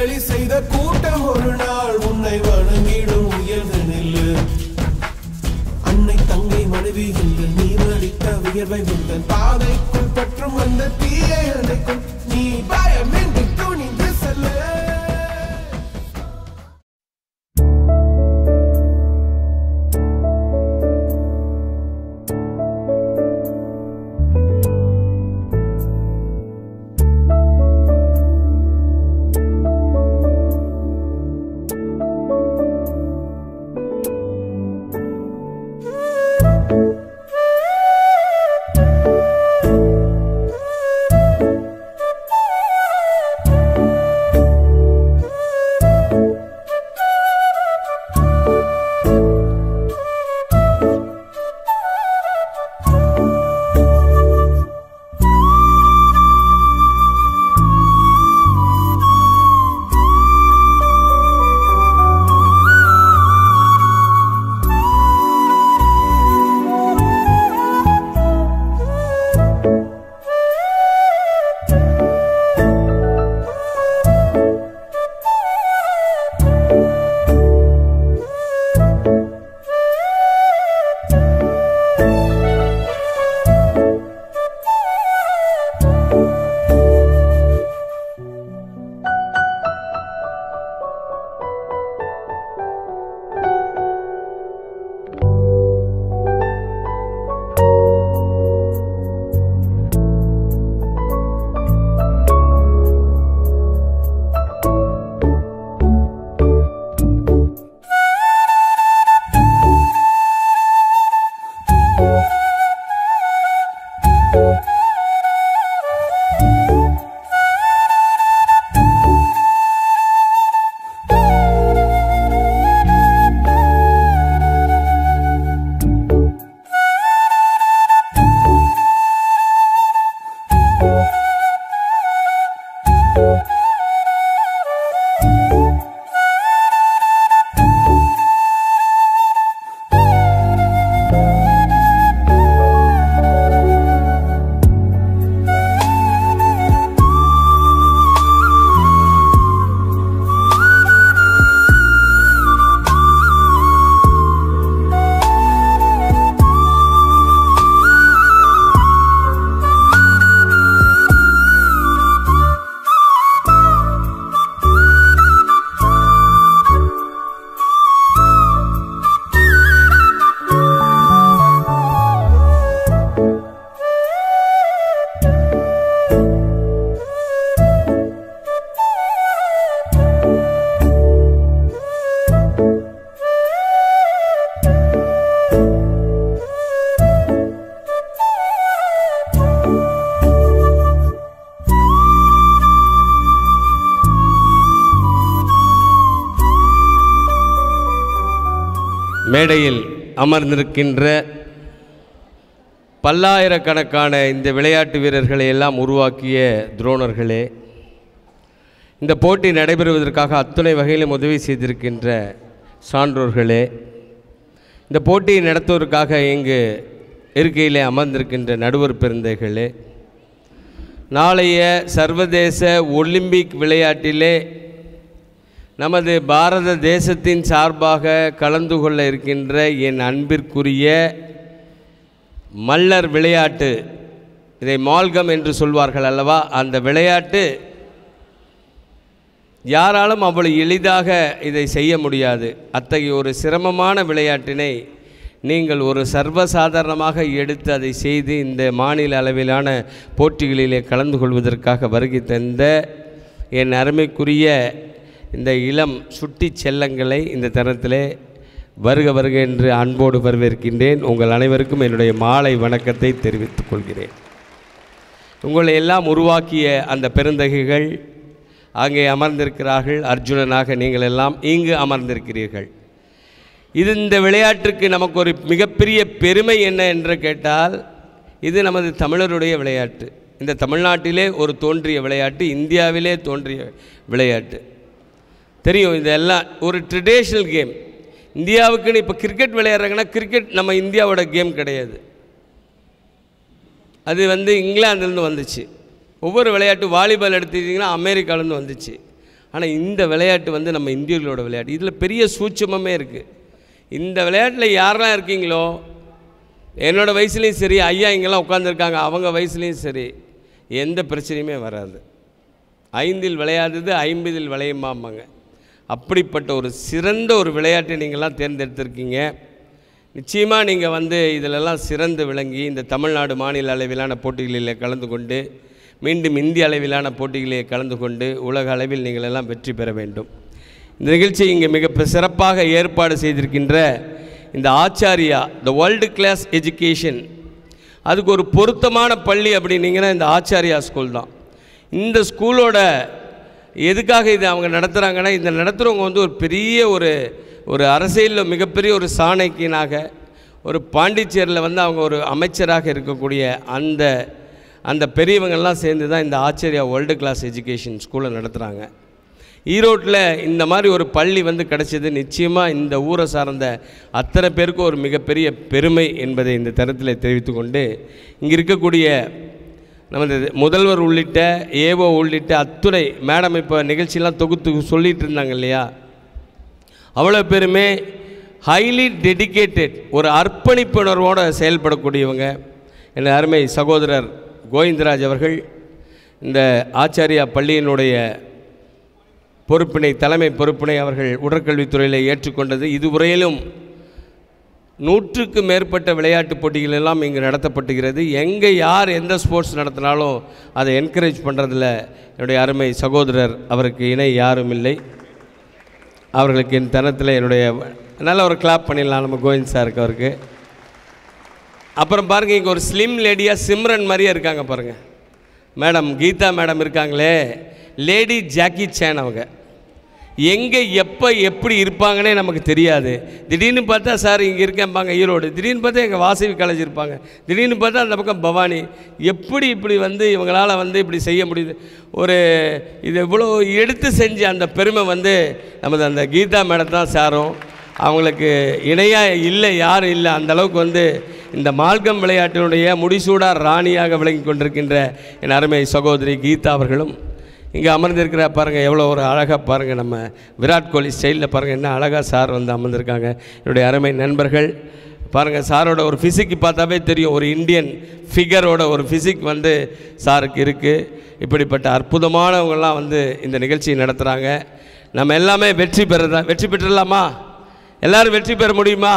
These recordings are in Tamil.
கேலி செய்த கூட்டம் ஒரு நாள் உன்னை வணங்கிடும் உயர்ந்து நில்லு அன்னை தங்கை மனைவி என்று நீ வடித்த வியர்வை முந்தன் பாதைக்குள் பற்றும் அந்த தீயை அணைக்கும் நீ பயமின்றி துணிந்து செல்லு மேடையில் அமர்ந்திருக்கின்ற பல்லாயிரக்கணக்கான இந்த விளையாட்டு வீரர்களை எல்லாம் உருவாக்கிய துரோணர்களே இந்த போட்டி நடைபெறுவதற்காக அத்துணை வகையிலும் உதவி செய்திருக்கின்ற சான்றோர்களே இந்த போட்டியை நடத்துவதற்காக இங்கு இருக்கையிலே அமர்ந்திருக்கின்ற நடுவர் பெருந்தைகளே நாளைய சர்வதேச ஒலிம்பிக் விளையாட்டிலே நமது பாரத தேசத்தின் சார்பாக கலந்து கொள்ள இருக்கின்ற என் அன்பிற்குரிய மல்லர் விளையாட்டு இதை மால்கம் என்று சொல்வார்கள் அல்லவா அந்த விளையாட்டு யாராலும் அவ்வளவு எளிதாக இதை செய்ய முடியாது அத்தகைய ஒரு சிரமமான விளையாட்டினை நீங்கள் ஒரு சர்வசாதாரணமாக எடுத்து அதை செய்து இந்த மாநில அளவிலான போட்டிகளிலே கலந்து கொள்வதற்காக வருகை தந்த என் அருமைக்குரிய இந்த இளம் சுட்டி செல்லங்களை இந்த தருணத்திலே வருக வருக என்று அன்போடு வரவேற்கின்றேன் உங்கள் அனைவருக்கும் என்னுடைய மாலை வணக்கத்தை தெரிவித்துக் கொள்கிறேன் உங்களை எல்லாம் உருவாக்கிய அந்த பெருந்தகைகள் அங்கே அமர்ந்திருக்கிறார்கள் அர்ஜுனனாக நீங்கள் எல்லாம் இங்கு அமர்ந்திருக்கிறீர்கள் இது இந்த விளையாட்டுக்கு நமக்கு ஒரு மிகப்பெரிய பெருமை என்ன என்று கேட்டால் இது நமது தமிழருடைய விளையாட்டு இந்த தமிழ்நாட்டிலே ஒரு தோன்றிய விளையாட்டு இந்தியாவிலே தோன்றிய விளையாட்டு தெரியும் இதெல்லாம் ஒரு ட்ரெடிஷ்னல் கேம் இந்தியாவுக்குன்னு இப்போ கிரிக்கெட் விளையாடுறாங்கன்னா கிரிக்கெட் நம்ம இந்தியாவோட கேம் கிடையாது அது வந்து இங்கிலாந்துலேருந்து வந்துச்சு ஒவ்வொரு விளையாட்டு வாலிபால் எடுத்துக்கிட்டிங்கன்னா அமெரிக்காலேருந்து வந்துச்சு ஆனால் இந்த விளையாட்டு வந்து நம்ம இந்தியர்களோட விளையாட்டு இதில் பெரிய சூட்சமமே இருக்குது இந்த விளையாட்டில் யாரெல்லாம் இருக்கீங்களோ என்னோட வயசுலேயும் சரி ஐயா இங்கெல்லாம் உட்காந்துருக்காங்க அவங்க வயசுலேயும் சரி எந்த பிரச்சனையுமே வராது ஐந்தில் விளையாதது ஐம்பதில் விளையுமாமாங்க அப்படிப்பட்ட ஒரு சிறந்த ஒரு விளையாட்டை நீங்கள்லாம் தேர்ந்தெடுத்திருக்கீங்க நிச்சயமாக நீங்கள் வந்து இதிலெல்லாம் சிறந்து விளங்கி இந்த தமிழ்நாடு மாநில அளவிலான போட்டிகளில் கலந்து கொண்டு மீண்டும் இந்திய அளவிலான போட்டிகளிலே கலந்து கொண்டு உலக அளவில் நீங்கள் எல்லாம் வெற்றி பெற வேண்டும் இந்த நிகழ்ச்சி இங்கே மிக பி- சிறப்பாக ஏற்பாடு செய்திருக்கின்ற இந்த Acharya the world class education அதுக்கு ஒரு பொருத்தமான பள்ளி அப்படின்னீங்கன்னா இந்த ஆச்சாரியா ஸ்கூல் தான் இந்த ஸ்கூலோட எதுக்காக இது அவங்க நடத்துகிறாங்கன்னா இந்த நடத்துகிறவங்க வந்து ஒரு பெரிய ஒரு ஒரு அரசியலில் மிகப்பெரிய ஒரு சாணக்கியனாக ஒரு பாண்டிச்சேரியில் வந்து அவங்க ஒரு அமைச்சராக இருக்கக்கூடிய அந்த அந்த பெரியவங்கெல்லாம் சேர்ந்து தான் இந்த ஆச்சரியா வேர்ல்டு கிளாஸ் எஜுகேஷன் ஸ்கூலை நடத்துகிறாங்க ஈரோட்டில் இந்த மாதிரி ஒரு பள்ளி வந்து கிடைச்சது நிச்சயமாக இந்த ஊரை சார்ந்த அத்தனை பேருக்கும் ஒரு மிகப்பெரிய பெருமை என்பதை இந்த தருணத்தில் தெரிவித்துக் கொண்டு இங்கே இருக்கக்கூடிய நமது முதல்வர் உள்ளிட்ட ஏஓ உள்ளிட்ட அத்துணை மேடம் இப்போ நிகழ்ச்சியெல்லாம் தொகுத்து சொல்லிட்டு இருந்தாங்க இல்லையா அவ்வளோ பேருமே ஹைலி டெடிகேட்டட் ஒரு அர்ப்பணிப்புணர்வோடு செயல்படக்கூடியவங்க என் அருமை சகோதரர் கோவிந்தராஜ் அவர்கள் இந்த ஆச்சாரியா பள்ளியினுடைய பொறுப்பினை தலைமை பொறுப்பினை அவர்கள் உடற்கல்வித்துறையில் ஏற்றுக்கொண்டது இதுவரையிலும் நூற்றுக்கு மேற்பட்ட விளையாட்டுப் போட்டிகள் எல்லாம் இங்கு நடத்தப்பட்டுகிறது எங்கே யார் எந்த ஸ்போர்ட்ஸ் நடத்தினாலும் அதை என்கரேஜ் பண்ணுறதுல என்னுடைய அருமை சகோதரர் அவருக்கு இணை யாரும் இல்லை அவர்களுக்கு என் தனத்தில் என்னுடைய நல்ல ஒரு கிளாப் பண்ணிடலாம் நம்ம கோவிந்த் சாருக்கு அவருக்கு அப்புறம் பாருங்கள் இங்கே ஒரு ஸ்லிம் லேடியாக சிம்ரன் மாதிரியே இருக்காங்க பாருங்கள் மேடம் கீதா மேடம் இருக்காங்களே லேடி ஜாக்கி சேன் அவங்க எங்கே எப்போ எப்படி இருப்பாங்கன்னே நமக்கு தெரியாது திடீர்னு பார்த்தா சார் இங்கே இருக்கேன்பாங்க ஈரோடு திடீர்னு பார்த்தா எங்கள் வாசவி காலேஜ் இருப்பாங்க திடீர்னு பார்த்தா அந்த பக்கம் பவானி எப்படி இப்படி வந்து இவங்களால் வந்து இப்படி செய்ய முடியுது ஒரு இது இவ்வளோ எடுத்து செஞ்ச அந்த பெருமை வந்து நமது அந்த கீதா மேடம் தான் சாரும் அவங்களுக்கு இணையாக இல்லை யாரும் இல்லை அந்த அளவுக்கு வந்து இந்த மால்கம் விளையாட்டினுடைய முடிசூடா ராணியாக விளங்கி கொண்டிருக்கின்ற என் அருமை சகோதரி கீதா அவர்களும் இங்கே அமர்ந்திருக்கிற பாருங்கள் எவ்வளோ ஒரு அழகாக பாருங்கள் நம்ம விராட் கோலி ஸ்டைலில் பாருங்கள் என்ன அழகாக சார் வந்து அமர்ந்திருக்காங்க என்னுடைய அருமை நண்பர்கள் பாருங்கள் சாரோட ஒரு ஃபிசிக் பார்த்தாவே தெரியும் ஒரு இந்தியன் ஃபிகரோட ஒரு ஃபிசிக் வந்து சாருக்கு இருக்குது இப்படிப்பட்ட அற்புதமானவங்கெல்லாம் வந்து இந்த நிகழ்ச்சியை நடத்துகிறாங்க நம்ம எல்லாமே வெற்றி பெறதா வெற்றி பெற்றுடலாமா எல்லாரும் வெற்றி பெற முடியுமா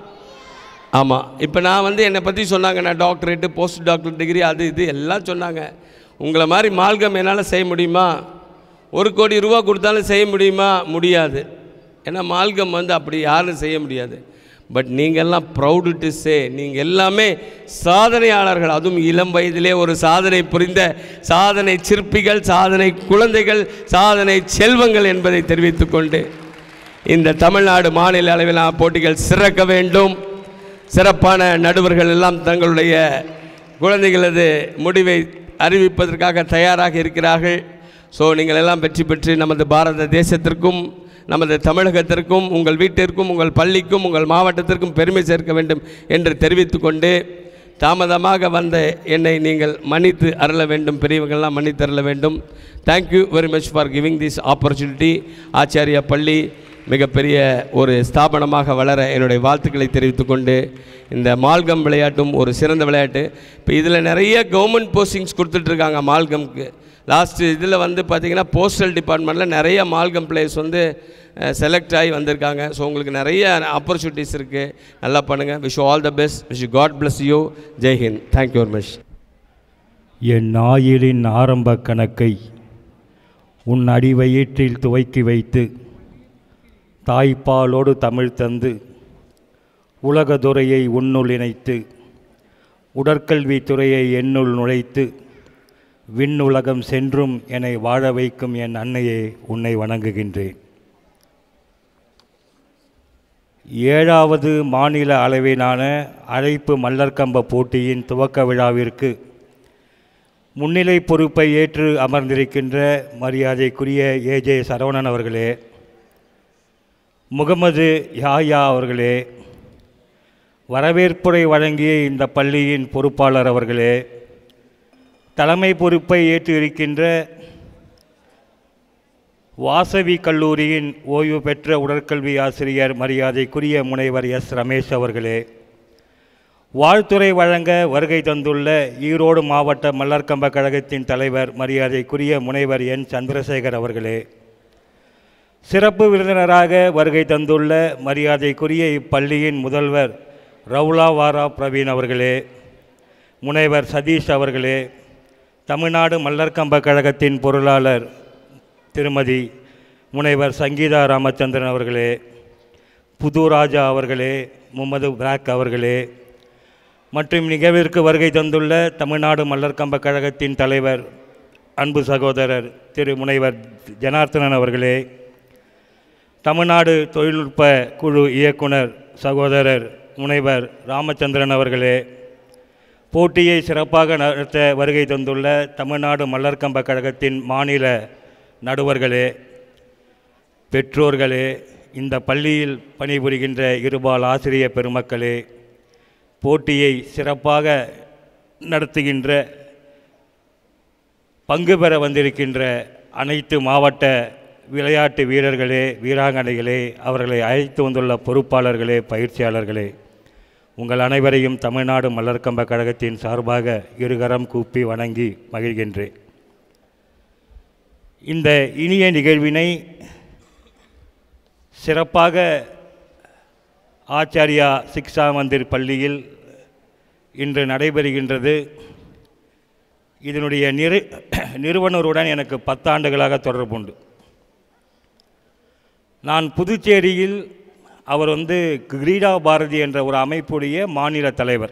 ஆமாம் இப்போ நான் வந்து என்னை பற்றி சொன்னாங்க நான் டாக்டரேட்டு போஸ்ட் டாக்டர் டிகிரி அது இது எல்லாம் சொன்னாங்க உங்களை மாதிரி மால்கம் என்னால் செய்ய முடியுமா ஒரு கோடி ரூபா கொடுத்தாலும் செய்ய முடியுமா முடியாது ஏன்னா மால்கம் வந்து அப்படி யாரும் செய்ய முடியாது பட் நீங்கள்லாம் ப்ரௌடு டு சே நீங்கள் எல்லாமே சாதனையாளர்கள் அதுவும் இளம் வயதிலே ஒரு சாதனை புரிந்த சாதனை சிற்பிகள் சாதனை குழந்தைகள் சாதனை செல்வங்கள் என்பதை தெரிவித்துக்கொண்டு இந்த தமிழ்நாடு மாநில அளவிலான போட்டிகள் சிறக்க வேண்டும் சிறப்பான நடுவர்கள் எல்லாம் தங்களுடைய குழந்தைகளது முடிவை அறிவிப்பதற்காக தயாராக இருக்கிறார்கள் ஸோ நீங்கள் எல்லாம் வெற்றி பெற்று நமது பாரத தேசத்திற்கும் நமது தமிழகத்திற்கும் உங்கள் வீட்டிற்கும் உங்கள் பள்ளிக்கும் உங்கள் மாவட்டத்திற்கும் பெருமை சேர்க்க வேண்டும் என்று தெரிவித்துக்கொண்டு தாமதமாக வந்த என்னை நீங்கள் மன்னித்து அருள வேண்டும் பெரியவங்கள்லாம் மன்னித்து அருள வேண்டும் thank you very much for giving this opportunity Acharya பள்ளி மிகப்பெரிய ஒரு ஸ்தாபனமாக வளர என்னுடைய வாழ்த்துக்களை தெரிவித்துக்கொண்டு இந்த மால்கம் விளையாட்டும் ஒரு சிறந்த விளையாட்டு இப்போ இதில் நிறைய கவர்மெண்ட் போஸ்டிங்ஸ் கொடுத்துட்ருக்காங்க மால்கம்க்கு லாஸ்ட்டு இதில் வந்து பார்த்திங்கன்னா போஸ்டல் டிபார்ட்மெண்ட்டில் நிறைய மால்கம் பிளேயர்ஸ் வந்து செலக்ட் ஆகி வந்திருக்காங்க ஸோ உங்களுக்கு நிறைய ஆப்பர்ச்சுனிட்டிஸ் இருக்குது நல்லா பண்ணுங்கள் wish all the best wish God bless you Jai Hind thank you very much என் ஆயுளின் ஆரம்ப கணக்கை உன் அடிவயிற்றில் துவக்கி வைத்து தாய்ப்பாலோடு தமிழ் தந்து உலகதுறையை உன்னுள் இணைத்து உடற்கல்வித் துறையை என்னுள் நுழைத்து விண்ணுலகம் சென்றும் என்னை வாழ வைக்கும் என் அன்னையே உன்னை வணங்குகின்றேன் ஏழாவது மாநில அளவிலான அழைப்பு மல்லர்கம்ப போட்டியின் துவக்க விழாவிற்கு முன்னிலை பொறுப்பை ஏற்று அமர்ந்திருக்கின்ற மரியாதைக்குரிய ஏஜே சரவணன் அவர்களே முகமது யாயா அவர்களே வரவேற்புரை வழங்கிய இந்த பள்ளியின் பொறுப்பாளர் அவர்களே தலைமை பொறுப்பை ஏற்று இருக்கின்ற வாசவி கல்லூரியின் ஓய்வு பெற்ற உடற்கல்வி ஆசிரியர் மரியாதைக்குரிய முனைவர் எஸ் ரமேஷ் அவர்களே வாழ்த்துறை வழங்க வருகை தந்துள்ள ஈரோடு மாவட்ட மல்லர்கம்ப கழகத்தின் தலைவர் மரியாதைக்குரிய முனைவர் என் சந்திரசேகர் அவர்களே சிறப்பு விருந்தினராக வருகை தந்துள்ள மரியாதைக்குரிய இப்பள்ளியின் முதல்வர் ரவுலா வாரா பிரவீன் அவர்களே முனைவர் சதீஷ் அவர்களே தமிழ்நாடு மல்லர்கம்ப கழகத்தின் பொருளாளர் திருமதி முனைவர் சங்கீதா ராமச்சந்திரன் அவர்களே புது ராஜா அவர்களே முகமது பிராக் அவர்களே மற்றும் நிகழ்விற்கு வருகை தந்துள்ள தமிழ்நாடு மல்லர்கம்ப கழகத்தின் தலைவர் அன்பு சகோதரர் திரு முனைவர் ஜனார்த்தனன் அவர்களே தமிழ்நாடு தொழில்நுட்ப குழு இயக்குனர் சகோதரர் முனைவர் ராமச்சந்திரன் அவர்களே போட்டியை சிறப்பாக நடத்த வருகை தந்துள்ள தமிழ்நாடு மல்லர்கம்ப கழகத்தின் மாநில நடுவர்களே பெற்றோர்களே இந்த பள்ளியில் பணிபுரிகின்ற இருபால் ஆசிரிய பெருமக்களே போட்டியை சிறப்பாக நடத்துகின்ற பங்கு பெற வந்திருக்கின்ற அனைத்து மாவட்ட விளையாட்டு வீரர்களே வீராங்கனைகளே அவர்களை அழைத்து வந்துள்ள பொறுப்பாளர்களே பயிற்சியாளர்களே உங்கள் அனைவரையும் தமிழ்நாடு மலர்கம்ப கழகத்தின் சார்பாக இருகரம் கூப்பி வணங்கி மகிழ்கின்றேன் இந்த இனிய நிகழ்வினை சிறப்பாக ஆச்சாரியா சிக்ஷா மந்திர் பள்ளியில் இன்று நடைபெறுகின்றது இதனுடைய நிறு நிறுவனருடன் எனக்கு பத்தாண்டுகளாக தொடர்புண்டு நான் புதுச்சேரியில் அவர் வந்து கிரீடா பாரதி என்ற ஒரு அமைப்புடைய மாநில தலைவர்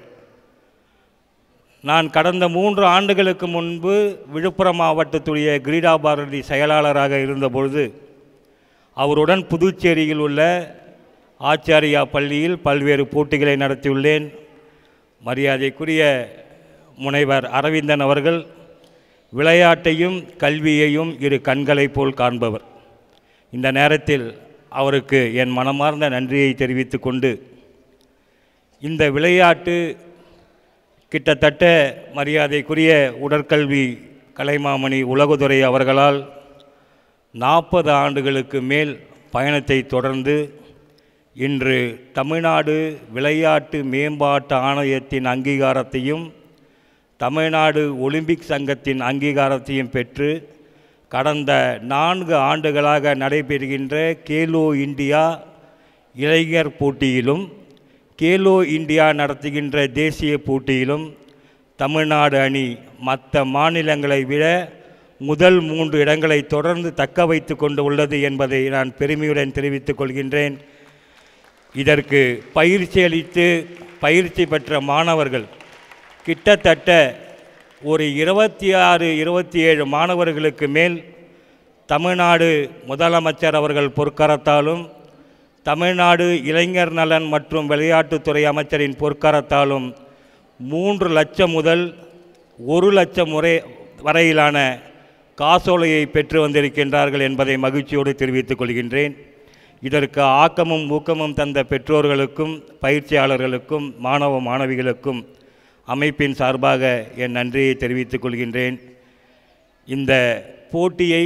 நான் கடந்த மூன்று ஆண்டுகளுக்கு முன்பு விழுப்புரம் மாவட்டத்துடைய கிரீடா பாரதி செயலாளராக இருந்தபொழுது அவருடன் புதுச்சேரியில் உள்ள ஆச்சாரியா பள்ளியில் பல்வேறு போட்டிகளை நடத்தியுள்ளேன் மரியாதைக்குரிய முனைவர் அரவிந்தன் அவர்கள் விளையாட்டையும் கல்வியையும் இரு கண்களைப் போல் காண்பவர் இந்த நேரத்தில் அவருக்கு என் மனமார்ந்த நன்றியை தெரிவித்துக் கொண்டு இந்த விளையாட்டு கிட்டத்தட்ட மரியாதைக்குரிய உடற்கல்வி கலைமாமணி உலகுதுறை அவர்களால் நாற்பது ஆண்டுகளுக்கு மேல் பயணத்தை தொடர்ந்து இன்று தமிழ்நாடு விளையாட்டு மேம்பாட்டு ஆணையத்தின் அங்கீகாரத்தையும் தமிழ்நாடு ஒலிம்பிக் சங்கத்தின் அங்கீகாரத்தையும் பெற்று கடந்த நான்கு ஆண்டுகளாக நடைபெறுகின்ற கேலோ இந்தியா இளைஞர் போட்டியிலும் கேலோ இந்தியா நடத்துகின்ற தேசிய போட்டியிலும் தமிழ்நாடு அணி மற்ற மாநிலங்களை விட முதல் மூன்று இடங்களை தொடர்ந்து தக்க வைத்து கொண்டு உள்ளது என்பதை நான் பெருமையுடன் தெரிவித்துக் கொள்கின்றேன் இதற்கு பயிற்சி அளித்து பயிற்சி பெற்ற மாணவர்கள் கிட்டத்தட்ட ஒரு இருபத்தி ஆறு இருபத்தி ஏழு மாணவர்களுக்கு மேல் தமிழ்நாடு முதலமைச்சர் அவர்கள் பொற்கரத்தாலும் தமிழ்நாடு இளைஞர் நலன் மற்றும் விளையாட்டுத்துறை அமைச்சரின் பொற்கரத்தாலும் மூன்று லட்சம் முதல் ஒரு லட்சம் முறை வரையிலான காசோலையை பெற்று வந்திருக்கின்றார்கள் என்பதை மகிழ்ச்சியோடு தெரிவித்துக் கொள்கின்றேன் இதற்கு ஆக்கமும் ஊக்கமும் தந்த பெற்றோர்களுக்கும் பயிற்சியாளர்களுக்கும் மாணவ மாணவிகளுக்கும் அமைப்பின் சார்பாக என் நன்றியை தெரிவித்துக் கொள்கின்றேன் இந்த போட்டியை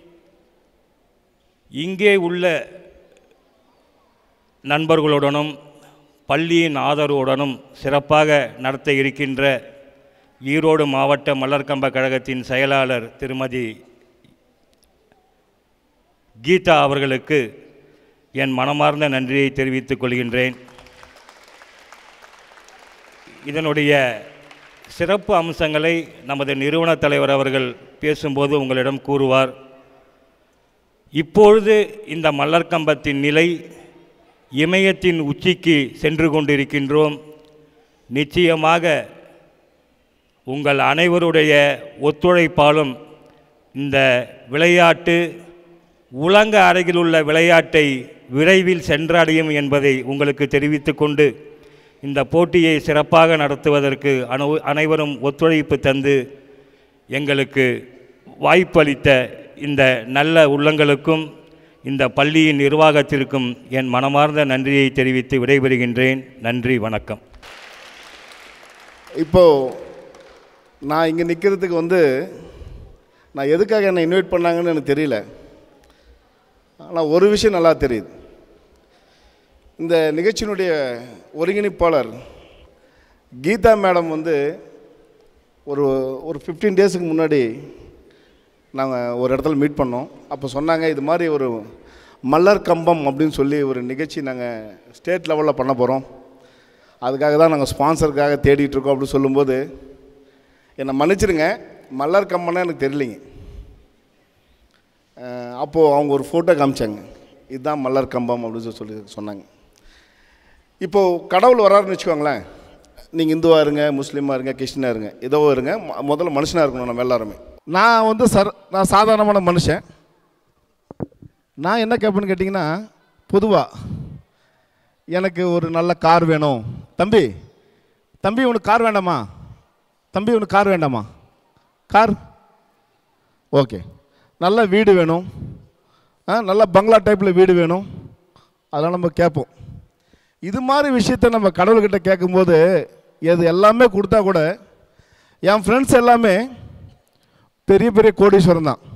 இங்கே உள்ள நண்பர்களுடனும் பள்ளியின் ஆதரவுடனும் சிறப்பாக நடத்த இருக்கின்ற ஈரோடு மாவட்ட மலர்கம்ப கழகத்தின் செயலாளர் திருமதி கீதா அவர்களுக்கு என் மனமார்ந்த நன்றியை தெரிவித்துக் கொள்கின்றேன் இதனுடைய சிறப்பு அம்சங்களை நமது நிறுவன தலைவர் அவர்கள் பேசும்போது உங்களிடம் கூறுவார் இப்பொழுது இந்த மல்லர்கம்பத்தின் நிலை இமயத்தின் உச்சிக்கு சென்று கொண்டிருக்கின்றோம் நிச்சயமாக உங்கள் அனைவருடைய ஒத்துழைப்பாலும் இந்த விளையாட்டு உலக அரங்கில் உள்ள விளையாட்டை விரைவில் சென்றடையும் என்பதை உங்களுக்கு தெரிவித்துக் கொண்டு இந்த போட்டியை சிறப்பாக நடத்துவதற்கு அனு அனைவரும் ஒத்துழைப்பு தந்து எங்களுக்கு வாய்ப்பளித்த இந்த நல்ல உள்ளங்களுக்கும் இந்த பள்ளியின் நிர்வாகத்திற்கும் என் மனமார்ந்த நன்றியை தெரிவித்து விடைபெறுகின்றேன் நன்றி வணக்கம் இப்போது நான் இங்கே நிற்கிறதுக்கு வந்து நான் எதுக்காக என்னை இன்வைட் பண்ணாங்கன்னு எனக்கு தெரியல ஆனால் ஒரு விஷயம் நல்லா தெரியுது இந்த நிகழ்ச்சியினுடைய ஒருங்கிணைப்பாளர் கீதா மேடம் வந்து ஒரு ஒரு ஃபிஃப்டீன் டேஸுக்கு முன்னாடி நாங்கள் ஒரு இடத்துல மீட் பண்ணோம் அப்போ சொன்னாங்க இது மாதிரி ஒரு மல்லர் கம்பம் அப்படின்னு சொல்லி ஒரு நிகழ்ச்சி நாங்கள் ஸ்டேட் லெவலில் பண்ண போகிறோம் அதுக்காக தான் நாங்கள் ஸ்பான்சருக்காக தேடிட்டு இருக்கோம் அப்படின்னு சொல்லும்போது என்னை மன்னிச்சிடுங்க மல்லர் கம்பம்னா எனக்கு தெரியலிங்க அஹ் அப்போது அவங்க ஒரு ஃபோட்டோ காமிச்சாங்க இதுதான் மல்லர் கம்பம் அப்படின்னு சொல்லி சொல்லி சொன்னாங்க இப்போது கடவுள் வராருன்னு வச்சுக்கோங்களேன் நீங்கள் இந்துவாக இருங்க முஸ்லீமாக இருங்க கிறிஸ்டினாக இருங்க ஏதோ இருங்க மொ- முதல்ல மனுஷனாக இருக்கணும் நம்ம எல்லாருமே நான் வந்து சர் நான் சாதாரணமான மனுஷன் நான் என்ன கேட்பேன்னு கேட்டிங்கன்னா பொதுவாக எனக்கு ஒரு நல்ல கார் வேணும் தம்பி தம்பி உனக்கு கார் வேண்டாமா தம்பி உனக்கு கார் வேண்டாமா கார் ஓகே நல்ல வீடு வேணும் ஆ நல்ல பங்களா டைப்பில் வீடு வேணும் அதெல்லாம் நம்ம கேட்போம் இது மாதிரி விஷயத்த நம்ம கடவுள்கிட்ட கேட்கும்போது எது எல்லாமே கொடுத்தா கூட என் ஃப்ரெண்ட்ஸ் எல்லாமே பெரிய பெரிய கோடீஸ்வரன் தான்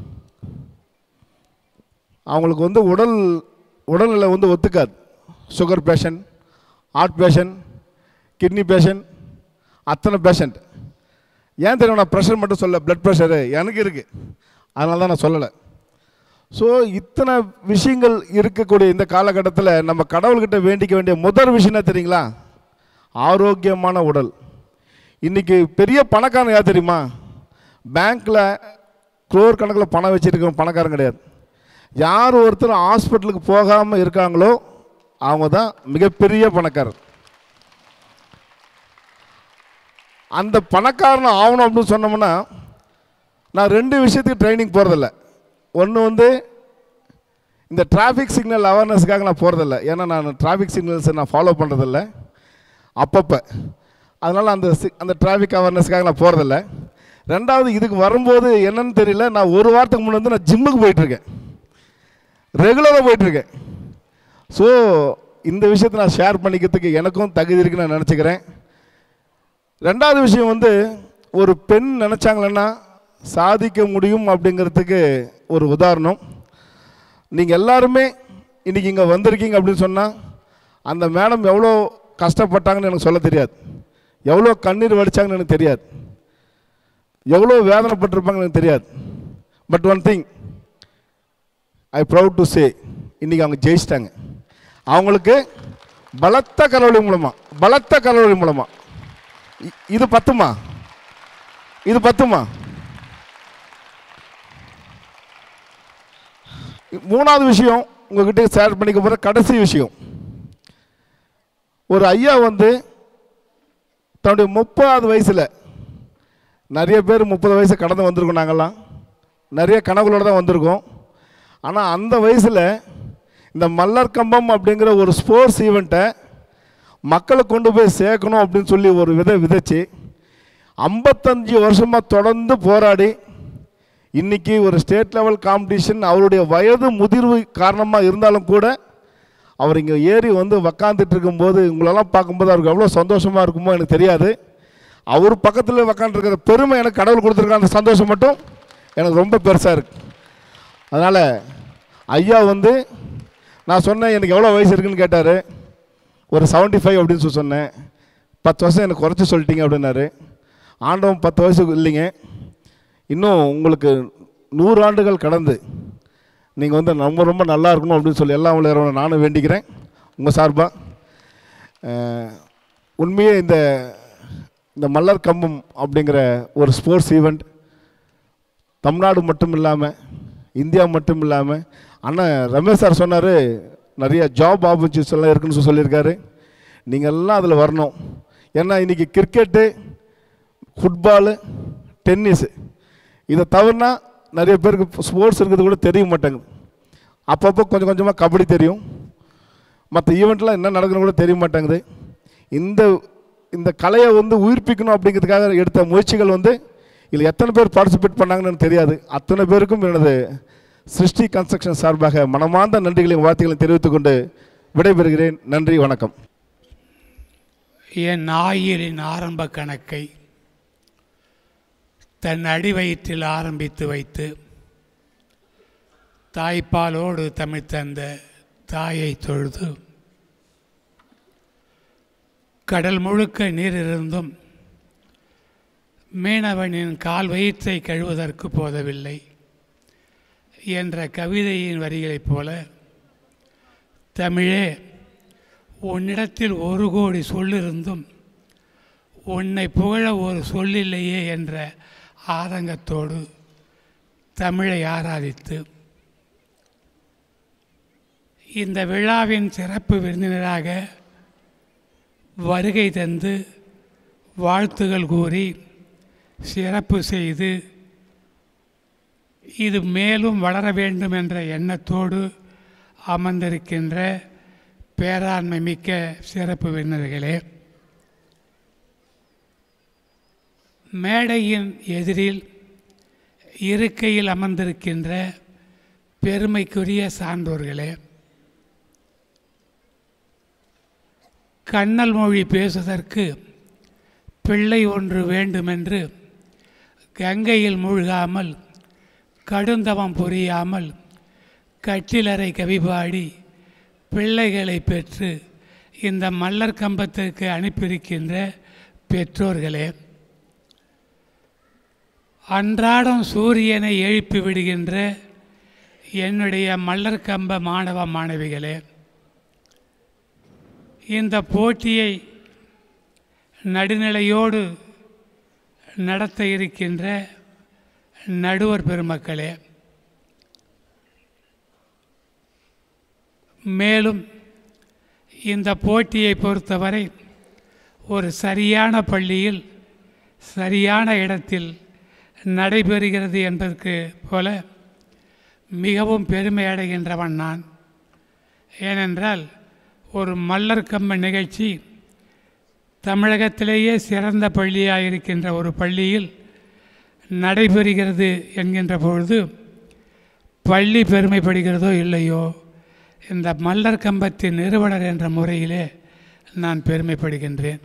அவங்களுக்கு வந்து உடல் உடல்நிலை வந்து ஒத்துக்காது sugar patient heart patient kidney patient அத்தனை பேஷண்ட் ஏன் தெரியும் நான் ப்ரெஷர் மட்டும் சொல்ல பிளட் ப்ரெஷரு எனக்கு இருக்குது அதனால தான் நான் சொல்லலை ஸோ இத்தனை விஷயங்கள் இருக்கக்கூடிய இந்த காலகட்டத்தில் நம்ம கடவுள்கிட்ட வேண்டிக்க வேண்டிய முதல் விஷயம் என்ன தெரியுங்களா ஆரோக்கியமான உடல் இன்றைக்கி பெரிய பணக்காரன் யார் தெரியுமா பேங்க்கில் குரோர் கணக்கில் பணம் வச்சுருக்க பணக்காரன் கிடையாது யார் ஒருத்தர் ஹாஸ்பிட்டலுக்கு போகாமல் இருக்காங்களோ அவங்க தான் மிகப்பெரிய பணக்காரர் அந்த பணக்காரன் ஆகணும் அப்படின்னு சொன்னோம்னா நான் ரெண்டு விஷயத்துக்கு ட்ரைனிங் போகிறதில்ல ஒன்று வந்து இந்த டிராஃபிக் சிக்னல் அவேர்னஸ்க்காக நான் போகிறதில்ல ஏன்னா நான் டிராஃபிக் சிக்னல்ஸை நான் ஃபாலோ பண்ணுறதில்ல அப்பப்போ அதனால் அந்த சி- அந்த டிராஃபிக் அவேர்னஸ்க்காக நான் போகிறதில்ல ரெண்டாவது இதுக்கு வரும்போது என்னன்னு தெரியல நான் ஒரு வாரத்துக்கு முன்னே வந்து நான் ஜிம்முக்கு போயிட்டுருக்கேன் ரெகுலராக போயிட்டுருக்கேன் ஸோ இந்த விஷயத்தை நான் ஷேர் பண்ணிக்கிறதுக்கு எனக்கும் தகுதி இருக்குன்னு நான் நினச்சிக்கிறேன் ரெண்டாவது விஷயம் வந்து ஒரு பெண் நினச்சாங்களன்னா சாதிக்க முடியும் அப்படிங்கிறதுக்கு ஒரு உதாரணம் நீங்கள் எல்லாருமே இன்றைக்கி இங்கே வந்திருக்கீங்க அப்படின்னு சொன்னால் அந்த மேடம் எவ்வளோ கஷ்டப்பட்டாங்கன்னு எனக்கு சொல்ல தெரியாது எவ்வளோ கண்ணீர் வடித்தாங்கன்னு எனக்கு தெரியாது எவ்வளோ வேதனைப்பட்டிருப்பாங்கன்னு எனக்கு தெரியாது but one thing I proud to say இன்றைக்கி அவங்க ஜெயிச்சிட்டாங்க அவங்களுக்கு பலத்த கலவழி மூலமாக பலத்த கலவழி மூலமாக இ- இது பத்துமா இது பத்துமா மூணாவது விஷயம் உங்ககிட்ட ஷேர் பண்ணிக்க போகிற கடைசி விஷயம் ஒரு ஐயா வந்து தன்னுடைய முப்பதாவது வயசில் நிறைய பேர் முப்பது வயசு கடந்து வந்திருக்கோம் நாங்கள்லாம் நிறைய கனவுகளோடு தான் வந்திருக்கோம் ஆனால் அந்த வயசில் இந்த மல்லர் கம்பம் அப்படிங்கிற ஒரு ஸ்போர்ட்ஸ் ஈவெண்ட்டை மக்களை கொண்டு போய் சேர்க்கணும் அப்படின்னு சொல்லி ஒரு விதை விதைச்சு ஐம்பத்தஞ்சு வருஷமாக தொடர்ந்து போராடி இன்னைக்கு ஒரு ஸ்டேட் லெவல் காம்படிஷன் அவருடைய வயது முதிர்வு காரணமாக இருந்தாலும் கூட அவர் இங்கே ஏறி வந்து உக்காந்துட்டு இருக்கும்போது உங்களெல்லாம் பார்க்கும்போது அவருக்கு எவ்வளோ சந்தோஷமாக இருக்குமோ எனக்கு தெரியாது அவர் பக்கத்தில் உக்காந்துருக்கிற பெருமை எனக்கு கடவுள் கொடுத்துருக்க அந்த சந்தோஷம் மட்டும் எனக்கு ரொம்ப பெருசாக இருக்கு அதனால் ஐயா வந்து நான் சொன்னேன் எனக்கு எவ்வளோ வயசு இருக்குன்னு கேட்டார் ஒரு 75 ஃபைவ் அப்படின்னு சொல்லி சொன்னேன் பத்து வருஷம் எனக்கு குறைச்சி சொல்லிட்டீங்க அப்படின்னாரு ஆண்டவன் பத்து வயசு இல்லைங்க இன்னும் உங்களுக்கு நூறு ஆண்டுகள் கடந்து நீங்கள் வந்து ரொம்ப ரொம்ப நல்லா இருக்கணும் அப்படின்னு சொல்லி எல்லாம் உள்ள நானும் வேண்டிக்கிறேன் உங்கள் சார்பாக உண்மையே இந்த இந்த மல்லர் கம்பம் அப்படிங்கிற ஒரு ஸ்போர்ட்ஸ் ஈவெண்ட் தமிழ்நாடு மட்டும் இல்லாமல் இந்தியா மட்டும் இல்லாமல் அண்ணன் ரமேஷ் சார் சொன்னார் நிறைய ஜாப் ஆப்பர்ச்சுனிட்டிஸ் எல்லாம் இருக்குன்னு சொல்லி சொல்லியிருக்காரு நீங்கள் எல்லாம் அதில் வரணும் ஏன்னா இன்றைக்கி கிரிக்கெட்டு ஃபுட்பாலு டென்னிஸு இதை தவிர்னா நிறைய பேருக்கு ஸ்போர்ட்ஸ் இருக்கிறது கூட தெரிய மாட்டேங்குது அப்பப்போ கொஞ்சம் கொஞ்சமாக கபடி தெரியும் மற்ற ஈவெண்ட்லாம் என்ன நடக்குதுன்னு கூட தெரிய மாட்டேங்குது இந்த இந்த கலையை வந்து உயிர்ப்பிக்கணும் அப்படிங்கிறதுக்காக எடுத்த முயற்சிகள் வந்து இதில் எத்தனை பேர் பார்ட்டிசிபேட் பண்ணாங்கன்னு எனக்கு தெரியாது அத்தனை பேருக்கும் எனது சிருஷ்டி கன்ஸ்ட்ரக்ஷன் சார்பாக மனமார்ந்த நன்றிகளையும் வாழ்த்துக்களையும் தெரிவித்துக் கொண்டு விடைபெறுகிறேன் நன்றி வணக்கம் என் ஆயுளின் ஆரம்ப கணக்கை தன் அடி வயிற்றில் ஆரம்பித்து வைத்து தாய்ப்பாலோடு தமிழ் தந்த தாயை தொழுது கடல் முழுக்க நீர் இருந்தும் மீனவனின் கால் வயிற்றை கழுவதற்கு போதவில்லை என்ற கவிதையின் வரிகளைப் போல தமிழே உன்னிடத்தில் ஒரு கோடி சொல்லிருந்தும் உன்னை புகழ ஒரு சொல்லில்லையே என்ற ஆதங்கத்தோடு தமிழை ஆராதித்து இந்த விழாவின் சிறப்பு விருந்தினராக வருகை தந்து வாழ்த்துகள் கூறி சிறப்பு செய்து இது மேலும் வளர வேண்டும் என்ற எண்ணத்தோடு அமர்ந்திருக்கின்ற பேராண்மை மிக்க சிறப்பு விருந்தினர்களே மேடையின் எதிரில் இருக்கையில் அமர்ந்திருக்கின்ற பெருமைக்குரிய சான்றோர்களே கண்ணல் மொழி பேசுவதற்கு பிள்ளை ஒன்று வேண்டுமென்று கங்கையில் மூழ்காமல் கடுந்தவம் புரியாமல் கட்டிலறை கவிபாடி பிள்ளைகளை பெற்று இந்த மல்லர் கம்பத்திற்கு அனுப்பியிருக்கின்ற பெற்றோர்களே அன்றாடம் சூரியனை எழுப்பி விடுகின்ற என்னுடைய மல்லர் கம்ப மாணவ மாணவிகளே இந்த போட்டியை நடுநிலையோடு நடத்த இருக்கின்ற நடுவர் பெருமக்களே மேலும் இந்த போட்டியை பொறுத்தவரை ஒரு சரியான பள்ளியில் சரியான இடத்தில் நடைபெறுகிறது என்பதற்கு போல மிகவும் பெருமை அடைகின்றவன் நான் ஏனென்றால் ஒரு மல்லர் கம்ப நிகழ்ச்சி தமிழகத்திலேயே சிறந்த பள்ளியாக இருக்கின்ற ஒரு பள்ளியில் நடைபெறுகிறது என்கின்ற பொழுது பள்ளி பெருமைப்படுகிறதோ இல்லையோ இந்த மல்லர் கம்பத்தின் நிறுவனர் என்ற முறையிலே நான் பெருமைப்படுகின்றேன்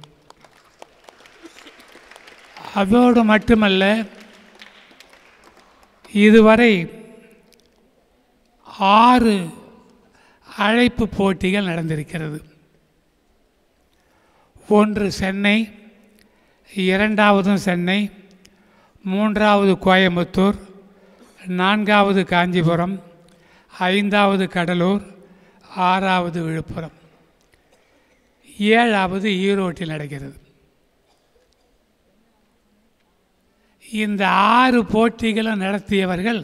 அதோடு மட்டுமல்ல இதுவரை ஆறு அழைப்பு போட்டிகள் நடந்திருக்கிறது ஒன்று சென்னை இரண்டாவதும் சென்னை மூன்றாவது கோயம்புத்தூர் நான்காவது காஞ்சிபுரம் ஐந்தாவது கடலூர் ஆறாவது விழுப்புரம் ஏழாவது ஈரோட்டில் நடக்கிறது இந்த ஆறு போட்டிகளும் நடத்தியவர்கள்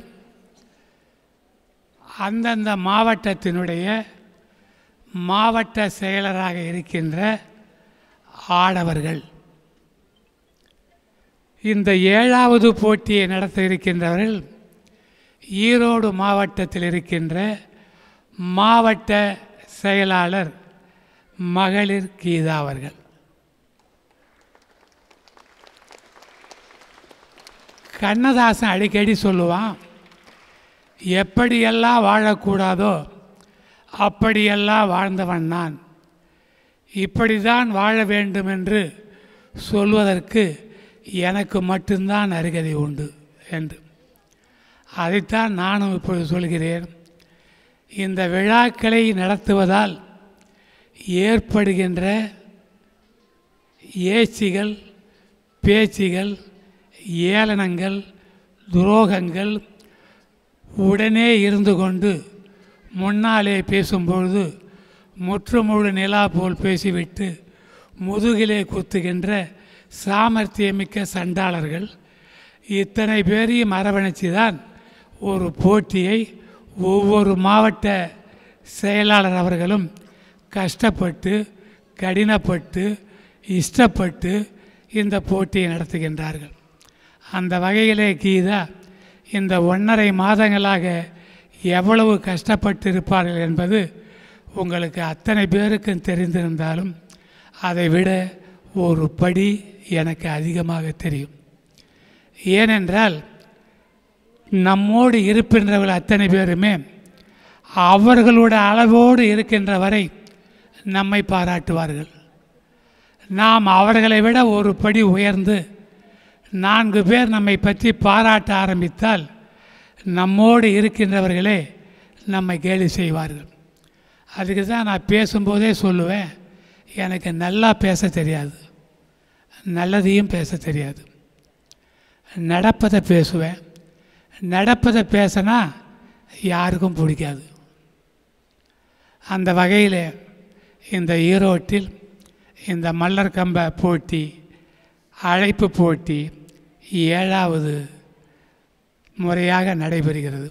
அந்தந்த மாவட்டத்தினுடைய மாவட்ட செயலராக இருக்கின்ற ஆடவர்கள் இந்த ஏழாவது போட்டியை நடத்த இருக்கின்றவர்கள் ஈரோடு மாவட்டத்தில் இருக்கின்ற மாவட்ட செயலாளர் மகளிர் கீதா அவர்கள் கண்ணதாசன் அடிக்கடி சொல்லுவான் எப்படியெல்லாம் வாழக்கூடாதோ அப்படியெல்லாம் வாழ்ந்தவன் நான் இப்படி தான் வாழ வேண்டும் என்று சொல்வதற்கு எனக்கு மட்டும்தான் அருகதை உண்டு என்று அதைத்தான் நானும் இப்பொழுது சொல்கிறேன் இந்த விழாக்களை நடத்துவதால் ஏற்படுகின்ற ஏச்சிகள் பேச்சுகள் ஏளனங்கள் துரோகங்கள் உடனே இருந்து கொண்டு முன்னாலே பேசும்பொழுது முற்றுமுழு நிலா போல் பேசிவிட்டு முதுகிலே குத்துகின்ற சாமர்த்தியமிக்க சண்டாளர்கள் இத்தனை பேரையும் அரவணைச்சு தான் ஒரு போட்டியை ஒவ்வொரு மாவட்ட செயலாளர் அவர்களும் கஷ்டப்பட்டு கடினப்பட்டு இஷ்டப்பட்டு இந்த போட்டியை நடத்துகின்றார்கள் அந்த வகையிலே கீதா இந்த ஒன்றரை மாதங்களாக எவ்வளவு கஷ்டப்பட்டு இருப்பார்கள் என்பது உங்களுக்கு அத்தனை பேருக்கும் தெரிந்திருந்தாலும் அதை விட ஒரு படி எனக்கு அதிகமாக தெரியும் ஏனென்றால் நம்மோடு இருக்கின்றவர்கள் அத்தனை பேருமே அவர்களோட அளவோடு இருக்கின்ற வரை நம்மை பாராட்டுவார்கள் நாம் அவர்களை விட ஒரு படி உயர்ந்து நான்கு பேர் நம்மை பற்றி பாராட்ட ஆரம்பித்தால் நம்மோடு இருக்கின்றவர்களே நம்மை கேலி செய்வார்கள் அதுக்கு தான் நான் பேசும்போதே சொல்லுவேன் எனக்கு நல்லா பேச தெரியாது நல்லதையும் பேச தெரியாது நடப்பதை பேசுவேன் நடப்பதை பேசினா யாருக்கும் பிடிக்காது அந்த வகையில் இந்த ஈரோட்டில் இந்த மல்லர் கம்ப போட்டி அழைப்பு போட்டி ஏழாவது முறையாக நடைபெறுகிறது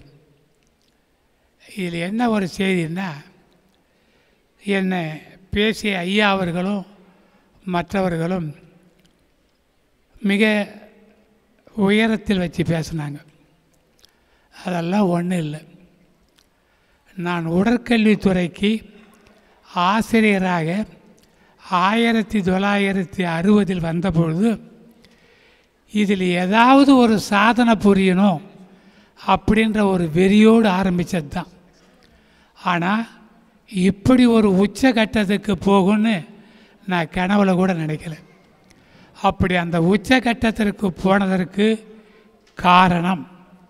இதில் என்ன ஒரு செய்தின்னா என்னை பேசிய ஐயா அவர்களும் மற்றவர்களும் மிக உயரத்தில் வச்சு பேசினாங்க அதெல்லாம் ஒன்றும் இல்லை நான் உடற்கல்வித்துறைக்கு ஆசிரியராக ஆயிரத்தி தொள்ளாயிரத்தி அறுபதில் வந்தபொழுது இதில் ஏதாவது ஒரு சாதனை புரியணும் அப்படின்ற ஒரு வெறியோடு ஆரம்பித்தது தான் ஆனால் இப்படி ஒரு உச்சகட்டத்துக்கு போகும்னு நான் கனவுல கூட நினைக்கல அப்படி அந்த உச்சகட்டத்திற்கு போனதற்கு காரணம்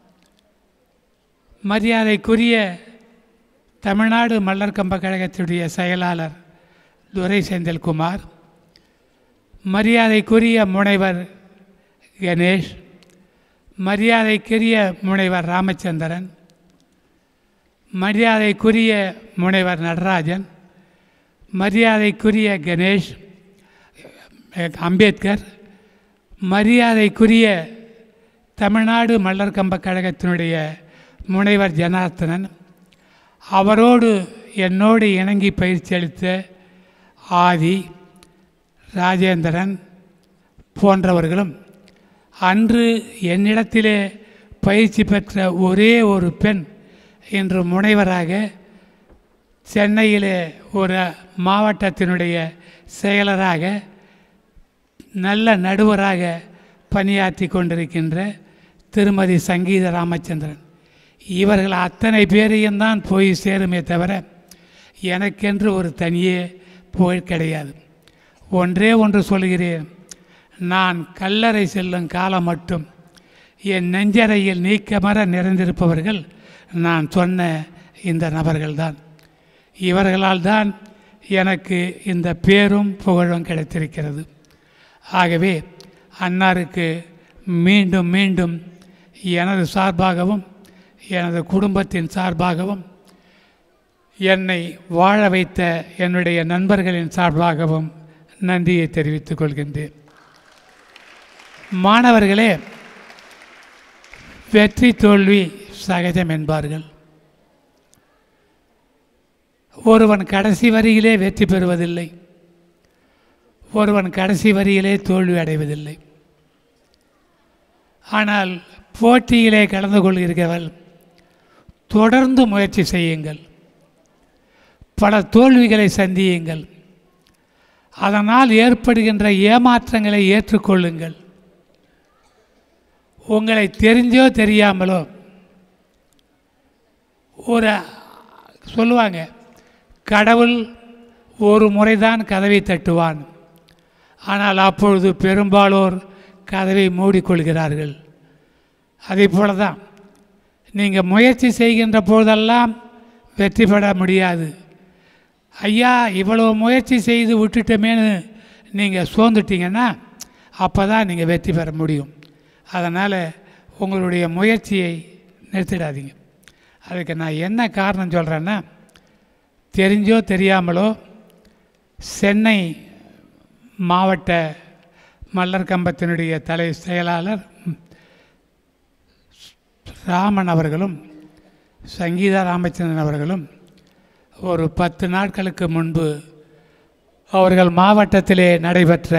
மரியாதைக்குரிய தமிழ்நாடு மல்லர் கம்ப கழகத்துடைய செயலாளர் துரை செந்தில்குமார் மரியாதைக்குரிய முனைவர் கணேஷ் மரியாதைக்குரிய முனைவர் ராமச்சந்திரன் மரியாதைக்குரிய முனைவர் நடராஜன் மரியாதைக்குரிய கணேஷ் அஹ், அம்பேத்கர் மரியாதைக்குரிய தமிழ்நாடு மல்லர் கம்ப கழகத்தினுடைய முனைவர் ஜனார்த்தனன் அவரோடு என்னோடு இணங்கி பயிற்சி அளித்த ஆதி ராஜேந்திரன் போன்றவர்களும் அன்று என்னிடத்திலே பயிற்சி பெற்ற ஒரே ஒரு பெண் இன்று முனைவராக சென்னையிலே ஒரு மாவட்டத்தினுடைய செயலராக நல்ல நடுவராக பணியாற்றி கொண்டிருக்கின்ற திருமதி சங்கீத ராமச்சந்திரன் இவர்கள் அத்தனை பேரையும் தான் போய் சேருமே தவிர எனக்கென்று ஒரு தனியே போய் கிடையாது ஒன்றே ஒன்று சொல்கிறேன் நான் கல்லறை செல்லும் காலம் மட்டும் என் நெஞ்சறையில் நீக்கமர நிறைந்திருப்பவர்கள் நான் சொன்ன இந்த நபர்கள்தான் இவர்களால் தான் எனக்கு இந்த பேரும் புகழும் கிடைத்திருக்கிறது ஆகவே அன்னாருக்கு மீண்டும் மீண்டும் எனது சார்பாகவும் எனது குடும்பத்தின் சார்பாகவும் என்னை வாழ வைத்த என்னுடைய நண்பர்களின் சார்பாகவும் நன்றியை தெரிவித்துக் கொள்கின்றேன் மாணவர்களே வெற்றி தோல்வி சகஜம் என்பார்கள் ஒருவன் கடைசி வரியிலே வெற்றி பெறுவதில்லை ஒருவன் கடைசி வரியிலே தோல்வி அடைவதில்லை ஆனால் போட்டியிலே கலந்து கொள்கிறவர்கள் தொடர்ந்து முயற்சி செய்யுங்கள் பல தோல்விகளை சந்தியுங்கள் அதனால் ஏற்படுகின்ற ஏமாற்றங்களை ஏற்றுக்கொள்ளுங்கள் உங்களை தெரிஞ்சோ தெரியாமலோ ஒரு சொல்லுவாங்க கடவுள் ஒரு முறைதான் கதவை தட்டுவான் ஆனால் அப்பொழுது பெரும்பாலோர் கதவை மூடிக்கொள்கிறார்கள் அதே போல தான் நீங்கள் முயற்சி செய்கின்ற பொழுதெல்லாம் வெற்றி பெற முடியாது ஐயா இவ்வளோ முயற்சி செய்து விட்டுட்டோமேன்னு நீங்கள் சோர்ந்துட்டீங்கன்னா அப்போ தான் நீங்கள் வெற்றி பெற முடியும் அதனால் உங்களுடைய முயற்சியை நிறுத்திடாதீங்க அதுக்கு நான் என்ன காரணம் சொல்கிறேன்னா தெரிஞ்சோ தெரியாமலோ சென்னை மாவட்ட மல்லர் கம்பத்தினுடைய தலை செயலாளர் ராமன் அவர்களும் சங்கீதா ராமச்சந்திரன் அவர்களும் ஒரு பத்து நாட்களுக்கு முன்பு அவர்கள் மாவட்டத்திலே நடைபெற்ற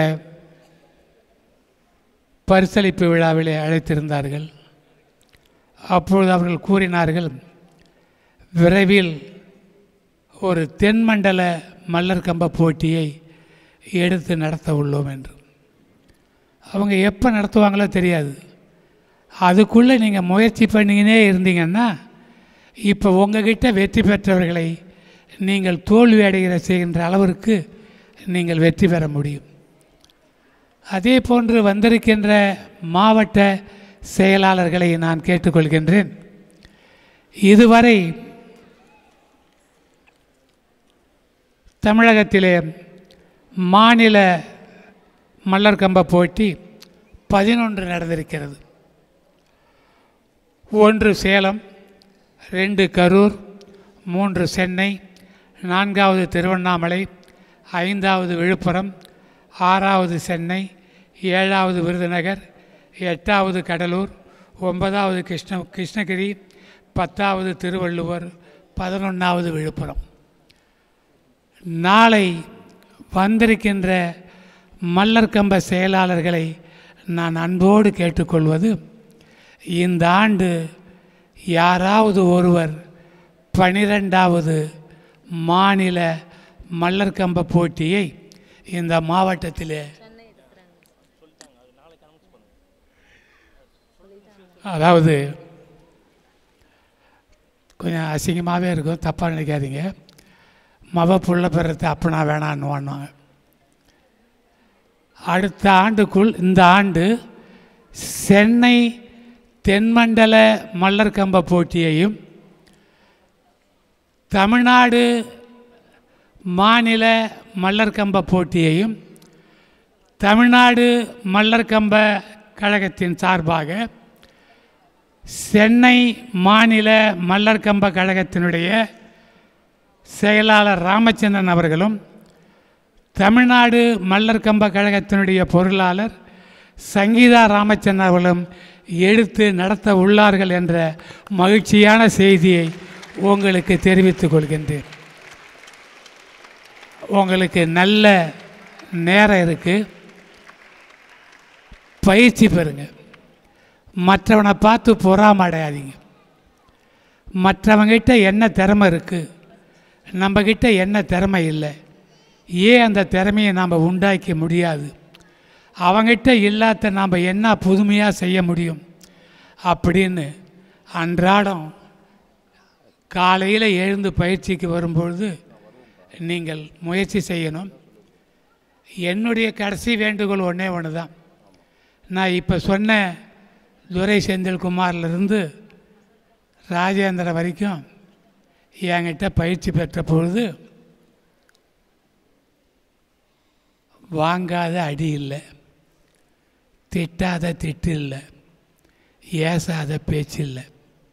பரிசளிப்பு விழாவிலே அழைத்திருந்தார்கள் அப்பொழுது அவர்கள் கூறினார்கள் விரைவில் ஒரு தென்மண்டல மல்லர் கம்ப போட்டியை எடுத்து நடத்த உள்ளோம் என்று அவங்க எப்போ நடத்துவாங்களோ தெரியாது அதுக்குள்ளே நீங்கள் முயற்சி பண்ணிக்கினே இருந்தீங்கன்னா இப்போ உங்ககிட்ட வெற்றி பெற்றவர்களை நீங்கள் தோல்வி அடைகிற செய்கின்ற அளவிற்கு நீங்கள் வெற்றி பெற முடியும் அதே போன்று வந்திருக்கின்ற மாவட்ட செயலாளர்களை நான் கேட்டுக்கொள்கின்றேன் இதுவரை தமிழகத்திலே மாநில மல்லர்கம்ப போட்டி பதினொன்று நடந்திருக்கிறது ஒன்று சேலம் ரெண்டு கரூர் மூன்று சென்னை நான்காவது திருவண்ணாமலை ஐந்தாவது விழுப்புரம் ஆறாவது சென்னை ஏழாவது விருதுநகர் எட்டாவது கடலூர் ஒன்பதாவது கிருஷ்ண கிருஷ்ணகிரி பத்தாவது திருவள்ளுவர் பதினொன்றாவது விழுப்புரம் நாளை வந்திருக்கின்ற மல்லர்கம்ப செயலாளர்களை நான் அன்போடு கேட்டுக்கொள்வது இந்த ஆண்டு யாராவது ஒருவர் பனிரெண்டாவது மாநில மல்லர்கம்ப போட்டியை இந்த மாவட்டத்திலே அதாவது கொஞ்சம் அசிங்கமாகவே இருக்கும் தப்பாக நினைக்காதீங்க மவ புள்ள பெறத்தை அப்பனா வேணான்னு வாங்குவாங்க அடுத்த ஆண்டுக்குள் இந்த ஆண்டு சென்னை தென்மண்டல மல்லர்கம்ப போட்டியையும் தமிழ்நாடு மாநில மல்லர்கம்ப போட்டியையும் தமிழ்நாடு மல்லர்கம்ப கழகத்தின் சார்பாக சென்னை மாநில மல்லர்கம்ப கழகத்தினுடைய செயலாளர் ராமச்சந்திரன் அவர்களும் தமிழ்நாடு மல்லர்கம்ப கழகத்தினுடைய பொருளாளர் சங்கீதா ராமச்சந்திரன் அவர்களும் எடுத்து நடத்த உள்ளார்கள் என்ற மகிழ்ச்சியான செய்தியை உங்களுக்கு தெரிவித்துக் கொள்கின்றேன் உங்களுக்கு நல்ல நேரம் இருக்குது பயிற்சி பெறுங்க மற்றவனை பார்த்து பொறாம அடையாதீங்க மற்றவங்கிட்ட என்ன திறமை இருக்குது நம்மக்கிட்ட என்ன திறமை இல்லை ஏன் அந்த திறமையை நாம் உண்டாக்க முடியாது அவங்கிட்ட இல்லாத நாம் என்ன புதுமையாக செய்ய முடியும் அப்படின்னு அன்றாடம் காலையில் எழுந்து பயிற்சிக்கு வரும்பொழுது நீங்கள் முயற்சி செய்யணும் என்னுடைய கடைசி வேண்டுகோள் ஒன்றே ஒன்று தான் நான் இப்போ சொன்ன துரை செந்தில்குமார்லேருந்து ராஜேந்திர வரைக்கும் என்கிட்ட பயிற்சி பெற்ற பொழுது வாங்காத அடி இல்லை திட்டாத திட்டு இல்லை ஏசாத பேச்சு இல்லை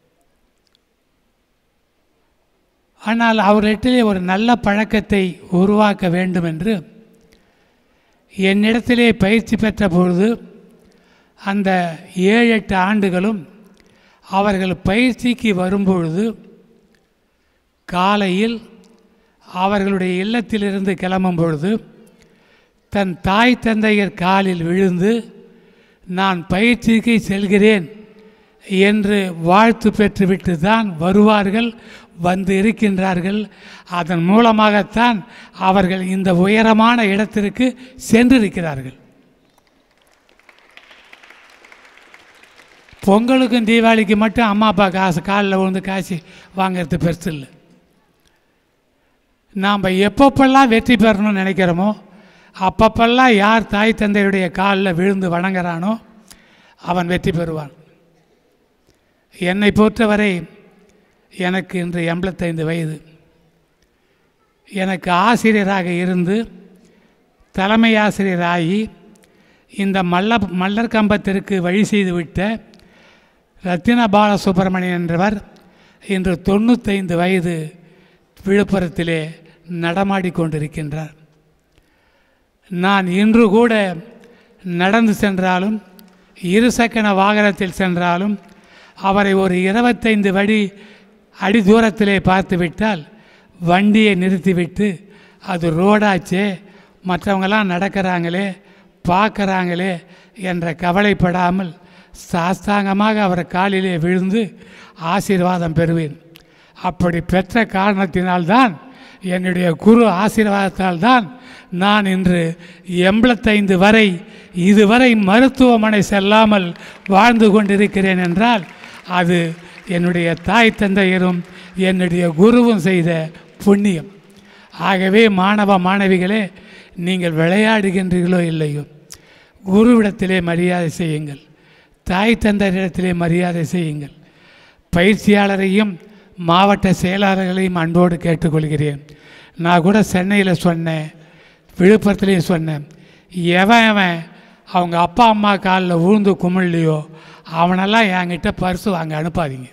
ஆனால் அவர்களிடத்திலே ஒரு நல்ல பழக்கத்தை உருவாக்க வேண்டும் என்று என்னிடத்திலே பயிற்சி பெற்ற பொழுது அந்த ஏழு எட்டு ஆண்டுகளும் அவர்கள் பயிற்சிக்கு வரும்பொழுது காலையில் அவர்களுடைய இல்லத்திலிருந்து கிளம்பும் பொழுது தன் தாய் தந்தையர் காலில் விழுந்து நான் பயிற்சிக்கு செல்கிறேன் என்று வாழ்த்து பெற்றுவிட்டு தான் வருவார்கள் வந்து இருக்கின்றார்கள் அதன் மூலமாகத்தான் அவர்கள் இந்த உயரமான இடத்திற்கு சென்றிருக்கிறார்கள் பொங்கலுக்கும் தீபாவளிக்கு மட்டும் அம்மா அப்பா காசு காலில் விழுந்து காசு வாங்கிறது பெருசு இல்லை நாம் எப்பப்பெல்லாம் வெற்றி பெறணும்னு நினைக்கிறோமோ அப்பப்பெல்லாம் யார் தாய் தந்தையுடைய காலில் விழுந்து வணங்குறானோ அவன் வெற்றி பெறுவான் என்னை பொறுத்தவரை எனக்கு இன்று எண்பத்தைந்து வயது எனக்கு ஆசிரியராக இருந்து தலைமை ஆசிரியராகி இந்த மல்ல மல்லர் கம்பத்திற்கு வழி செய்துவிட்ட ரத்தின பாலசுப்ரமணியன் என்றவர் இன்று தொண்ணூத்தைந்து வயது விழுப்புரத்திலே நடமாடிக் கொண்டிருக்கின்றார் நான் இன்று கூட நடந்து சென்றாலும் இருசக்கர வாகனத்தில் சென்றாலும் அவரை ஒரு இருபத்தைந்து வடி அடி தூரத்திலே பார்த்துவிட்டால் வண்டியை நிறுத்திவிட்டு அது ரோடாச்சே மற்றவங்களாம் நடக்கிறாங்களே பார்க்குறாங்களே என்ற கவலைப்படாமல் சாஸ்தாங்கமாக அவர் காலிலே விழுந்து ஆசீர்வாதம் பெறுவேன் அப்படி பெற்ற காரணத்தினால்தான் என்னுடைய குரு ஆசீர்வாதத்தால் தான் நான் இன்று எண்பத்தைந்து வரை இதுவரை மருத்துவமனை செல்லாமல் வாழ்ந்து கொண்டிருக்கிறேன் என்றால் அது என்னுடைய தாய் தந்தையரும் என்னுடைய குருவும் செய்த புண்ணியம் ஆகவே மாணவ மாணவிகளே நீங்கள் விளையாடுகின்றீர்களோ இல்லையோ குருவிடத்திலே மரியாதை செய்யுங்கள் தாய் தந்தையரிடத்திலே மரியாதை செய்யுங்கள் பயிற்சியாளரையும் மாவட்ட செயலாளர்களையும் அன்போடு கேட்டுக்கொள்கிறேன் நான் கூட சென்னையில் சொன்னேன் விழுப்புரத்துலேயும் சொன்னேன் எவன் எவன் அவங்க அப்பா அம்மா காலில் விழுந்து குமிழ்லையோ அவனெல்லாம் என்கிட்ட பரிசு வாங்க அனுப்பாதீங்க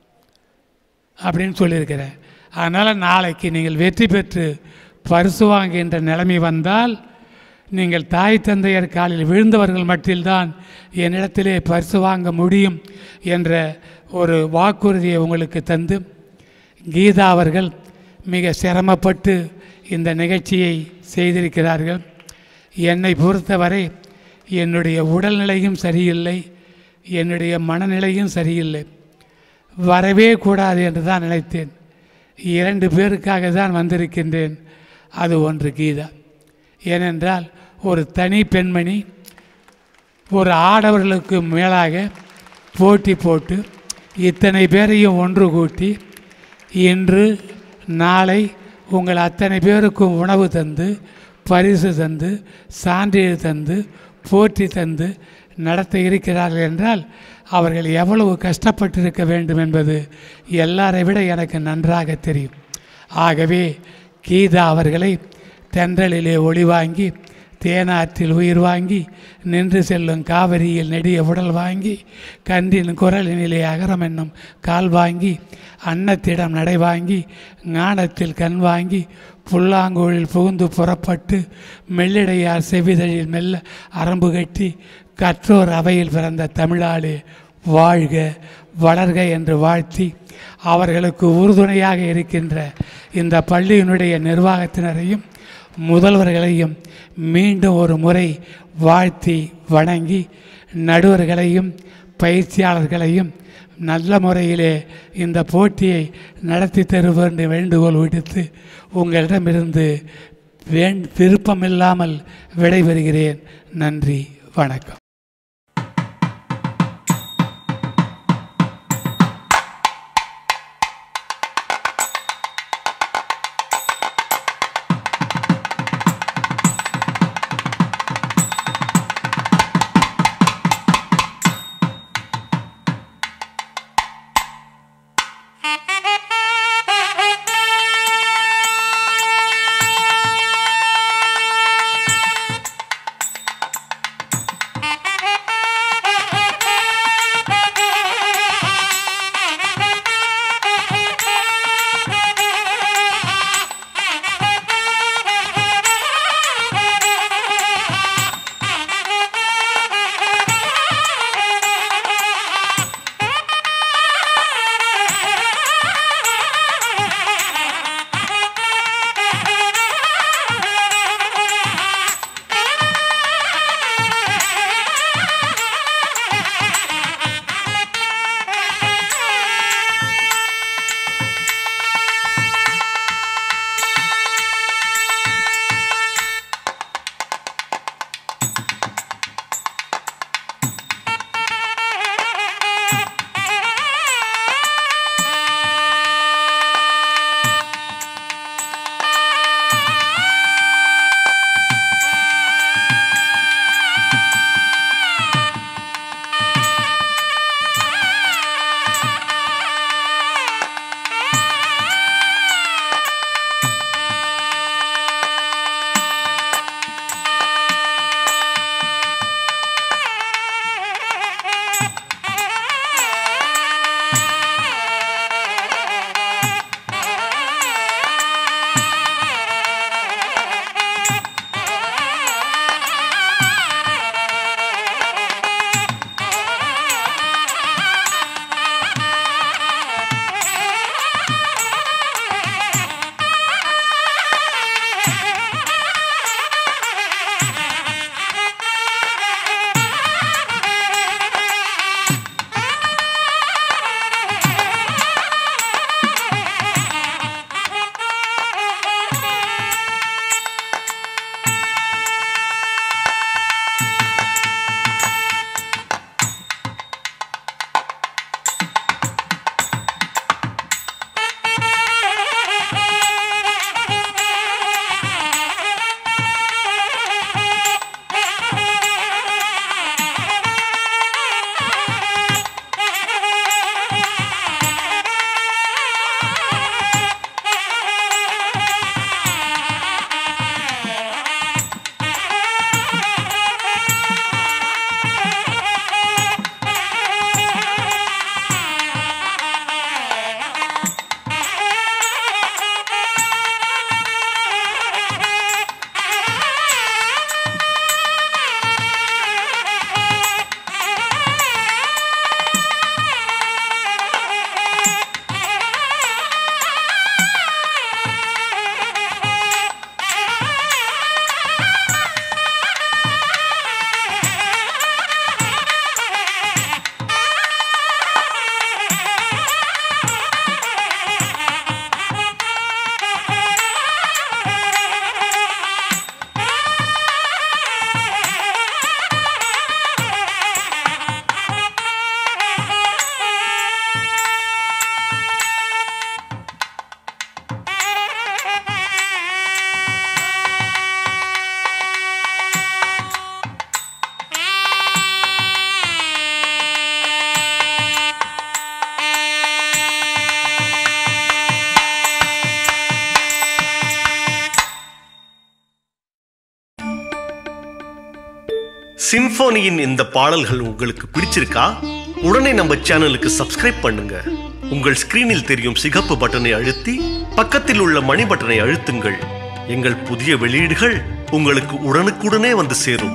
அப்படின்னு சொல்லியிருக்கிறேன் அதனால் நாளைக்கு நீங்கள் வெற்றி பெற்று பரிசு வாங்குகின்ற நிலைமை வந்தால் நீங்கள் தாய் தந்தையர் காலில் விழுந்தவர்கள் மட்டில்தான் என்னிடத்திலே பரிசு வாங்க முடியும் என்ற ஒரு வாக்குறுதியை உங்களுக்கு தந்து கீதா அவர்கள் மிக சிரமப்பட்டு இந்த நிகழ்ச்சியை செய்திருக்கிறார்கள் என்னை பொறுத்தவரை என்னுடைய உடல்நிலையும் சரியில்லை என்னுடைய மனநிலையும் சரியில்லை வரவே கூடாது என்று தான் நினைத்தேன் இரண்டு பேருக்காக தான் வந்திருக்கின்றேன் அது ஒன்று கீதா ஏனென்றால் ஒரு தனி பெண்மணி ஒரு ஆடவர்களுக்கு மேலாக போட்டி போட்டு இத்தனை பேரையும் ஒன்று கூட்டி இன்று நாளை உங்கள் அத்தனை பேருக்கும் உணவு தந்து பரிசு தந்து சான்றிதழ் தந்து போற்றி தந்து நடத்த இருக்கிறார்கள் என்றால் அவர்கள் எவ்வளவு கஷ்டப்பட்டிருக்க வேண்டும் என்பது எல்லாரை விட எனக்கு நன்றாக தெரியும் ஆகவே கீதா அவர்களை தென்றலிலே ஒளி வாங்கி தேனாற்றில் உயிர் வாங்கி நின்று செல்லும் காவிரியில் நெடிய உடல் வாங்கி கன்றின் குரலினிலே அகரம் என்னும் கால் வாங்கி அன்னத்திடம் நடை வாங்கி ஞானத்தில் கண் வாங்கி புல்லாங்கோழில் புகுந்து புறப்பட்டு மெல்லிடையார் செவிதழில் மெல்ல அரம்பு கட்டி கற்றோர் அவையில் பிறந்த தமிழாளே வாழ்க வளர்க என்று வாழ்த்தி அவர்களுக்கு உறுதுணையாக இருக்கின்ற இந்த பள்ளியினுடைய நிர்வாகத்தினரையும் முதல்வர்களையும் மீண்டும் ஒரு முறை வாழ்த்தி வணங்கி நடுவர்களையும் பயிற்சியாளர்களையும் நல்ல முறையிலே இந்த போட்டியை நடத்தி தர வேண்டும் வேண்டுகோள் விடுத்து உங்களிடமிருந்து வேண் விருப்பமில்லாமல் விடைபெறுகிறேன் நன்றி வணக்கம் Thank சிம்பொனியின் இந்த பாடல்கள் உங்களுக்கு பிடிச்சிருக்கா உடனே நம்ம சேனலுக்கு சப்ஸ்கிரைப் பண்ணுங்க உங்கள் ஸ்கிரீனில் தெரியும் சிகப்பு பட்டனை அழுத்தி பக்கத்தில் உள்ள மணி பட்டனை அழுத்துங்கள் எங்கள் புதிய வெளியீடுகள் உங்களுக்கு உடனுக்குடனே வந்து சேரும்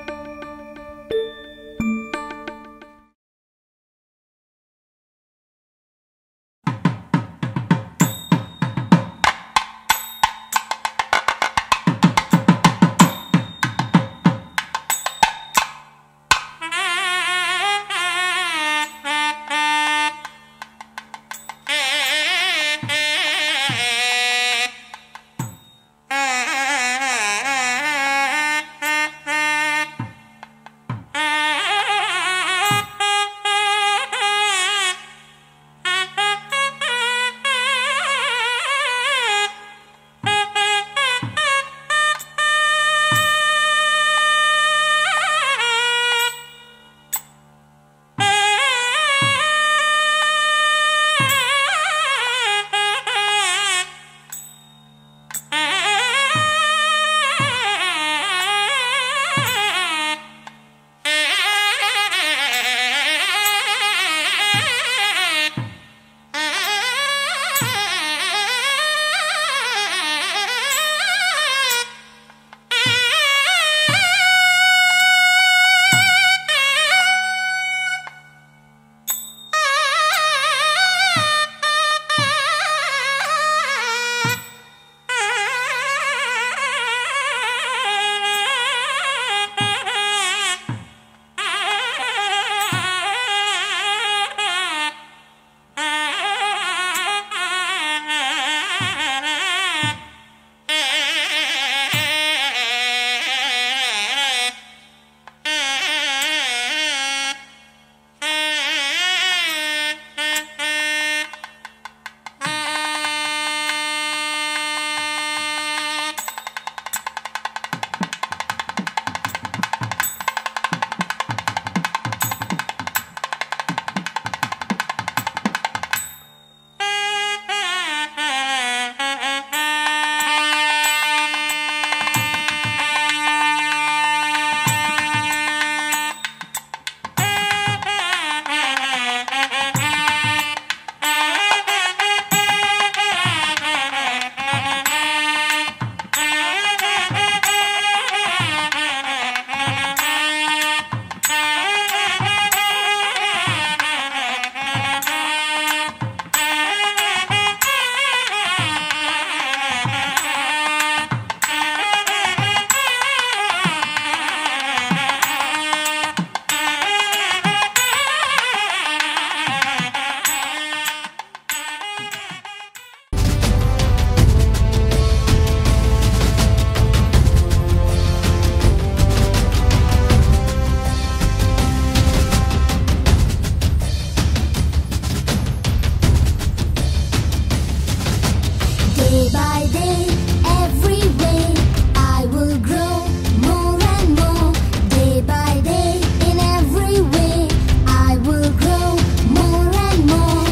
Day by day, every way, I will grow more and more. Day by day, in every way, I will grow more and more.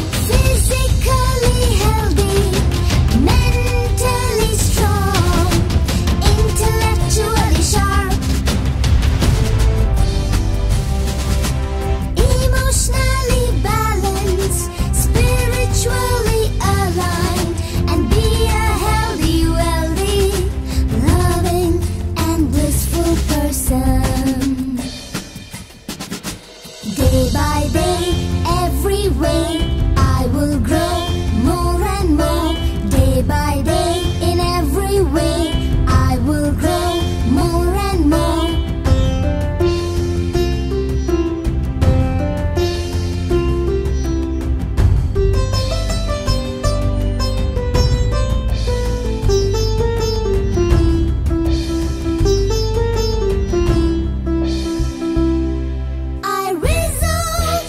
Physically healthy, mentally strong, intellectually sharp. Emotionally balanced, spiritually aligned, and be a healthy, wealthy, loving, and blissful person. Day by day, every way, I will grow more and more. Day by day, in every way, I will grow more and more. I resolve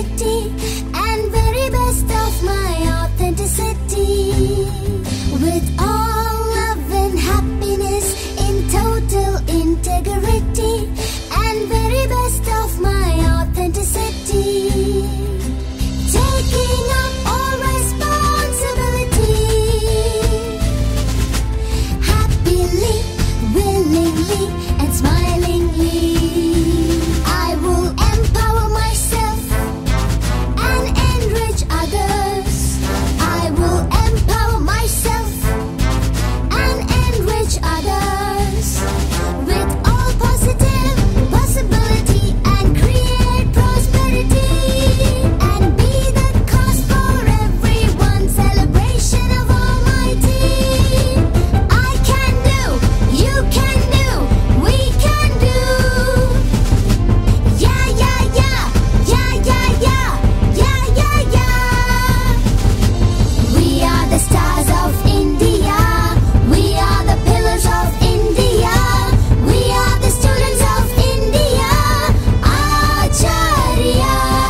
integrity and very best of my authenticity. With all love and happiness in total integrity and very best of my authenticity. Taking up all responsibility happily, willingly, and smilingly. I will empower myself and enrich others. I will empower myself and enrich others with all positive possibility and create prosperity and be the cause for everyone's celebration of Almighty. I can do, you can do, we can do. Yeah, yeah, yeah, yeah, yeah, yeah, yeah, yeah, yeah. We are the stars of India. We are the pillars of India. We are the students of India. Acharya.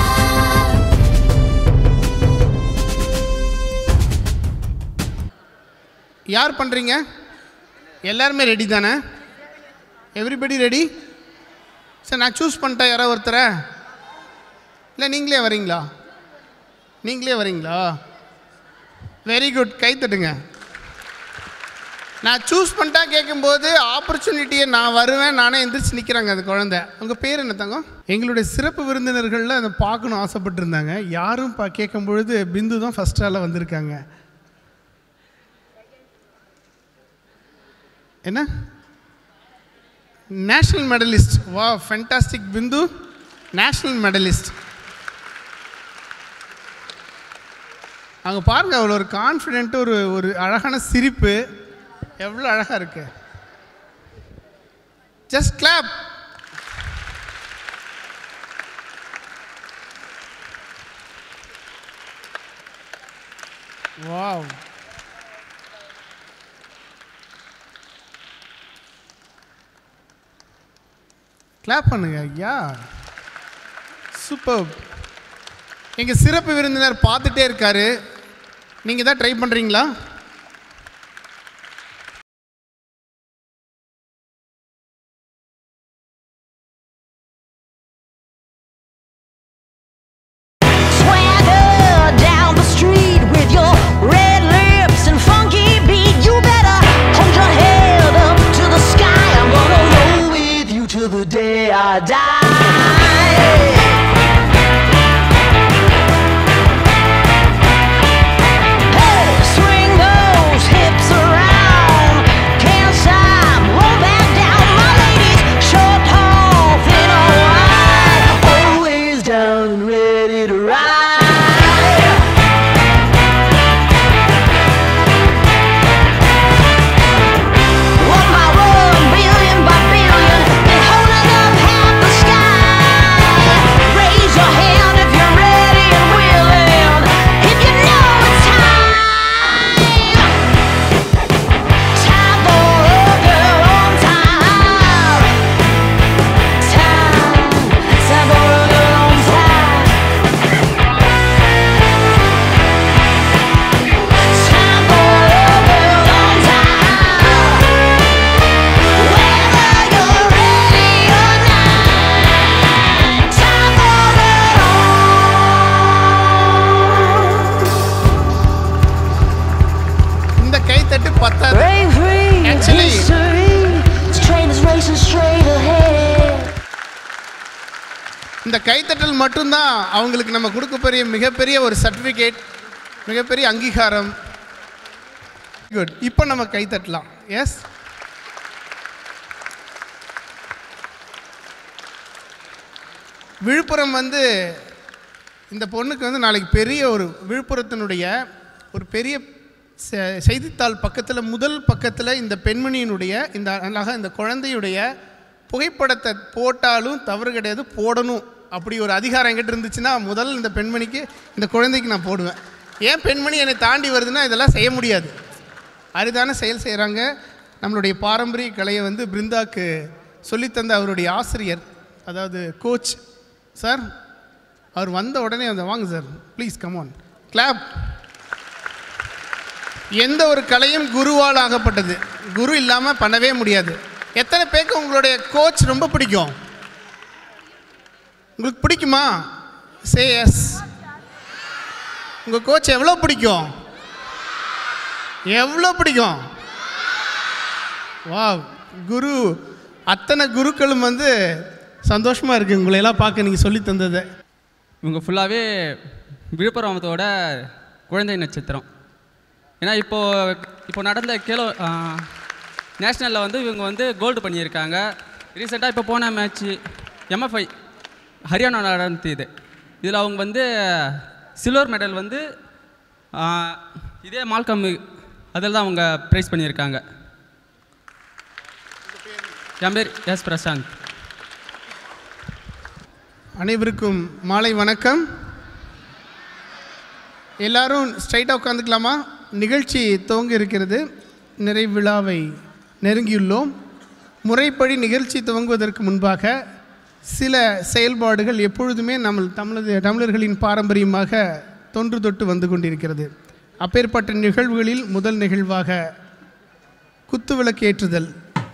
யார் பண்ணுறீங்க எல்லாருமே ரெடி தானே எவ்ரிபடி ரெடி சார் நான் சூஸ் பண்ணிட்டேன் யாரோ ஒருத்தரை இல்லை நீங்களே வரீங்களா நீங்களே வரீங்களா வெரி குட் கை தட்டுங்க நான் சூஸ் பண்ணிட்டா கேட்கும்போது ஆப்பர்ச்சுனிட்டியை நான் வருவேன் நானே எந்திரிச்சு நிற்கிறாங்க அந்த குழந்தை உங்கள் பேர் என்ன தங்கம் எங்களுடைய சிறப்பு விருந்தினர்களில் அதை பார்க்கணும் ஆசைப்பட்டிருந்தாங்க யாரும் பா கேட்கும் பொழுது பிந்து தான் ஃபஸ்ட் ஆளாக வந்திருக்காங்க என்ன நேஷ்னல் மெடலிஸ்ட் வா ஃபென்டாஸ்டிக் பிந்து நேஷ்னல் மெடலிஸ்ட் அங்கே பாருங்க அவ்வளோ ஒரு கான்ஃபிடென்ட் ஒரு ஒரு அழகான சிரிப்பு எவ்வளோ அழகாக இருக்கு ஜஸ்ட் கிளாப் வாவ் கிளாப் பண்ணுங்க ஐயா சூப்பர் எங்கள் சிறப்பு விருந்தினர் பார்த்துட்டே இருக்காரு நீங்கள் தான் ட்ரை பண்ணுறீங்களா Swagger down the street with your red lips and funky beat. You better hold your head up to the sky. I'm gonna roll with you till the day I die. Hey, swing those hips around. Can't stop, roll back down. My ladies, short, tall, thin or wide, always down and ready to ride. One by one, billion by billion, they're holding up half the sky. Raise your hand if you're ready and willing. If you know it's time. Time for a girl on time. Time, time for a girl on time. Time for a girl on time. Whether you're ready or not, time for a இந்த கைத்தட்டு பத்தாது Break free, Actually- history. This train is racing straight ahead. இந்த கைத்தட்டல் மட்டும்தான் அவங்களுக்கு நம்ம கொடுக்கக்கூடிய மிகப்பெரிய ஒரு சர்டிஃபிகேட் மிகப்பெரிய அங்கீகாரம் குட் இப்போ நம்ம கைத்தட்டலாம் எஸ் விழுப்புரம் வந்து இந்த பொண்ணுக்கு வந்து நாளைக்கு பெரிய ஒரு விழுப்புரத்தினுடைய ஒரு பெரிய செ- செய்தித்தாள் பக்கத்தில் முதல் பக்கத்தில் இந்த பெண்மணியினுடைய இந்த அழகாக இந்த குழந்தையுடைய புகைப்படத்தை போட்டாலும் தவறு கிடையாது போடணும் அப்படி ஒரு அதிகாரம் என்கிட்ட இருந்துச்சுன்னா முதல் இந்த பெண்மணிக்கு இந்த குழந்தைக்கு நான் போடுவேன் ஏன் பெண்மணி என்னை தாண்டி வருதுன்னா இதெல்லாம் செய்ய முடியாது அரிதான செயல் செய்கிறாங்க நம்மளுடைய பாரம்பரிய கலையை வந்து பிருந்தாக்கு சொல்லித்தந்த அவருடைய ஆசிரியர் அதாவது கோச் சார் அவர் வந்த உடனே அந்த வாங்க சார் ப்ளீஸ் கமான் கிளாப் எந்த ஒரு கலையும் குருவால் ஆகப்பட்டது குரு இல்லாமல் பண்ணவே முடியாது எத்தனை பேருக்கு உங்களுடைய கோச் ரொம்ப பிடிக்கும் உங்களுக்கு பிடிக்குமா சே எஸ் உங்கள் கோச் எவ்வளோ பிடிக்கும் எவ்வளோ பிடிக்கும் வா குரு அத்தனை குருக்களும் வந்து சந்தோஷமாக இருக்குது உங்களையெல்லாம் பார்க்க நீங்கள் சொல்லி தந்தது இவங்க ஃபுல்லாகவே விழுப்புரத்தோட குழந்தை நட்சத்திரம் ஏன்னா இப்போது இப்போ நடந்த கேலோ நேஷ்னலில் வந்து இவங்க வந்து கோல்டு பண்ணியிருக்காங்க ரீசெண்டாக இப்போ போன மேட்ச்சு எம்எஃப்ஐ ஹரியானா நடந்தது இதில் அவங்க வந்து சில்வர் மெடல் வந்து ஆ, இதே மால்கம் அதில் தான் அவங்க ப்ரைஸ் பண்ணியிருக்காங்க என் பேர் எஸ் பிரசாந்த் அனைவருக்கும் மாலை வணக்கம் எல்லாரும் ஸ்ட்ரைட்டாக உட்காந்துக்கலாமா நிகழ்ச்சி துவங்க இருக்கிறது நிறைவு விழாவை நெருங்கியுள்ளோம் முறைப்படி நிகழ்ச்சி துவங்குவதற்கு முன்பாக சில செயல்பாடுகள் எப்பொழுதுமே நம்ம தமிழது தமிழர்களின் பாரம்பரியமாக தொன்று தொட்டு வந்து கொண்டிருக்கிறது அப்பேற்பட்ட நிகழ்வுகளில் முதல் நிகழ்வாக குத்துவிளக்கு ஏற்றுதல்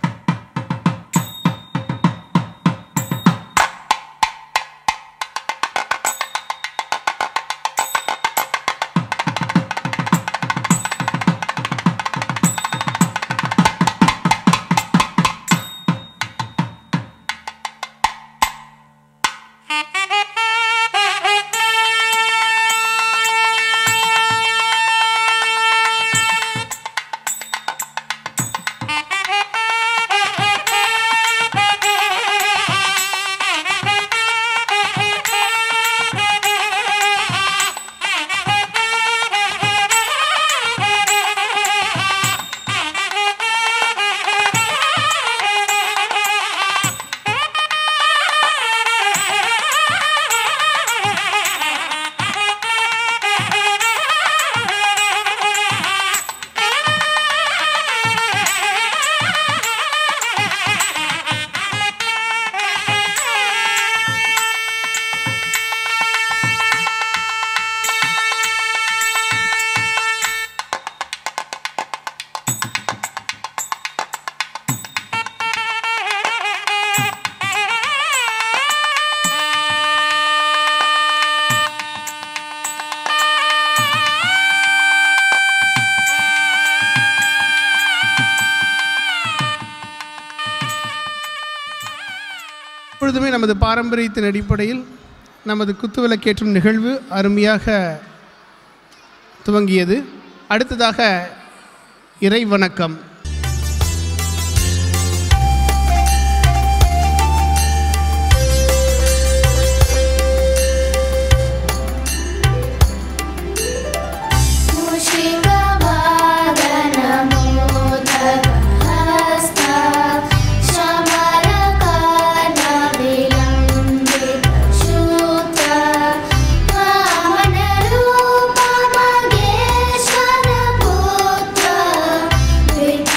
எப்பொழுதுமே நமது பாரம்பரியத்தின் அடிப்படையில் நமது குத்துவிளக்கேற்றும் நிகழ்வு அருமையாக துவங்கியது அடுத்ததாக இறை வணக்கம் Vidyanath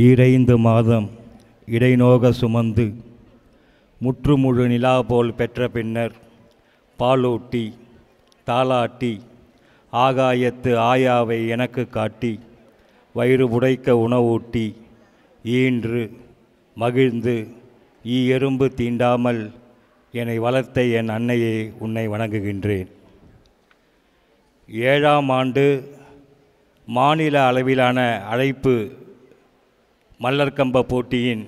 ஈரைந்து மாதம் இடைநோக சுமந்து முற்றுமுழு நிலா போல் பெற்ற பின்னர் பாலூட்டி தாலாட்டி ஆகாயத்து ஆயாவை எனக்கு காட்டி வயிறு புடைக்க உணவூட்டி ஈன்று மகிழ்ந்து ஈ எறும்பு தீண்டாமல் என்னை வளர்த்த என் அன்னையே உன்னை வணங்குகின்றேன் ஏழாம் ஆண்டு மாநில அளவிலான அழைப்பு மல்லர்கம்ப போட்டியின்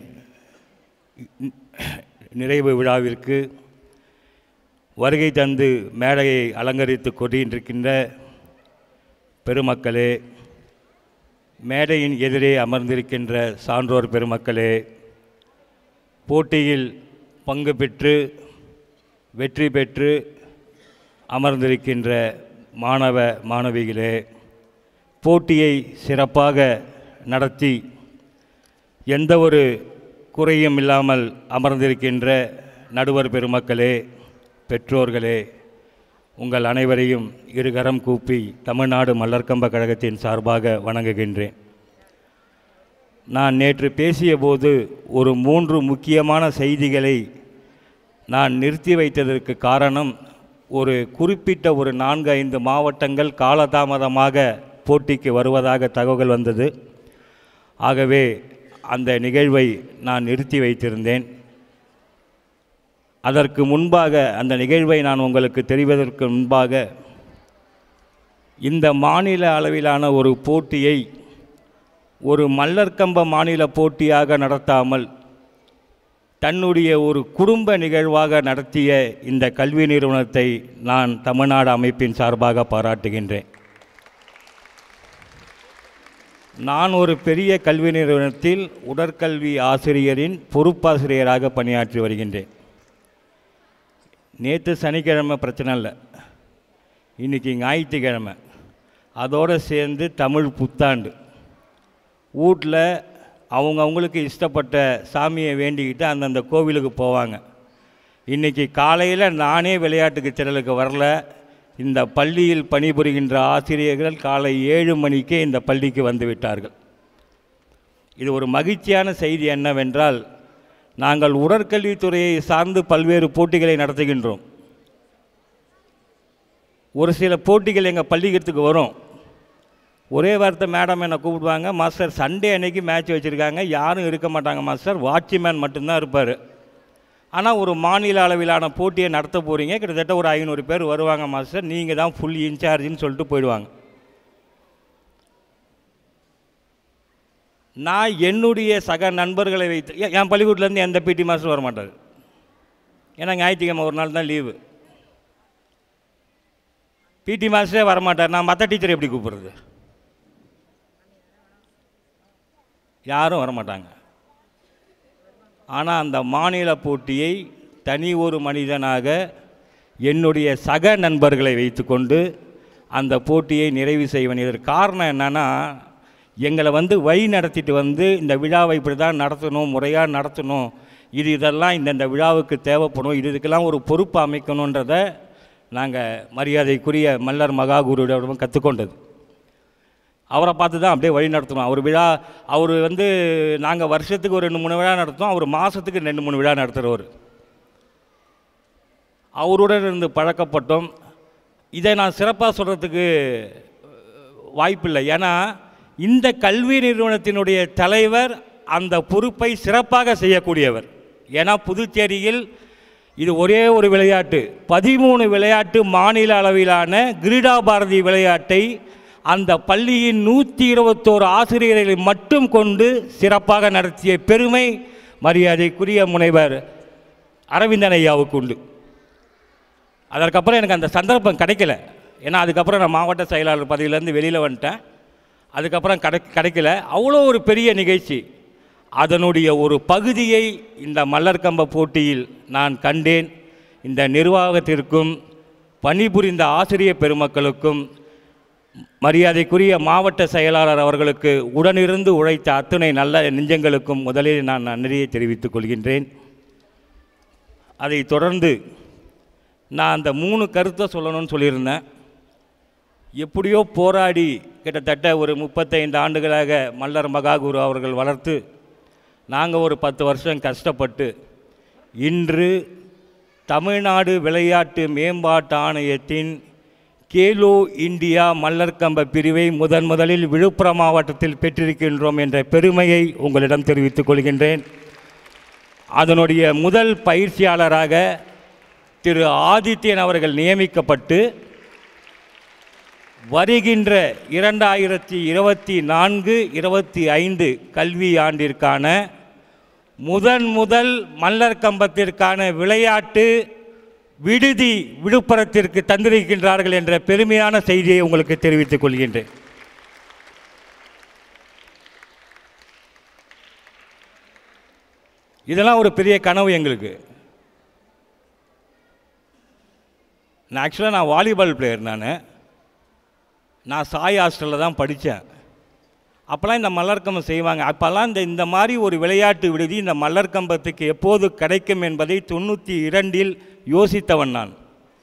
நிறைவு விழாவிற்கு வருகை தந்து மேடையை அலங்கரித்து கொண்டிருக்கின்ற பெருமக்களே மேடையின் எதிரே அமர்ந்திருக்கின்ற சான்றோர் பெருமக்களே போட்டியில் பங்கு பெற்று வெற்றி பெற்று அமர்ந்திருக்கின்ற மாணவ மாணவிகளே போட்டியை சிறப்பாக நடத்தி எந்த ஒரு குறையும் இல்லாமல் அமர்ந்திருக்கின்ற நடுவர் பெருமக்களே பெற்றோர்களே உங்கள் அனைவரையும் இருகரம் கூப்பி தமிழ்நாடு மல்லர்கம்ப கழகத்தின் சார்பாக வணங்குகின்றேன் நான் நேற்று பேசியபோது ஒரு மூன்று முக்கியமான செய்திகளை நான் நிறுத்தி வைத்ததற்கு காரணம் ஒரு குறிப்பிட்ட ஒரு நான்கு ஐந்து மாவட்டங்கள் காலதாமதமாக போட்டிக்கு வருவதாக தகவல் வந்தது ஆகவே அந்த நிகழ்வை நான் நிறுத்தி வைத்திருந்தேன் அதற்கு முன்பாக அந்த நிகழ்வை நான் உங்களுக்கு தெரிவதற்கு முன்பாக இந்த மாநில அளவிலான ஒரு போட்டியை ஒரு மல்லர்கம்ப மாநில போட்டியாக நடத்தாமல் தன்னுடைய ஒரு குடும்ப நிகழ்வாக நடத்திய இந்த கல்வி நிறுவனத்தை நான் தமிழ்நாடு அமைப்பின் சார்பாக பாராட்டுகின்றேன் நான் ஒரு பெரிய கல்வி நிறுவனத்தில் உடற்கல்வி ஆசிரியரின் பொறுப்பாசிரியராக பணியாற்றி வருகின்றேன் நேற்று சனிக்கிழமை பிரச்சனை இல்லை இன்றைக்கி ஞாயிற்றுக்கிழமை அதோடு சேர்ந்து தமிழ் புத்தாண்டு வீட்டில் அவங்க அவங்களுக்கு இஷ்டப்பட்ட சாமியை வேண்டிக்கிட்டு அந்தந்த கோவிலுக்கு போவாங்க இன்றைக்கி காலையில் நானே விளையாட்டுக்கு திடலுக்கு வரல இந்த பள்ளியில் பணிபுரிகின்ற ஆசிரியர்கள் காலை ஏழு மணிக்கே இந்த பள்ளிக்கு வந்து விட்டார்கள் இது ஒரு மகிழ்ச்சியான செய்தி என்னவென்றால் நாங்கள் உடற்கல்வித்துறையை சார்ந்து பல்வேறு போட்டிகளை நடத்துகின்றோம் ஒரு சில போட்டிகள் எங்கள் பள்ளிக்கூடத்துக்கு வரும் ஒரே வார்த்தை மேடம் என்னை கூப்பிடுவாங்க மாஸ்டர் சண்டே அன்னைக்கு மேட்ச் வச்சுருக்காங்க யாரும் இருக்க மாட்டாங்க மாஸ்டர் வாட்ச்மேன் மட்டும்தான் இருப்பார் ஆனால் ஒரு மாநில அளவிலான போட்டியை நடத்த போகிறீங்க கிட்டத்தட்ட ஒரு ஐநூறு பேர் வருவாங்க மாஸ்டர் நீங்கள் தான் ஃபுல் இன்சார்ஜின்னு சொல்லிட்டு போயிடுவாங்க நான் என்னுடைய சக நண்பர்களை வைத்து எ- என் பள்ளிக்கூட்டிலேருந்து எந்த பிடி மாஸ்டர் வர மாட்டார் ஏன்னா ஞாயிற்றுக்கிழமை ஒரு நாள் தான் லீவு பிடி மாஸ்டரே வரமாட்டார் நான் மற்ற டீச்சர் எப்படி கூப்பிடுறது யாரும் வரமாட்டாங்க ஆனால் அந்த மாநில போட்டியை தனி ஒரு மனிதனாக என்னுடைய சக நண்பர்களை வைத்துக்கொண்டு அந்த போட்டியை நிறைவு செய்வேன் இதற்கு காரணம் என்னன்னா எங்களை வந்து வழி நடத்திட்டு வந்து இந்த விழாவை இப்படி தான் நடத்தணும் முறையாக நடத்தணும் இது இதெல்லாம் இந்தந்த விழாவுக்கு தேவைப்படும் இது இதுக்கெல்லாம் ஒரு பொறுப்பு அமைக்கணுன்றதை நாங்கள் மரியாதைக்குரிய மல்லர் மகாகுருவிடம் கற்றுக்கொண்டது அவரை பார்த்து தான் அப்படியே வழி நடத்தணும் அவர் விழா அவர் வந்து நாங்கள் வருஷத்துக்கு ஒரு ரெண்டு மூணு விழா நடத்துவோம் அவர் மாதத்துக்கு ரெண்டு மூணு விழா நடத்துகிறவர் அவருடன் இருந்து பழக்கப்பட்டோம் இதை நான் சிறப்பாக சொல்கிறதுக்கு வாய்ப்பில்லை ஏன்னா இந்த கல்வி நிறுவனத்தினுடைய தலைவர் அந்த பொறுப்பை சிறப்பாக செய்யக்கூடியவர் ஏன்னா புதுச்சேரியில் இது ஒரே ஒரு விளையாட்டு பதிமூணு விளையாட்டு மாநில அளவிலான கிரீடா பாரதி விளையாட்டை அந்த பள்ளியின் நூற்றி இருபத்தோரு ஆசிரியர்களை மட்டும் கொண்டு சிறப்பாக நடத்திய பெருமை மரியாதைக்குரிய முனைவர் அரவிந்தன் ஐயாவுக்கு உண்டு அதற்கப்புறம் எனக்கு அந்த சந்தர்ப்பம் கிடைக்கல ஏன்னா அதுக்கப்புறம் நான் மாவட்ட செயலாளர் பதவியிலேருந்து வெளியில் வந்துட்டேன் அதுக்கப்புறம் கிடை கிடைக்கல அவ்வளோ ஒரு பெரிய நிகழ்ச்சி அதனுடைய ஒரு பகுதியை இந்த மல்லர்கம்ப போட்டியில் நான் கண்டேன் இந்த நிர்வாகத்திற்கும் பணிபுரிந்த ஆசிரியர் பெருமக்களுக்கும் மரியாதைக்குரிய மாவட்ட செயலாளர் அவர்களுக்கு உடனிருந்து உழைத்த அத்துணை நல்ல நெஞ்சங்களுக்கும் முதலில் நான் நன்றியை தெரிவித்துக் கொள்கின்றேன் அதைத் தொடர்ந்து நான் அந்த மூணு கருத்தை சொல்லணும்னு சொல்லியிருந்தேன் எப்படியோ போராடி கிட்டத்தட்ட ஒரு முப்பத்தைந்து ஆண்டுகளாக மல்லர் மகாகுரு அவர்கள் வளர்த்து நாங்கள் ஒரு பத்து வருஷம் கஷ்டப்பட்டு இன்று தமிழ்நாடு விளையாட்டு மேம்பாட்டு ஆணையத்தின் கேலோ இந்தியா மல்லர்கம்ப பிரிவை முதன் முதலில் விழுப்புரம் மாவட்டத்தில் பெற்றிருக்கின்றோம் என்ற பெருமையை உங்களிடம் தெரிவித்துக் கொள்கின்றேன் அதனுடைய முதல் பயிற்சியாளராக திரு ஆதித்யன் அவர்கள் நியமிக்கப்பட்டு வருகின்ற இரண்டாயிரத்தி இருபத்தி நான்கு இருபத்தி ஐந்து கல்வி ஆண்டிற்கான முதன் முதல் மல்லர் கம்பத்திற்கான விளையாட்டு விடுதி விழுப்புரத்திற்கு தந்திருக்கின்றார்கள் என்ற பெருமையான செய்தியை உங்களுக்கு தெரிவித்துக் கொள்கின்றேன் இதெல்லாம் ஒரு பெரிய கனவு எங்களுக்கு நான் ஆக்சுவலாக நான் வாலிபால் பிளேயர் நான் நான் சாய் ஹாஸ்டலில் தான் படித்தேன் அப்போல்லாம் இந்த மல்லர்கம்பம் செய்வாங்க அப்போல்லாம் இந்த இந்த மாதிரி ஒரு விளையாட்டு விடுதி இந்த மல்லர்கம்பத்துக்கு எப்போது கிடைக்கும் என்பதை தொண்ணூற்றி இரண்டில் யோசித்தவன் நான்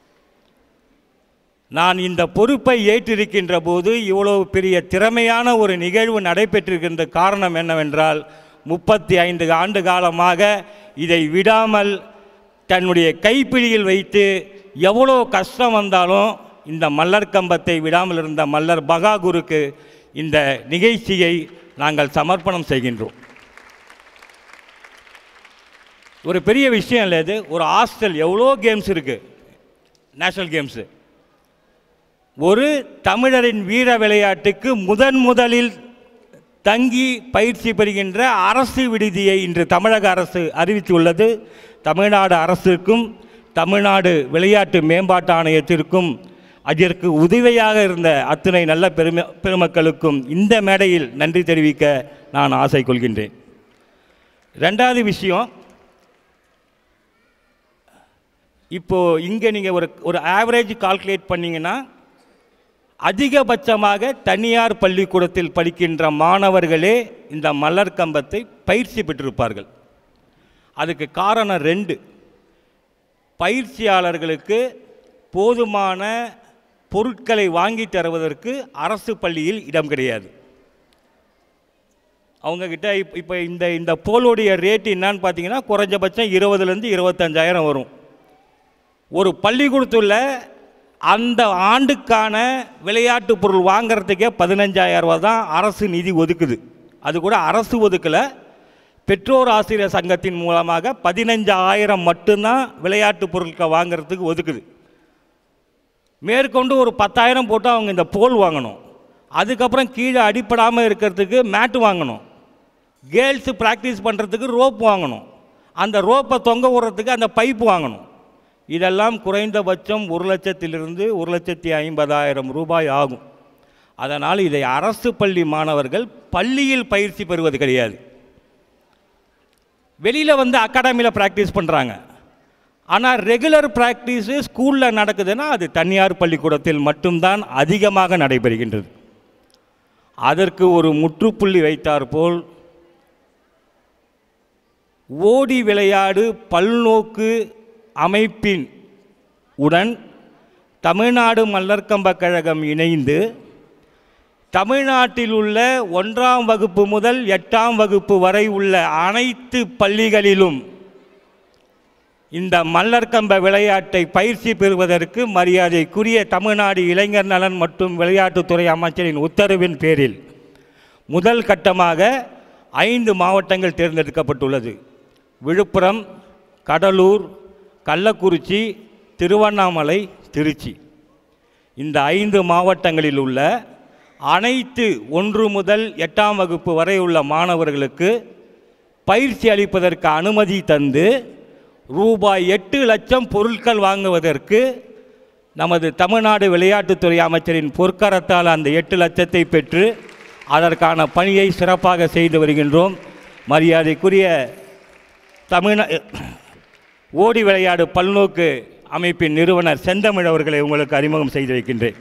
நான் இந்த பொறுப்பை ஏற்றிருக்கின்ற போது இவ்வளவு பெரிய திறமையான ஒரு நிகழ்வு நடைபெற்றிருக்கின்ற காரணம் என்னவென்றால் முப்பத்தி ஐந்து ஆண்டு காலமாக இதை விடாமல் தன்னுடைய கைப்பிடியில் வைத்து எவ்வளோ கஷ்டம் வந்தாலும் இந்த மல்லர் கம்பத்தை விடாமல் இருந்த மல்லர் பகாகுருக்கு இந்த நிகழ்ச்சியை நாங்கள் சமர்ப்பணம் செய்கின்றோம் ஒரு பெரிய விஷயம் இல்லை இது ஒரு ஹாஸ்டல் எவ்வளோ கேம்ஸ் இருக்குது நேஷ்னல் கேம்ஸு ஒரு தமிழரின் வீர விளையாட்டுக்கு முதன் முதலில் தங்கி பயிற்சி பெறுகின்ற அரசு விடுதியை இன்று தமிழக அரசு அறிவித்துள்ளது தமிழ்நாடு அரசுக்கும் தமிழ்நாடு விளையாட்டு மேம்பாட்டு ஆணையத்திற்கும் அதற்கு உதவியாக இருந்த அத்தனை நல்ல பெருமை பெருமக்களுக்கும் இந்த மேடையில் நன்றி தெரிவிக்க நான் ஆசை கொள்கின்றேன் ரெண்டாவது விஷயம் இப்போது இங்கே நீங்கள் ஒரு ஒரு ஆவரேஜ் கால்குலேட் பண்ணிங்கன்னா அதிகபட்சமாக தனியார் பள்ளிக்கூடத்தில் படிக்கின்ற மாணவர்களே இந்த மலர் கம்பத்தை பயிற்சி பெற்றிருப்பார்கள் அதுக்கு காரணம் ரெண்டு பயிற்சியாளர்களுக்கு போதுமான பொருட்களை வாங்கி தருவதற்கு அரசு பள்ளியில் இடம் கிடையாது அவங்கக்கிட்ட இப் இப்போ இந்த இந்த போலுடைய ரேட் என்னன்னு பார்த்தீங்கன்னா குறைஞ்சபட்சம் இருபதுலேருந்து இருபத்தஞ்சாயிரம் வரும் ஒரு பள்ளிக்கூடத்தில் அந்த ஆண்டுக்கான விளையாட்டு பொருள் வாங்குறதுக்கே பதினஞ்சாயிரம் ரூபா தான் அரசு நிதி ஒதுக்குது அது கூட அரசு ஒதுக்கலை பெற்றோர் ஆசிரியர் சங்கத்தின் மூலமாக பதினஞ்சாயிரம் மட்டும்தான் விளையாட்டு பொருட்களை வாங்குறதுக்கு ஒதுக்குது மேற்கொண்டு ஒரு பத்தாயிரம் போட்டு அவங்க இந்த போல் வாங்கணும் அதுக்கப்புறம் கீழே அடிப்படாமல் இருக்கிறதுக்கு மேட்டு வாங்கணும் கேர்ள்ஸு ப்ராக்டிஸ் பண்ணுறதுக்கு ரோப் வாங்கணும் அந்த ரோப்பை தொங்க விடுறதுக்கு அந்த பைப் வாங்கணும் இதெல்லாம் குறைந்தபட்சம் ஒரு லட்சத்திலிருந்து ஒரு லட்சத்தி ஐம்பதாயிரம் ரூபாய் ஆகும் அதனால் இதை அரசு பள்ளி மாணவர்கள் பள்ளியில் பயிற்சி பெறுவது கிடையாது வெளியில் வந்து அகாடமியில் ப்ராக்டிஸ் பண்ணுறாங்க ஆனால் ரெகுலர் ப்ராக்டிஸு ஸ்கூலில் நடக்குதுன்னா அது தனியார் பள்ளிக்கூடத்தில் மட்டும்தான் அதிகமாக நடைபெறுகின்றது அதற்கு ஒரு முற்றுப்புள்ளி வைத்தாற்போல் ஓடி விளையாடு பல்நோக்கு அமைப்பின் உடன் தமிழ்நாடு மல்லர்கம்ப கழகம் இணைந்து தமிழ்நாட்டில் உள்ள ஒன்றாம் வகுப்பு முதல் எட்டாம் வகுப்பு வரை உள்ள அனைத்து பள்ளிகளிலும் இந்த மல்லர்கம்ப விளையாட்டை பயிற்சி பெறுவதற்கு மரியாதைக்குரிய தமிழ்நாடு இளைஞர் நலன் மற்றும் விளையாட்டுத்துறை அமைச்சரின் உத்தரவின் பேரில் முதல் கட்டமாக ஐந்து மாவட்டங்கள் தேர்ந்தெடுக்கப்பட்டுள்ளது விழுப்புரம் கடலூர் கள்ளக்குறிச்சி திருவண்ணாமலை திருச்சி இந்த ஐந்து மாவட்டங்களில் உள்ள அனைத்து ஒன்று முதல் எட்டாம் வகுப்பு வரை உள்ள மாணவர்களுக்கு பயிற்சி அளிப்பதற்கு அனுமதி தந்து ரூபாய் எட்டு லட்சம் பொருட்கள் வாங்குவதற்கு நமது தமிழ்நாடு விளையாட்டுத்துறை அமைச்சரின் பொற்கரத்தால் அந்த எட்டு லட்சத்தை பெற்று அதற்கான பணியை சிறப்பாக செய்து வருகின்றோம் மரியாதைக்குரிய தமிழ்நா ஓடி விளையாடு பல்நோக்கு அமைப்பின் நிறுவனர் செந்தமிழ் அவர்களை உங்களுக்கு அறிமுகம் செய்து வைக்கின்றேன்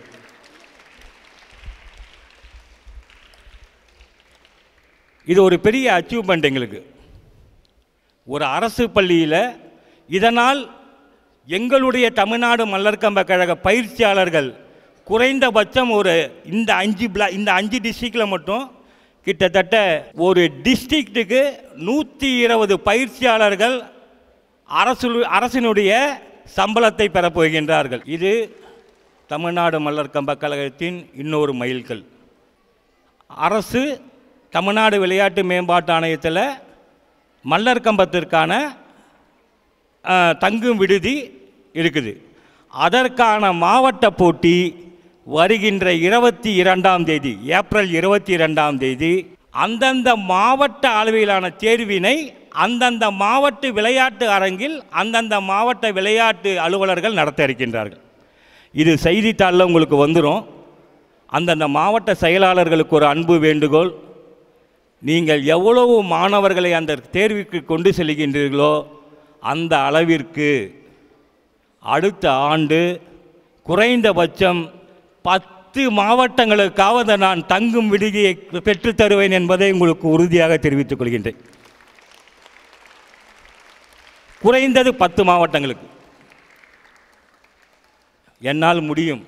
இது ஒரு பெரிய அச்சீவ்மெண்ட் எங்களுக்கு ஒரு அரசு பள்ளியில் இதனால் எங்களுடைய தமிழ்நாடு மல்லர்கம்ப கழக பயிற்சியாளர்கள் குறைந்தபட்சம் ஒரு இந்த அஞ்சு பிளா இந்த அஞ்சு டிஸ்ட்ரிக்டில் மட்டும் கிட்டத்தட்ட ஒரு டிஸ்ட்ரிக்ட்டுக்கு நூற்றி இருபது பயிற்சியாளர்கள் அரசு அரசினுடைய சம்பளத்தை பெறப் போகின்றார்கள் இது தமிழ்நாடு மல்லர் கம்ப கழகத்தின் இன்னொரு மைல்கல் அரசு தமிழ்நாடு விளையாட்டு மேம்பாட்டு ஆணையத்தில் மல்லர் கம்பத்திற்கான அஹ், தங்கும் விடுதி இருக்குது அதற்கான மாவட்ட போட்டி வருகின்ற இருபத்தி இரண்டாம் தேதி ஏப்ரல் இருபத்தி இரண்டாம் தேதி அந்தந்த மாவட்ட அளவிலான தேர்வினை அந்தந்த மாவட்ட விளையாட்டு அரங்கில் அந்தந்த மாவட்ட விளையாட்டு அலுவலர்கள் நடத்த இருக்கின்றார்கள் இது செய்தித்தாளில் உங்களுக்கு வந்துடும் அந்தந்த மாவட்ட செயலாளர்களுக்கு ஒரு அன்பு வேண்டுகோள் நீங்கள் எவ்வளவு மாணவர்களை அந்த தேர்வுக்கு கொண்டு செல்கின்றீர்களோ அந்த அளவிற்கு அடுத்த ஆண்டு குறைந்தபட்சம் பத்து மாவட்டங்களுக்காவது நான் தங்கும் விடுதியை பெற்றுத் தருவேன் என்பதை உங்களுக்கு உறுதியாக தெரிவித்துக் கொள்கின்றேன் குறைந்தது பத்து மாவட்டங்களுக்கு என்னால் முடியும்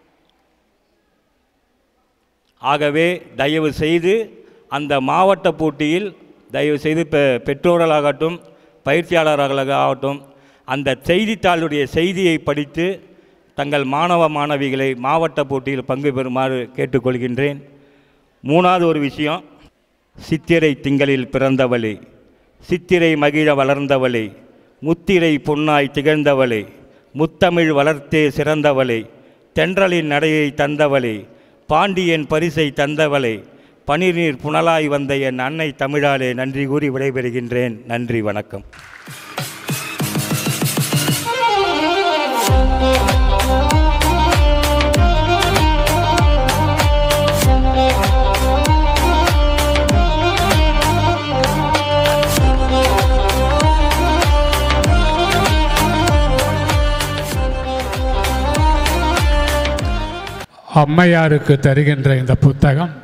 ஆகவே தயவு செய்து அந்த மாவட்ட போட்டியில் தயவு செய்து பெ பெற்றோர்களாகட்டும் பயிற்சியாளர்களாகட்டும் அந்த செய்தித்தாளுடைய செய்தியை படித்து தங்கள் மாணவ மாணவிகளை மாவட்ட போட்டியில் பங்கு பெறுமாறு கேட்டுக்கொள்கின்றேன் மூணாவது ஒரு விஷயம் சித்திரை திங்களில் பிறந்தவளே சித்திரை மகிழ வளர்ந்தவளே முத்திரை பொன்னாய் திகழ்ந்தவளே முத்தமிழ் வளர்த்தே சிறந்தவளே தென்றலின் நடையை தந்தவளே பாண்டியன் பரிசை தந்தவளே பனிநீர் புனலாய் வந்த என் அன்னை தமிழாலே நன்றி கூறி விடைபெறுகின்றேன் நன்றி வணக்கம் அம்மையாருக்கு தருகின்ற இந்த புத்தகம்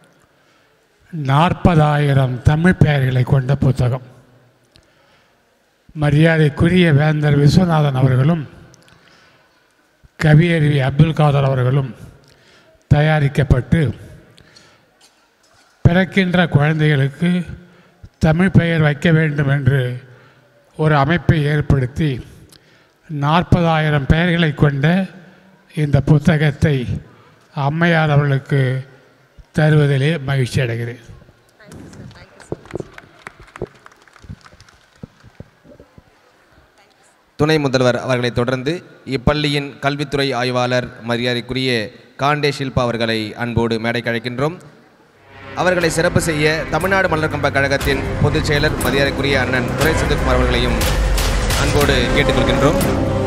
நாற்பதாயிரம் தமிழ் பெயர்களை கொண்ட புத்தகம் மரியாதைக்குரிய வேந்தர் விஸ்வநாதன் அவர்களும் கவியருவி அப்துல் காதர் அவர்களும் தயாரிக்கப்பட்டு பிறக்கின்ற குழந்தைகளுக்கு தமிழ் பெயர் வைக்க வேண்டும் என்று ஒரு அமைப்பை ஏற்படுத்தி நாற்பதாயிரம் பெயர்களை கொண்ட இந்த புத்தகத்தை அம்மையார் அவர்களுக்கு தருவதிலே மகிழ்ச்சி அடைகிறேன் துணை முதல்வர் அவர்களை தொடர்ந்து இப்பள்ளியின் கல்வித்துறை ஆய்வாளர் மரியாதைக்குரிய காண்டே ஷில்பா அவர்களை அன்போடு மேடைக்கு அழைக்கின்றோம் அவர்களை சிறப்பு செய்ய தமிழ்நாடு மலர் கம்ப கழகத்தின் பொதுச் செயலர் மரியாதைக்குரிய அண்ணன் துரை செந்தில்குமார் அவர்களையும் அன்போடு கேட்டுக்கொள்கின்றோம்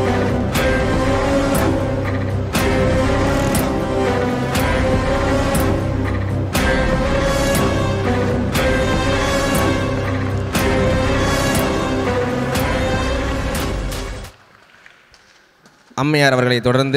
அம்மையார் அவர்களை தொடர்ந்து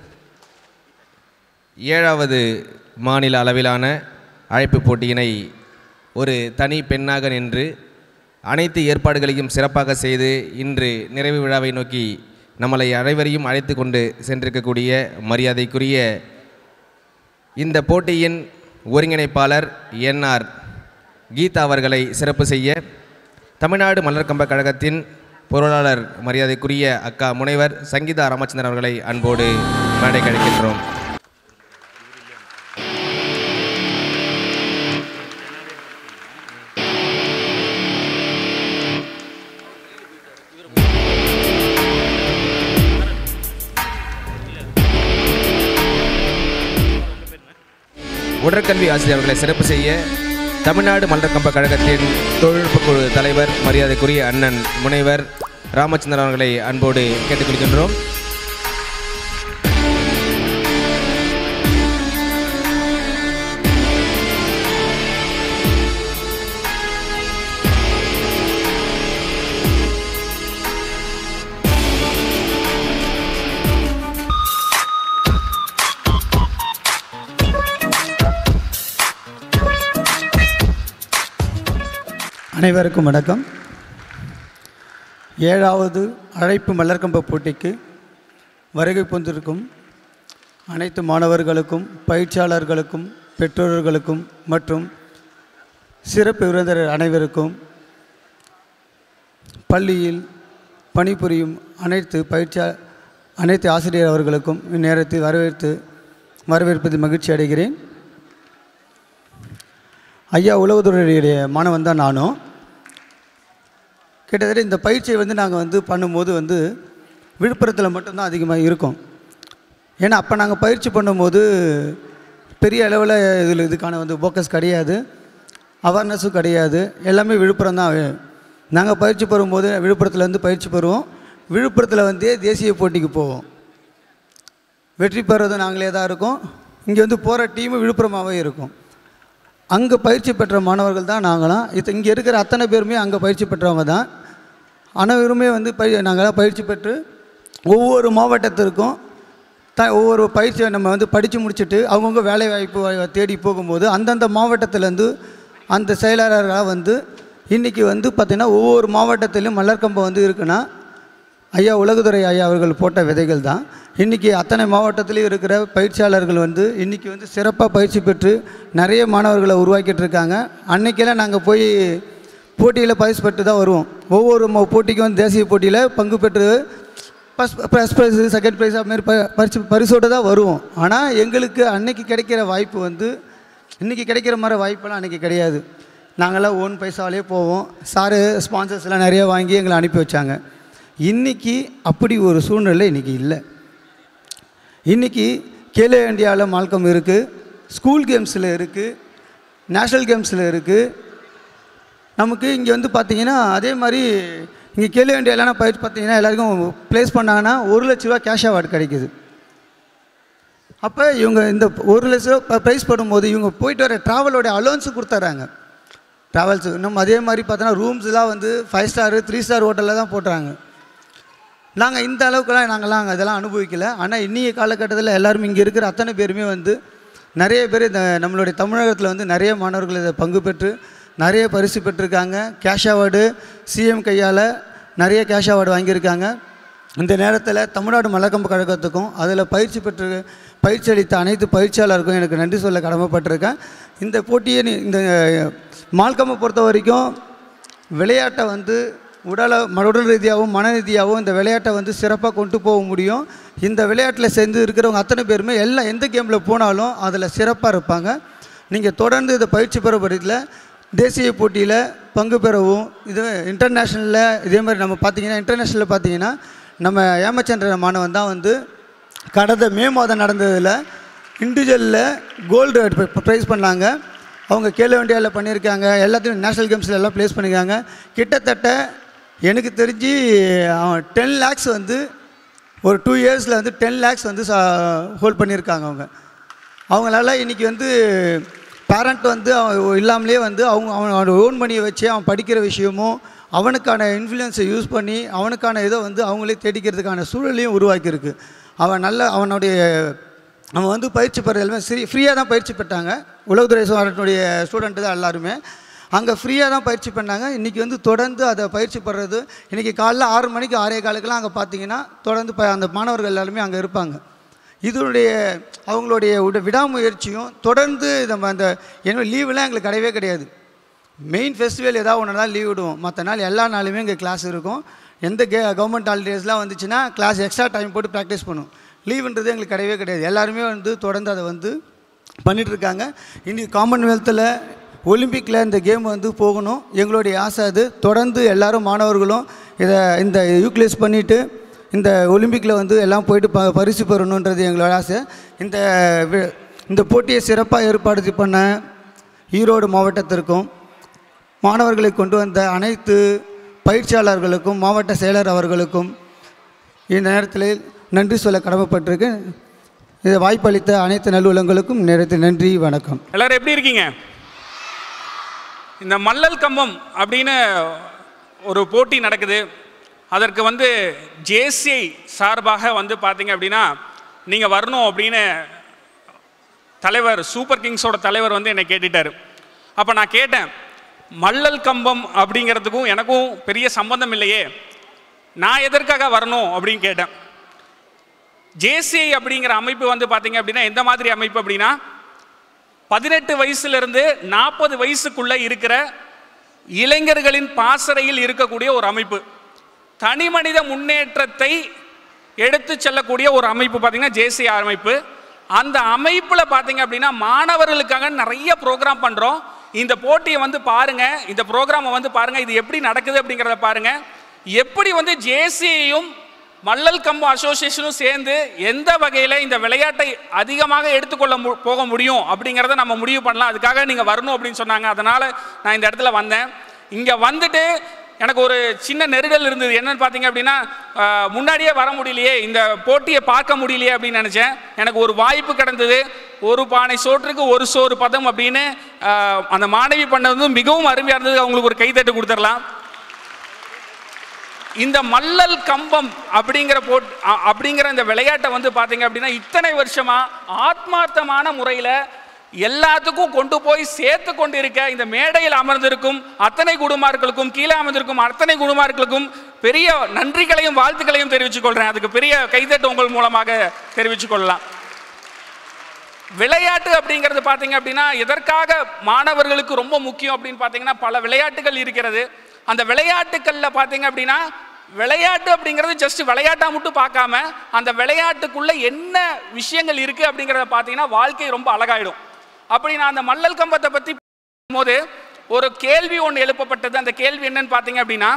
ஏழாவது மாநில அளவிலான அழைப்பு போட்டியினை ஒரு தனி பெண்ணாக நின்று அனைத்து ஏற்பாடுகளையும் சிறப்பாக செய்து இன்று நிறைவு விழாவை நோக்கி நம்மளை அனைவரையும் அழைத்து கொண்டு சென்றிருக்கக்கூடிய மரியாதைக்குரிய இந்த போட்டியின் ஒருங்கிணைப்பாளர் என்ஆர் கீதா அவர்களை சிறப்பு செய்ய தமிழ்நாடு மலர் கம்ப கழகத்தின் பொருளாளர் மரியாதைக்குரிய அக்கா முனைவர் சங்கீதா ராமச்சந்திரன் அவர்களை அன்போடு மேடைக்கு அழைக்கின்றோம் உடற்கல்வி ஆசிரியர் அவர்களை சிறப்பு செய்ய தமிழ்நாடு மலர் கம்ப கழகத்தின் தொழில்நுட்ப குழு தலைவர் மரியாதைக்குரிய அண்ணன் முனைவர் ராமச்சந்திரன் அவர்களை அன்போடு கேட்டுக்கொள்கின்றோம் அனைவருக்கும் வணக்கம் ஏழாவது அழைப்பு மலர்கம்ப போட்டிக்கு வருகை புந்திருக்கும் அனைத்து மாணவர்களுக்கும் பயிற்சியாளர்களுக்கும் பெற்றோர்களுக்கும் மற்றும் சிறப்பு விருந்தினர் அனைவருக்கும் பள்ளியில் பணிபுரியும் அனைத்து பயிற்சி அனைத்து ஆசிரியர் அவர்களுக்கும் இந்நேரத்தில் வரவேற்று வரவேற்பதில் மகிழ்ச்சி அடைகிறேன் ஐயா உளவுத்துறையுடைய மாணவன் தான் நானும் கிட்டத்தட்ட இந்த பயிற்சியை வந்து நாங்கள் வந்து பண்ணும்போது வந்து விழுப்புரத்தில் மட்டும்தான் அதிகமாக இருக்கும் ஏன்னா அப்போ நாங்கள் பயிற்சி பண்ணும்போது பெரிய அளவில் இதில் இதுக்கான வந்து ஃபோக்கஸ் கிடையாது அவேர்னஸும் கிடையாது எல்லாமே விழுப்புரம் தான் நாங்கள் பயிற்சி பெறும்போது விழுப்புரத்துலேருந்து பயிற்சி பெறுவோம் விழுப்புரத்தில் வந்து தேசிய போட்டிக்கு போவோம் வெற்றி பெறுறது நாங்களே தான் இருக்கோம் இங்கே வந்து போகிற டீமு விழுப்புரமாகவே இருக்கும் அங்கே பயிற்சி பெற்ற மாணவர்கள் தான் நாங்களாம் இது இங்கே இருக்கிற அத்தனை பேருமே அங்கே பயிற்சி பெற்றவங்க தான் அனைவருமே வந்து பய நாங்களாம் பயிற்சி பெற்று ஒவ்வொரு மாவட்டத்திற்கும் த ஒவ்வொரு பயிற்சியை நம்ம வந்து படித்து முடிச்சுட்டு அவங்கவுங்க வேலை வாய்ப்பு வா- தேடி போகும்போது அந்தந்த மாவட்டத்திலேருந்து அந்த செயலாளர்களாக வந்து இன்றைக்கி வந்து பார்த்திங்கன்னா ஒவ்வொரு மாவட்டத்திலும் மலர்கம்பம் வந்து இருக்குன்னா ஐயா உலகுதுறை ஐயா அவர்கள் போட்ட விதைகள் தான் இன்றைக்கி அத்தனை மாவட்டத்திலையும் இருக்கிற பயிற்சியாளர்கள் வந்து இன்றைக்கி வந்து சிறப்பாக பயிற்சி பெற்று நிறைய மாணவர்களை உருவாக்கிட்டு இருக்காங்க அன்னைக்கெல்லாம் நாங்கள் போய் போட்டியில் பரிசு பெற்று தான் வருவோம் ஒவ்வொரு ம- போட்டிக்கும் வந்து தேசிய போட்டியில் பங்கு பெற்று first first prize second prize அதுமாரி ப பரிசு பரிசோடு தான் வருவோம் ஆனால் எங்களுக்கு அன்னைக்கு கிடைக்கிற வாய்ப்பு வந்து இன்றைக்கி கிடைக்கிற மாதிரி வாய்ப்பெல்லாம் அன்றைக்கி கிடையாது நாங்களாம் ஓன் பைசாவிலே போவோம் சாரு ஸ்பான்சர்ஸ்லாம் நிறைய வாங்கி எங்களை அனுப்பி வச்சாங்க இன்றைக்கி அப்படி ஒரு சூழ்நிலை இன்றைக்கி இல்லை இன்றைக்கி கேலோ இந்தியாவில் மால்கம் இருக்குது ஸ்கூல் கேம்ஸில் இருக்குது நேஷ்னல் கேம்ஸில் இருக்குது நமக்கு இங்கே வந்து பார்த்தீங்கன்னா அதே மாதிரி இங்கே கேலோ இந்தியாவிலாம் பயிற்சி பார்த்தீங்கன்னா எல்லாருக்கும் ப்ளேஸ் பண்ணாங்கன்னா ஒரு லட்ச ரூபா கேஷ் அவார்டு கிடைக்குது அப்போ இவங்க இந்த ஒரு லட்ச ரூபா ப்ரைஸ் பண்ணும்போது இவங்க போயிட்டு வர ட்ராவலோட அலோன்ஸு கொடுத்துட்றாங்க ட்ராவல்ஸு நம்ம அதே மாதிரி பார்த்தோன்னா ரூம்ஸ்லாம் வந்து ஃபைவ் ஸ்டாரு த்ரீ ஸ்டார் ஹோட்டலில் தான் போட்டுறாங்க நாங்கள் இந்த அளவுக்குலாம் நாங்கள்லாம் அங்கே இதெல்லாம் அனுபவிக்கல ஆனால் இன்றைய காலகட்டத்தில் எல்லாரும் இங்கே இருக்கிற அத்தனை பேருமே வந்து நிறைய பேர் இந்த நம்மளுடைய தமிழகத்தில் வந்து நிறைய மாணவர்கள் இதை பங்கு பெற்று நிறைய பரிசு பெற்றிருக்காங்க கேஷ் அவார்டு சிஎம் கையால் நிறைய கேஷ் அவார்டு வாங்கியிருக்காங்க இந்த நேரத்தில் தமிழ்நாடு மலக்கம்பு கழகத்துக்கும் அதில் பயிற்சி பெற்று பயிற்சி அளித்த அனைத்து பயிற்சியாளருக்கும் எனக்கு நன்றி சொல்ல கடமைப்பட்டிருக்கேன் இந்த போட்டியை நீ- இந்த மால்கம்பை பொறுத்த வரைக்கும் விளையாட்டை வந்து உடல ம- உடல் ரீதியாகவும் மன ரீதியாகவும் இந்த விளையாட்டை வந்து சிறப்பாக கொண்டு போக முடியும் இந்த விளையாட்டில் சேர்ந்து இருக்கிறவங்க அத்தனை பேருமே எல்லாம் எந்த கேமில் போனாலும் அதில் சிறப்பாக இருப்பாங்க நீங்கள் தொடர்ந்து இதை பயிற்சி பெறப்படுறதுல தேசிய போட்டியில் பங்கு பெறவும் இது இன்டர்நேஷ்னலில் இதே மாதிரி நம்ம பார்த்தீங்கன்னா இன்டர்நேஷ்னலில் பார்த்தீங்கன்னா நம்ம ஏமச்சந்திர மாணவன் தான் வந்து கடந்த மே மாதம் நடந்ததில் இண்டிவிஜுவலில் கோல்டு ப்ரைஸ் பண்ணாங்க அவங்க கேலோ இந்தியாவில் பண்ணியிருக்காங்க எல்லாத்தையும் நேஷ்னல் கேம்ஸில் எல்லாம் ப்ளேஸ் பண்ணியிருக்காங்க கிட்டத்தட்ட எனக்கு தெரிஞ்சு அவன் டென் லேக்ஸ் வந்து ஒரு டூ இயர்ஸில் வந்து டென் லேக்ஸ் வந்து ஹோல்ட் பண்ணியிருக்காங்க அவங்க அவங்களால இன்றைக்கி வந்து பேரண்ட் வந்து அவன் இல்லாமலே வந்து அவங்க அவனோட ஓன் மணியை வச்சு அவன் படிக்கிற விஷயமும் அவனுக்கான இன்ஃப்ளூயன்ஸை யூஸ் பண்ணி அவனுக்கான இதை வந்து அவங்களே தேடிக்கிறதுக்கான சூழலையும் உருவாக்கியிருக்கு அவன் நல்ல அவனுடைய அவன் வந்து பயிற்சி பெற எல்லாமே ஃப்ரீ ஃப்ரீயாக தான் பயிற்சி பெற்றாங்க உலகத்துறை சாரனுடைய ஸ்டூடெண்ட்டு தான் எல்லாருமே அங்கே ஃப்ரீயாக தான் பயிற்சி பண்ணாங்க இன்றைக்கி வந்து தொடர்ந்து அதை பயிற்சி பெறது இன்றைக்கி காலைல ஆறு மணிக்கு ஆறே காலுக்கெல்லாம் அங்கே பார்த்தீங்கன்னா தொடர்ந்து ப அந்த மாணவர்கள் எல்லாருமே அங்கே இருப்பாங்க இதனுடைய அவங்களுடைய உட விடாமுயற்சியும் தொடர்ந்து நம்ம அந்த என்ன லீவுலாம் எங்களுக்கு கிடையவே கிடையாது மெயின் ஃபெஸ்டிவல் ஏதாவது ஒன்று நாள் லீவ் விடுவோம் மற்ற நாள் எல்லா நாளுமே இங்கே கிளாஸ் இருக்கும் எந்த கே கவர்மெண்ட் ஹாலிடேஸ்லாம் வந்துச்சுன்னா கிளாஸ் எக்ஸ்ட்ரா டைம் போட்டு ப்ராக்டிஸ் பண்ணும் லீவுன்றது எங்களுக்கு கிடையவே கிடையாது எல்லாருமே வந்து தொடர்ந்து அதை வந்து பண்ணிகிட்ருக்காங்க இன்றைக்கி காமன்வெல்த்தில் ஒலிம்பிக்கில் இந்த கேம் வந்து போகணும் எங்களுடைய ஆசை அது தொடர்ந்து எல்லாரும் மாணவர்களும் இதை இந்த யூட்டிலைஸ் பண்ணிவிட்டு இந்த ஒலிம்பிக்கில் வந்து எல்லாம் போயிட்டு ப பரிசு பெறணுன்றது எங்களோட ஆசை இந்த வி- இந்த போட்டியை சிறப்பாக ஏற்பாடு பண்ண ஈரோடு மாவட்டத்திற்கும் மாணவர்களை கொண்டு வந்த அனைத்து பயிற்சியாளர்களுக்கும் மாவட்ட செயலர் அவர்களுக்கும் இந்த நேரத்தில் நன்றி சொல்ல கடமைப்பட்டிருக்கேன் இதை வாய்ப்பளித்த அனைத்து நல்லுள்ளங்களுக்கும் நேரத்தில் நன்றி வணக்கம் எல்லாரும் எப்படி இருக்கீங்க இந்த மல்லல் கம்பம் அப்படின்னு ஒரு போட்டி நடக்குது அதற்கு வந்து ஜேசிஐ சார்பாக வந்து பார்த்தீங்க அப்படின்னா நீங்கள் வரணும் அப்படின்னு தலைவர் சூப்பர் கிங்ஸோட தலைவர் வந்து என்னை கேட்டுட்டாரு அப்போ நான் கேட்டேன் மல்லல் கம்பம் அப்படிங்கிறதுக்கும் எனக்கும் பெரிய சம்பந்தம் இல்லையே நான் எதற்காக வரணும் அப்படின்னு கேட்டேன் ஜேசிஐ அப்படிங்கிற அமைப்பு வந்து பார்த்தீங்க அப்படின்னா எந்த மாதிரி அமைப்பு அப்படின்னா பதினெட்டு வயசுலேருந்து நாற்பது வயசுக்குள்ளே இருக்கிற இளைஞர்களின் பாசறையில் இருக்கக்கூடிய ஒரு அமைப்பு தனி மனித முன்னேற்றத்தை எடுத்து செல்லக்கூடிய ஒரு அமைப்பு பார்த்தீங்கன்னா ஜேசி அமைப்பு அந்த அமைப்பில் பார்த்தீங்க அப்படின்னா மாணவர்களுக்காக நிறைய ப்ரோக்ராம் பண்ணுறோம் இந்த போட்டியை வந்து பாருங்க இந்த ப்ரோக்ராமை வந்து பாருங்க இது எப்படி நடக்குது அப்படிங்கிறத பாருங்க எப்படி வந்து ஜேசியையும் மல்லல் கம்பு அசோசியேஷனும் சேர்ந்து எந்த வகையில் இந்த விளையாட்டை அதிகமாக எடுத்துக்கொள்ள மு போக முடியும் அப்படிங்கிறத நம்ம முடிவு பண்ணலாம் அதுக்காக நீங்கள் வரணும் அப்படின்னு சொன்னாங்க அதனால் நான் இந்த இடத்துல வந்தேன் இங்கே வந்துட்டு எனக்கு ஒரு சின்ன நெருடல் இருந்தது என்னன்னு பார்த்தீங்க அப்படின்னா ஆஹ், முன்னாடியே வர முடியலையே இந்த போட்டியை பார்க்க முடியலையே அப்படின்னு நினச்சேன் எனக்கு ஒரு வாய்ப்பு கிடந்தது ஒரு பானை சோற்றுக்கு ஒரு சோறு பதம் அப்படின்னு ஆஹ், அந்த மாணவி பண்ணது மிகவும் அருமையாக இருந்தது அவங்களுக்கு ஒரு கைத்தட்டு கொடுத்துடலாம் இந்த மல்லல் கம்பம் அப்படிங்கிற போட் அ- அப்படிங்கிற இந்த விளையாட்டை வந்து பார்த்தீங்க அப்படின்னா இத்தனை வருஷமா ஆத்மார்த்தமான முறையில் எல்லாத்துக்கும் கொண்டு போய் சேர்த்து கொண்டு இருக்க இந்த மேடையில் அமர்ந்திருக்கும் அத்தனை குடும்பங்களுக்கும் கீழே அமர்ந்திருக்கும் அத்தனை குடும்பங்களுக்கும் பெரிய நன்றிகளையும் வாழ்த்துக்களையும் தெரிவித்துக் கொள்றேன் அதுக்கு பெரிய கைதட்டு உங்கள் மூலமாக தெரிவித்துக் கொள்ளலாம் விளையாட்டு அப்படிங்கிறது பார்த்தீங்க அப்படின்னா எதற்காக மாணவர்களுக்கு ரொம்ப முக்கியம் அப்படின்னு பார்த்தீங்கன்னா பல விளையாட்டுகள் இருக்கிறது அந்த விளையாட்டுகளில் பார்த்தீங்க அப்படின்னா விளையாட்டு அப்படிங்கிறது ஜஸ்ட் விளையாட்டா மட்டும் பார்க்காம அந்த விளையாட்டுக்குள்ள என்ன விஷயங்கள் இருக்கு அப்படிங்கிறத பார்த்தீங்கன்னா வாழ்க்கை ரொம்ப அழகாயிடும் அப்படி நான் அந்த மல்லல் கம்பத்தை பற்றி போது ஒரு கேள்வி ஒன்று எழுப்பப்பட்டது அந்த கேள்வி என்னன்னு பார்த்தீங்க அப்படின்னா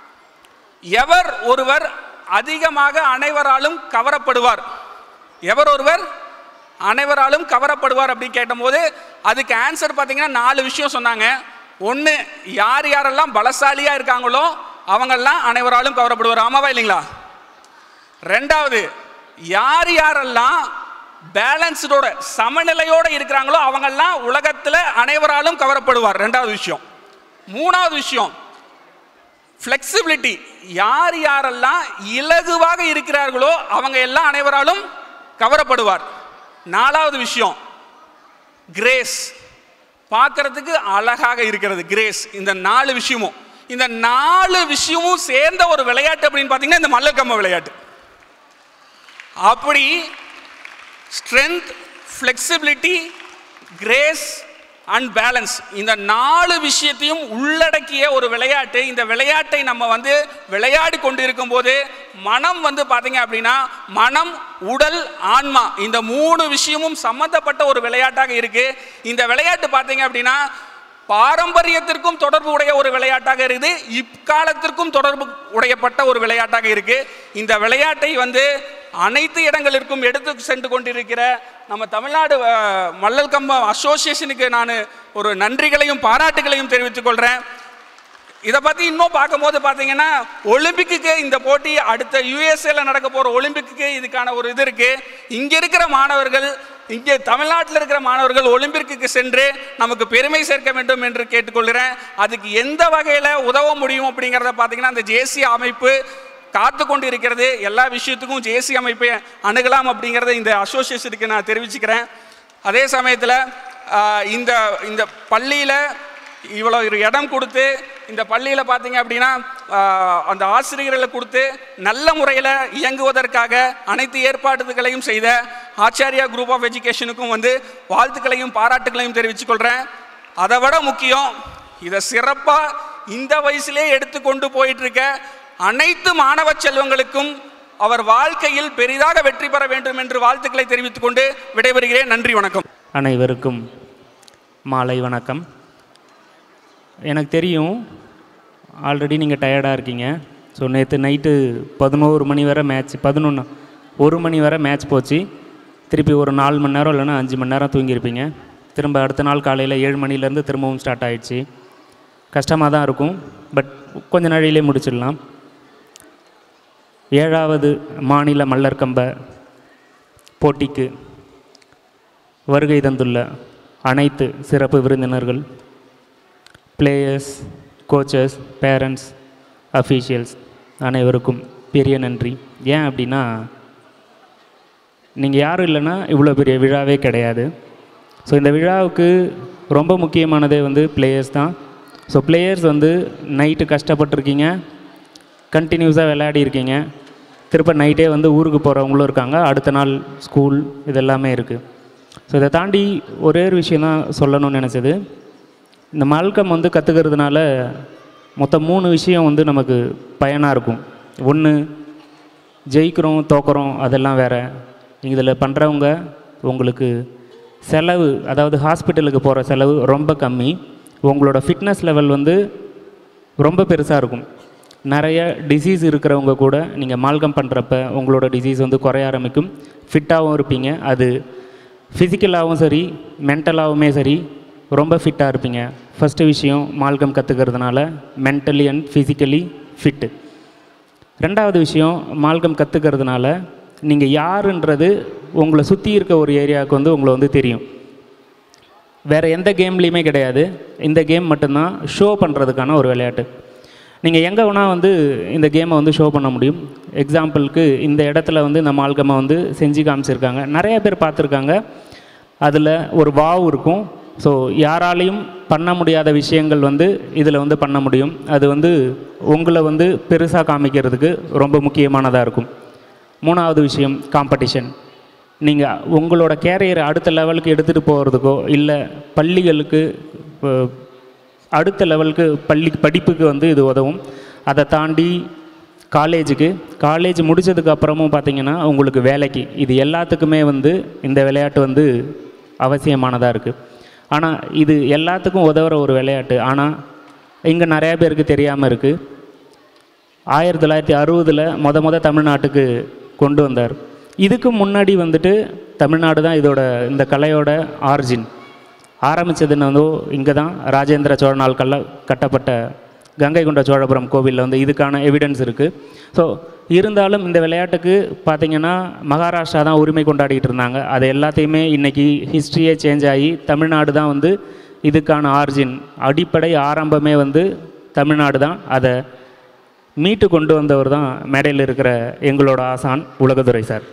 எவர் ஒருவர் அதிகமாக அனைவராலும் கவரப்படுவார் எவர் ஒருவர் அனைவராலும் கவரப்படுவார் அப்படின்னு கேட்டபோது அதுக்கு ஆன்சர் பார்த்தீங்கன்னா நாலு விஷயம் சொன்னாங்க ஒன்று யார் யாரெல்லாம் பலசாலியாக இருக்காங்களோ அவங்கெல்லாம் அனைவராலும் கவரப்படுவார் ஆமாவா இல்லைங்களா ரெண்டாவது யார் யாரெல்லாம் பேலன்ஸ்டோட சமநிலையோட இருக்கிறாங்களோ அவங்கெல்லாம் உலகத்தில் அனைவராலும் கவரப்படுவார் ரெண்டாவது விஷயம் மூணாவது விஷயம் ஃப்ளெக்சிபிலிட்டி யார் யாரெல்லாம் இலகுவாக இருக்கிறார்களோ அவங்க எல்லாம் அனைவராலும் கவரப்படுவார் நாலாவது விஷயம் கிரேஸ் பார்க்கறதுக்கு அழகாக இருக்கிறது கிரேஸ் இந்த நாலு விஷயமும் இந்த நாலு விஷயமும் சேர்ந்த ஒரு விளையாட்டு அப்படின்னு பார்த்தீங்கன்னா இந்த மல்லக்கம்ப விளையாட்டு அப்படி strength flexibility grace and balance இந்த நாலு விஷயத்தையும் உள்ளடக்கிய ஒரு விளையாட்டு இந்த விளையாட்டை நம்ம வந்து விளையாடி கொண்டு இருக்கும்போது மனம் வந்து பார்த்தீங்க அப்படின்னா மனம் உடல் ஆன்மா இந்த மூணு விஷயமும் சம்மந்தப்பட்ட ஒரு விளையாட்டாக இருக்கு இந்த விளையாட்டு பார்த்தீங்க அப்படின்னா பாரம்பரியத்திற்கும் தொடர்பு உடைய ஒரு விளையாட்டாக இருக்குது இக்காலத்திற்கும் தொடர்பு உடையப்பட்ட ஒரு விளையாட்டாக இருக்கு இந்த விளையாட்டை வந்து அனைத்து இடங்களிற்கும் எடுத்து சென்று கொண்டிருக்கிற நம்ம தமிழ்நாடு அஹ், மல்லல் கம்பம் அசோசியேஷனுக்கு நான் ஒரு நன்றிகளையும் பாராட்டுகளையும் தெரிவித்துக் கொள்கிறேன் இதை பற்றி இன்னும் பார்க்கும்போது பார்த்தீங்கன்னா ஒலிம்பிக்கு இந்த போட்டி அடுத்த யூஎஸ்ஏல நடக்க போகிற ஒலிம்பிக்கு இதுக்கான ஒரு இது இருக்குது இங்கே இருக்கிற மாணவர்கள் இங்கே தமிழ்நாட்டில் இருக்கிற மாணவர்கள் ஒலிம்பிக்கு சென்று நமக்கு பெருமை சேர்க்க வேண்டும் என்று கேட்டுக்கொள்கிறேன் அதுக்கு எந்த வகையில் உதவ முடியும் அப்படிங்கிறத பார்த்தீங்கன்னா அந்த ஜேசி அமைப்பு காத்து கொண்டு இருக்கிறது எல்லா விஷயத்துக்கும் ஜேசி அமைப்பை அணுகலாம் அப்படிங்கிறத இந்த அசோசியேஷனுக்கு நான் தெரிவிச்சுக்கிறேன் அதே சமயத்தில் இந்த இந்த பள்ளியில் இவ்வளோ ஒரு இடம் கொடுத்து இந்த பள்ளியில் பார்த்தீங்க அப்படின்னா ஆஹ், அந்த ஆசிரியர்களை கொடுத்து நல்ல முறையில் இயங்குவதற்காக அனைத்து ஏற்பாடுகளையும் செய்த ஆச்சாரியா குரூப் ஆஃப் எஜுகேஷனுக்கும் வந்து வாழ்த்துக்களையும் பாராட்டுகளையும் தெரிவித்துக் கொள்கிறேன் அதை விட முக்கியம் இதை சிறப்பாக இந்த வயசுலே எடுத்து கொண்டு போயிட்டு இருக்க அனைத்து மாணவ செல்வங்களுக்கும் அவர் வாழ்க்கையில் பெரிதாக வெற்றி பெற வேண்டும் என்று வாழ்த்துக்களை தெரிவித்துக் கொண்டு விடைபெறுகிறேன் நன்றி வணக்கம் அனைவருக்கும் மாலை வணக்கம் எனக்கு தெரியும் ஆல்ரெடி நீங்கள் டயர்டாக இருக்கீங்க ஸோ நேற்று நைட்டு பதினோரு மணி வரை மேட்ச் பதினொன்று ஒரு மணி வரை மேட்ச் போச்சு திருப்பி ஒரு நாலு மணி நேரம் இல்லைன்னா அஞ்சு மணி நேரம் தூங்கியிருப்பீங்க திரும்ப அடுத்த நாள் காலையில் ஏழு மணிலேருந்து திரும்பவும் ஸ்டார்ட் ஆயிடுச்சு கஷ்டமாக தான் இருக்கும் பட் கொஞ்ச நாளிலே முடிச்சிடலாம் ஏழாவது மாநில மல்லர்கம்ப போட்டிக்கு வருகை தந்துள்ள அனைத்து சிறப்பு விருந்தினர்கள் பிளேயர்ஸ் கோச்சஸ் பேரண்ட்ஸ் அஃபீஷியல்ஸ் அனைவருக்கும் பெரிய நன்றி ஏன் அப்படின்னா நீங்கள் யாரும் இல்லைன்னா இவ்வளோ பெரிய விழாவே கிடையாது ஸோ இந்த விழாவுக்கு ரொம்ப முக்கியமானதே வந்து பிளேயர்ஸ் தான் ஸோ பிளேயர்ஸ் வந்து நைட்டு கஷ்டப்பட்டிருக்கீங்க கண்டினியூஸாக விளையாடி இருக்கீங்க திருப்ப நைட்டே வந்து ஊருக்கு போகிறவங்களும் இருக்காங்க அடுத்த நாள் ஸ்கூல் இதெல்லாமே இருக்குது ஸோ இதை தாண்டி ஒரே ஒரு விஷயம் தான் சொல்லணும்னு நினச்சது இந்த மால்கம் வந்து கற்றுக்கிறதுனால மொத்தம் மூணு விஷயம் வந்து நமக்கு பயனாக இருக்கும் ஒன்று ஜெயிக்கிறோம் தோக்குறோம் அதெல்லாம் வேறு இதில் பண்ணுறவங்க உங்களுக்கு செலவு அதாவது ஹாஸ்பிட்டலுக்கு போகிற செலவு ரொம்ப கம்மி உங்களோட ஃபிட்னஸ் லெவல் வந்து ரொம்ப பெருசாக இருக்கும் நிறைய டிசீஸ் இருக்கிறவங்க கூட நீங்கள் மால்கம் பண்ணுறப்ப உங்களோட டிசீஸ் வந்து குறைய ஆரம்பிக்கும் ஃபிட்டாகவும் இருப்பீங்க அது ஃபிசிக்கலாகவும் சரி மென்டலாகவுமே சரி ரொம்ப ஃபிட்டாக இருப்பீங்க ஃபஸ்ட்டு விஷயம் மால்கம் கற்றுக்கிறதுனால மென்டலி அண்ட் ஃபிசிக்கலி ஃபிட்டு ரெண்டாவது விஷயம் மால்கம் கற்றுக்கிறதுனால நீங்கள் யாருன்றது உங்களை சுற்றி இருக்க ஒரு ஏரியாவுக்கு வந்து உங்களை வந்து தெரியும் வேறு எந்த கேம்லேயுமே கிடையாது இந்த கேம் மட்டும்தான் ஷோ பண்ணுறதுக்கான ஒரு விளையாட்டு நீங்கள் எங்கே வேணால் வந்து இந்த கேமை வந்து ஷோ பண்ண முடியும் எக்ஸாம்பிளுக்கு இந்த இடத்துல வந்து இந்த மால்கம்மை வந்து செஞ்சு காமிச்சிருக்காங்க நிறைய பேர் பார்த்துருக்காங்க அதில் ஒரு வாவ் இருக்கும் ஸோ யாராலையும் பண்ண முடியாத விஷயங்கள் வந்து இதில் வந்து பண்ண முடியும் அது வந்து உங்களை வந்து பெருசாக காமிக்கிறதுக்கு ரொம்ப முக்கியமானதாக இருக்கும் மூணாவது விஷயம் காம்படிஷன் நீங்கள் உங்களோட கேரியரை அடுத்த லெவலுக்கு எடுத்துகிட்டு போகிறதுக்கோ இல்லை பள்ளிகளுக்கு அஹ், அடுத்த லெவலுக்கு பள்ளி படிப்புக்கு வந்து இது உதவும் அதை தாண்டி காலேஜுக்கு காலேஜ் முடிச்சதுக்கு அப்புறமும் பார்த்தீங்கன்னா உங்களுக்கு வேலைக்கு இது எல்லாத்துக்குமே வந்து இந்த விளையாட்டு வந்து அவசியமானதாக இருக்குது ஆனால் இது எல்லாத்துக்கும் உதவுற ஒரு விளையாட்டு ஆனால் இங்கே நிறையா பேருக்கு தெரியாமல் இருக்குது ஆயிரத்தி தொள்ளாயிரத்தி அறுபதில் மொத மொத தமிழ்நாட்டுக்கு கொண்டு வந்தார் இதுக்கு முன்னாடி வந்துட்டு தமிழ்நாடு தான் இதோட இந்த கலையோட ஆரிஜின் ஆரம்பித்ததுன்னு வந்து இங்கே தான் ராஜேந்திர சோழனால் கல்ல கட்டப்பட்ட கங்கை கொண்ட சோழபுரம் கோவிலில் வந்து இதுக்கான எவிடன்ஸ் இருக்குது ஸோ இருந்தாலும் இந்த விளையாட்டுக்கு பார்த்தீங்கன்னா மகாராஷ்டிரா தான் உரிமை கொண்டாடிட்டு இருந்தாங்க அது எல்லாத்தையுமே இன்றைக்கி ஹிஸ்ட்ரியே சேஞ்ச் ஆகி தமிழ்நாடு தான் வந்து இதுக்கான ஆரிஜின் அடிப்படை ஆரம்பமே வந்து தமிழ்நாடு தான் அதை மீட்டு கொண்டு வந்தவர் தான் மேடையில் இருக்கிற எங்களோட ஆசான் உலகதுரை சார்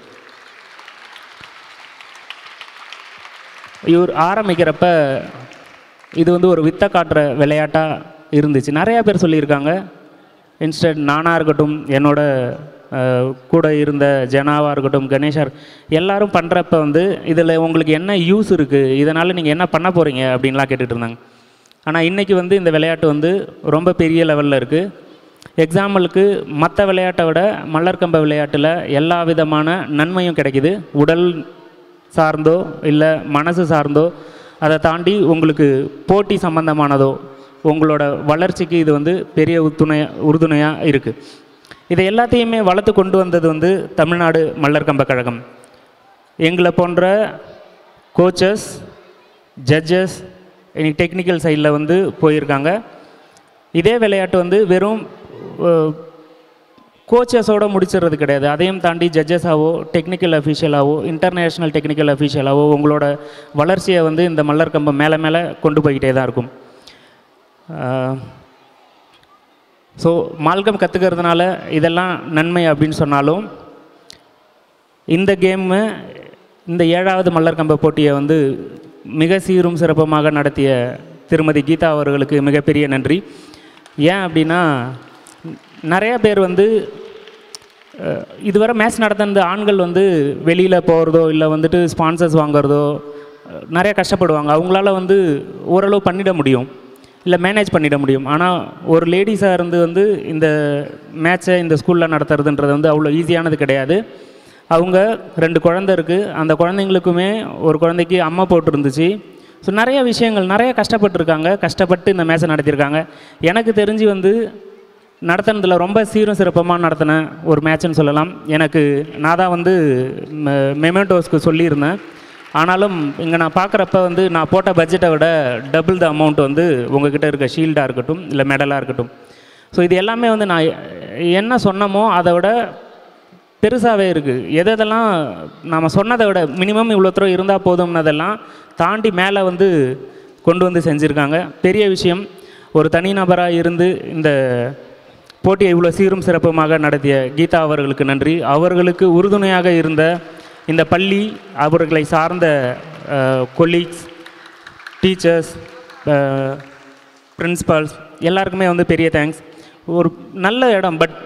இவர் ஆரம்பிக்கிறப்ப இது வந்து ஒரு வித்த காட்டுற விளையாட்டாக இருந்துச்சு நிறையா பேர் சொல்லியிருக்காங்க இன்ஸ்டன்ட் நானாக இருக்கட்டும் என்னோட அஹ், கூட இருந்த ஜனாவாக இருக்கட்டும் கணேஷார் எல்லாரும் பண்ணுறப்ப வந்து இதில் உங்களுக்கு என்ன யூஸ் இருக்குது இதனால் நீங்கள் என்ன பண்ண போகிறீங்க அப்படின்லாம் கேட்டுட்டு இருந்தாங்க ஆனால் இன்றைக்கி வந்து இந்த விளையாட்டு வந்து ரொம்ப பெரிய லெவலில் இருக்குது எக்ஸாம்பிளுக்கு மற்ற விளையாட்டை விட மல்லர்கம்ப விளையாட்டில் எல்லா விதமான நன்மையும் கிடைக்குது உடல் சார்ந்தோ இல்லை மனசு சார்ந்தோ அதை தாண்டி உங்களுக்கு போட்டி சம்பந்தமானதோ உங்களோட வளர்ச்சிக்கு இது வந்து பெரிய உத்துணை உறுதுணையாக இருக்குது இதை எல்லாத்தையுமே வளர்த்து கொண்டு வந்தது வந்து தமிழ்நாடு மல்லர்கம்ப கழகம் எங்களை போன்ற கோச்சஸ் ஜட்ஜஸ் இன்னைக்கு டெக்னிக்கல் சைடில் வந்து போயிருக்காங்க இதே விளையாட்டு வந்து வெறும் கோச்சஸோடு முடிச்சிடுறது கிடையாது அதையும் தாண்டி ஜட்ஜஸாவோ டெக்னிக்கல் அஃபீஷியலாவோ இன்டர்நேஷ்னல் டெக்னிக்கல் அஃபீஷியலாவோ உங்களோட வளர்ச்சியை வந்து இந்த மல்லர் கம்பம் மேலே மேலே கொண்டு போய்கிட்டே தான் இருக்கும் ஸோ மால்கம் கற்றுக்கிறதுனால இதெல்லாம் நன்மை அப்படின்னு சொன்னாலும் இந்த கேம்மு இந்த ஏழாவது மல்லர்கம்ப போட்டியை வந்து மிக சீரும் சிறப்புமாக நடத்திய திருமதி கீதா அவர்களுக்கு மிகப்பெரிய நன்றி ஏன் அப்படின்னா நிறைய பேர் வந்து அஹ், இதுவரை மேட்ச் நடந்த ஆண்கள் வந்து வெளியில் போகிறதோ இல்லை வந்துட்டு ஸ்பான்சர்ஸ் வாங்குறதோ அஹ், நிறைய கஷ்டப்படுவாங்க அவங்களால வந்து ஓரளவு பண்ணிட முடியும் இல்லை மேனேஜ் பண்ணிட முடியும் ஆனால் ஒரு லேடிஸாக இருந்து வந்து இந்த மேட்ச்சை இந்த ஸ்கூலில் நடத்துறதுன்றது வந்து அவ்வளோ ஈஸியானது கிடையாது அவங்க ரெண்டு குழந்தை இருக்குது அந்த குழந்தைங்களுக்குமே ஒரு குழந்தைக்கு அம்மா போட்டிருந்துச்சு ஸோ நிறைய விஷயங்கள் நிறைய கஷ்டப்பட்டுருக்காங்க கஷ்டப்பட்டு இந்த மேட்சை நடத்தியிருக்காங்க எனக்கு தெரிஞ்சு வந்து நடத்தினதில் ரொம்ப சீரும் சிறப்பமாக நடத்தின ஒரு மேட்ச்னு சொல்லலாம் எனக்கு நான் தான் வந்து மெமெண்டோஸ்க்கு சொல்லியிருந்தேன் ஆனாலும் இங்கே நான் பார்க்குறப்ப வந்து நான் போட்ட பட்ஜெட்டை விட டபுள் த அமௌண்ட் வந்து உங்ககிட்ட இருக்க ஷீல்டாக இருக்கட்டும் இல்லை மெடலாக இருக்கட்டும் ஸோ இது எல்லாமே வந்து நான் என்ன சொன்னமோ அதை விட பெருசாகவே இருக்குது எது எதெல்லாம் நாம் சொன்னதை விட மினிமம் இவ்வளோ தூரம் இருந்தால் போதும்னதெல்லாம் தாண்டி மேலே வந்து கொண்டு வந்து செஞ்சுருக்காங்க பெரிய விஷயம் ஒரு தனிநபராக இருந்து இந்த போட்டியை இவ்வளோ சீரும் சிறப்புமாக நடத்திய கீதா அவர்களுக்கு நன்றி அவர்களுக்கு உறுதுணையாக இருந்த இந்த பள்ளி அவர்களை சார்ந்த கொலீக்ஸ் டீச்சர்ஸ் பிரின்ஸ்பால்ஸ் எல்லாருக்குமே வந்து பெரிய தேங்க்ஸ் ஒரு நல்ல இடம் பட்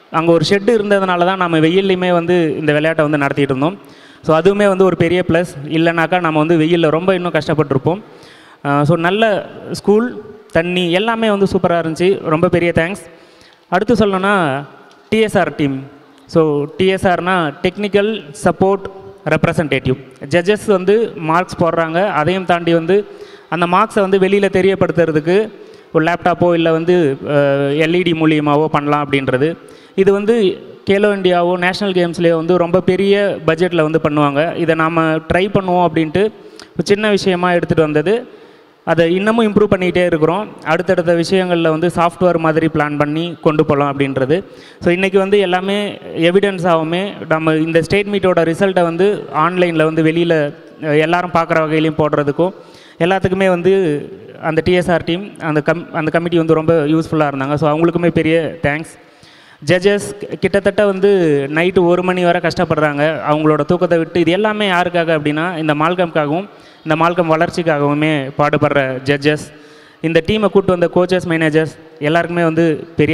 அங்கே ஒரு ஷெட்டு இருந்ததுனால தான் நம்ம வெயில்லையுமே வந்து இந்த விளையாட்டை வந்து நடத்திட்டு இருந்தோம் ஸோ அதுவுமே வந்து ஒரு பெரிய ப்ளஸ் இல்லைனாக்கா நம்ம வந்து வெயிலில் ரொம்ப இன்னும் கஷ்டப்பட்டிருப்போம் ஸோ நல்ல ஸ்கூல் தண்ணி எல்லாமே வந்து சூப்பராக இருந்துச்சு ரொம்ப பெரிய தேங்க்ஸ் அடுத்து சொல்லணும்னா டிஎஸ்ஆர் டீம் ஸோ டிஎஸ்ஆர்னா டெக்னிக்கல் சப்போர்ட் ரெப்ரசன்டேட்டிவ் ஜட்ஜஸ் வந்து மார்க்ஸ் போடுறாங்க அதையும் தாண்டி வந்து அந்த மார்க்ஸை வந்து வெளியில் தெரியப்படுத்துறதுக்கு ஒரு லேப்டாப்போ இல்லை வந்து எல்இடி மூலியமாகவோ பண்ணலாம் அப்படின்றது இது வந்து கேலோ இந்தியாவோ நேஷ்னல் கேம்ஸ்லேயோ வந்து ரொம்ப பெரிய பட்ஜெட்டில் வந்து பண்ணுவாங்க இதை நாம் ட்ரை பண்ணுவோம் அப்படின்ட்டு ஒரு சின்ன விஷயமா எடுத்துகிட்டு வந்தது அதை இன்னமும் இம்ப்ரூவ் பண்ணிகிட்டே இருக்கிறோம் அடுத்தடுத்த விஷயங்களில் வந்து சாஃப்ட்வேர் மாதிரி பிளான் பண்ணி கொண்டு போகலாம் அப்படின்றது ஸோ இன்றைக்கி வந்து எல்லாமே எவிடன்ஸாகவுமே நம்ம இந்த ஸ்டேட் மீட்டோட ரிசல்ட்டை வந்து ஆன்லைனில் வந்து வெளியில் எல்லாரும் பார்க்குற வகையிலையும் போடுறதுக்கும் எல்லாத்துக்குமே வந்து அந்த டிஎஸ்ஆர் டீம் அந்த கம் அந்த கமிட்டி வந்து ரொம்ப யூஸ்ஃபுல்லாக இருந்தாங்க ஸோ அவங்களுக்குமே பெரிய தேங்க்ஸ் ஜட்ஜஸ் கிட்டத்தட்ட வந்து நைட்டு ஒரு மணி வரை கஷ்டப்படுறாங்க அவங்களோட தூக்கத்தை விட்டு இது எல்லாமே யாருக்காக அப்படின்னா இந்த மால்கம்காகவும் இந்த மால்கம் வளர்ச்சிக்காகவுமே பாடுபடுற ஜட்ஜஸ் இந்த டீமை கூட்டு வந்த கோச்சஸ் மேனேஜர்ஸ் எல்லாருக்குமே வந்து பெரிய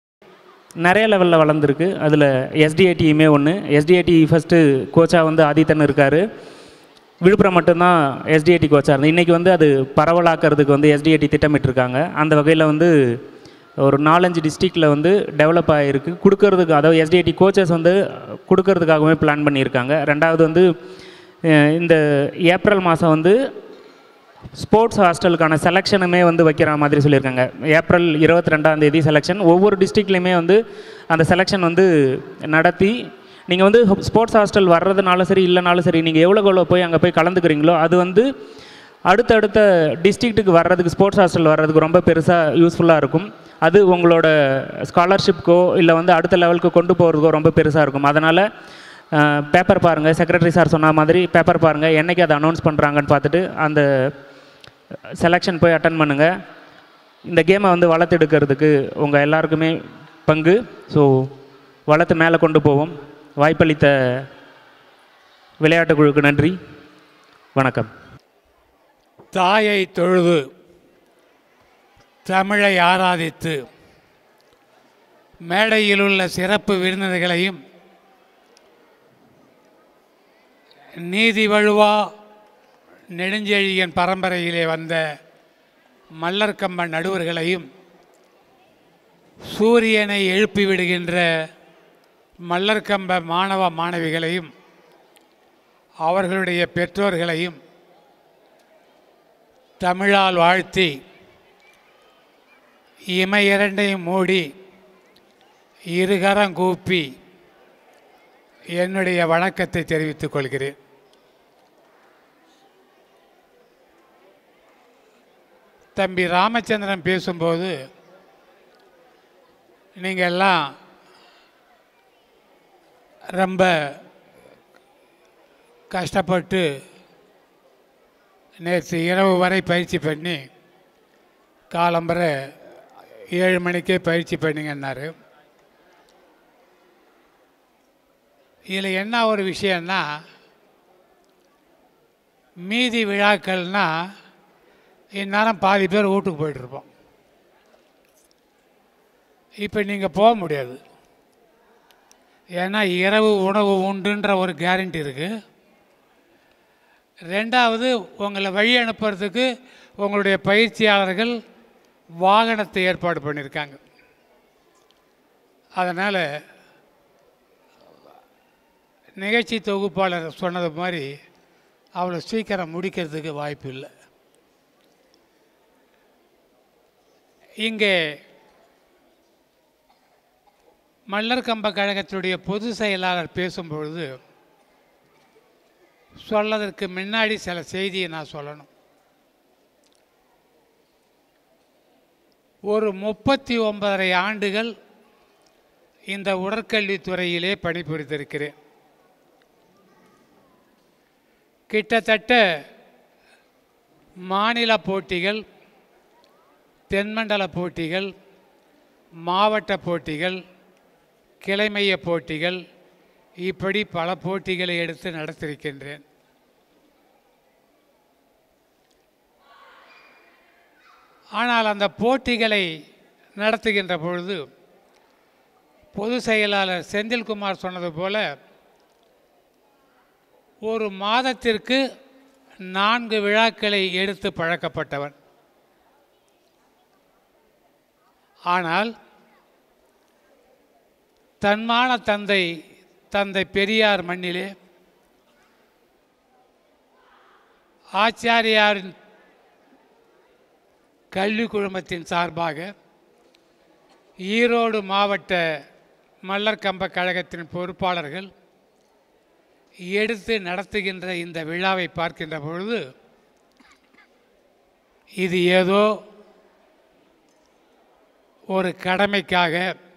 நிறைய லெவலில் வளர்ந்துருக்கு அதில் எஸ்டிஐடியுமே ஒன்று எஸ்டிஐடி ஃபஸ்ட்டு கோச்சாக வந்து ஆதித்தன் இருக்கார் விழுப்புரம் மட்டும்தான் எஸ்டிஐடி கோச்சாக இருந்தது இன்றைக்கி வந்து அது பரவலாக்கிறதுக்கு வந்து எஸ்டிஐடி திட்டமிட்டிருக்காங்க அந்த வகையில் வந்து ஒரு நாலஞ்சு டிஸ்ட்ரிக்டில் வந்து டெவலப் ஆகிருக்கு கொடுக்கறதுக்கு அதாவது எஸ்டிஐடி கோச்சஸ் வந்து கொடுக்கறதுக்காகவே பிளான் பண்ணியிருக்காங்க ரெண்டாவது வந்து அஹ், இந்த ஏப்ரல் மாதம் வந்து ஸ்போர்ட்ஸ் ஹாஸ்டலுக்கான செலெக்ஷனுமே வந்து வைக்கிற மாதிரி சொல்லியிருக்காங்க ஏப்ரல் இருபத்தி ரெண்டாம் தேதி செலெக்ஷன் ஒவ்வொரு டிஸ்ட்ரிக்ட்லேயுமே வந்து அந்த செலெக்ஷன் வந்து நடத்தி நீங்கள் வந்து ஸ்போர்ட்ஸ் ஹாஸ்டல் வர்றதுனாலும் சரி இல்லைனாலும் சரி நீங்கள் எவ்வளோ எவ்வளோ போய் அங்கே போய் கலந்துக்கிறீங்களோ அது வந்து அடுத்தடுத்த டிஸ்ட்ரிக்ட்டுக்கு வர்றதுக்கு ஸ்போர்ட்ஸ் ஹாஸ்டல் வர்றதுக்கு ரொம்ப பெருசாக யூஸ்ஃபுல்லாக இருக்கும் அது உங்களோட ஸ்காலர்ஷிப்க்கோ இல்லை வந்து அடுத்த லெவலுக்கு கொண்டு போகிறதுக்கோ ரொம்ப பெருசாக இருக்கும் அதனால் பேப்பர் பாருங்கள் செக்ரட்டரி சார் சொன்ன மாதிரி பேப்பர் பாருங்கள் என்னைக்கு அதை அனௌன்ஸ் பண்ணுறாங்கன்னு பார்த்துட்டு அந்த செலெக்ஷன் போய் அட்டன் பண்ணுங்கள் இந்த கேமை வந்து வளர்த்தெடுக்கிறதுக்கு உங்கள் எல்லாருக்குமே பங்கு ஸோ வளர்த்து மேலே கொண்டு போவோம் வாய்ப்பளித்த விளையாட்டு குழுக்கு நன்றி வணக்கம் தாயை தொழுது தமிழை ஆராதித்து மேடையில் உள்ள சிறப்பு விருந்தினர்களையும் நீதி வழுவா நெடுஞ்செழியன் பரம்பரையிலே வந்த மல்லர்கம்ப நடுவர்களையும் சூரியனை எழுப்பி விடுகின்ற மல்லர்கம்ப மாணவ மாணவிகளையும் அவர்களுடைய பெற்றோர்களையும் தமிழால் வாழ்த்தி இமை இரண்டையும் மூடி இருகரம் கூப்பி என்னுடைய வணக்கத்தை தெரிவித்துக் கொள்கிறேன் தம்பி ராமச்சந்திரன் பேசும்போது நீங்கள் எல்லாம் ரொம்ப கஷ்டப்பட்டு நேற்று இரவு வரை பயிற்சி பண்ணி காலம்பரை ஏழு மணிக்கே பயிற்சி பண்ணிங்கன்னாரு இதில் என்ன ஒரு விஷயம்னா மீதி விழாக்கள்னா இந்நேரம் பாதி பேர் வீட்டுக்கு போயிட்டுருப்போம் இப்போ நீங்கள் போக முடியாது ஏன்னா இரவு உணவு உண்டுன்ற ஒரு கேரண்டி இருக்குது ரெண்டாவது உங்களை வழி அனுப்புறதுக்கு உங்களுடைய பயிற்சியாளர்கள் வாகனத்தை ஏற்பாடு பண்ணியிருக்காங்க அதனால் நிகழ்ச்சி தொகுப்பாளர் சொன்னது மாதிரி அவ்வளோ சீக்கிரம் முடிக்கிறதுக்கு வாய்ப்பு இல்லை இங்கே மல்லர் கம்ப கழகத்துடைய பொது செயலாளர் பேசும்பொழுது சொல்லதற்கு முன்னாடி சில செய்தியை நான் சொல்லணும் ஒரு முப்பத்தி ஒன்பதரை ஆண்டுகள் இந்த உடற்கல்வித்துறையிலே பணிபுரிந்திருக்கிறேன் கிட்டத்தட்ட மாநில போட்டிகள் தென்மண்டல போட்டிகள் மாவட்ட போட்டிகள் கிளைமைய போட்டிகள் இப்படி பல போட்டிகளை எடுத்து நடத்திருக்கின்றேன் ஆனால் அந்த போட்டிகளை நடத்துகின்ற பொழுது பொதுச் செயலாளர் செந்தில்குமார் சொன்னது போல ஒரு மாதத்திற்கு நான்கு விழாக்களை எடுத்து பழக்கப்பட்டவன் ஆனால் தன்மான தந்தை தந்தை பெரியார் மண்ணிலே ஆச்சாரியாரின் கல்வி குழுமத்தின் சார்பாக ஈரோடு மாவட்ட மல்லர் கம்ப கழகத்தின் பொறுப்பாளர்கள் எடுத்து நடத்துகின்ற இந்த விழாவை பார்க்கின்ற பொழுது இது ஏதோ ஒரு கடமைக்காக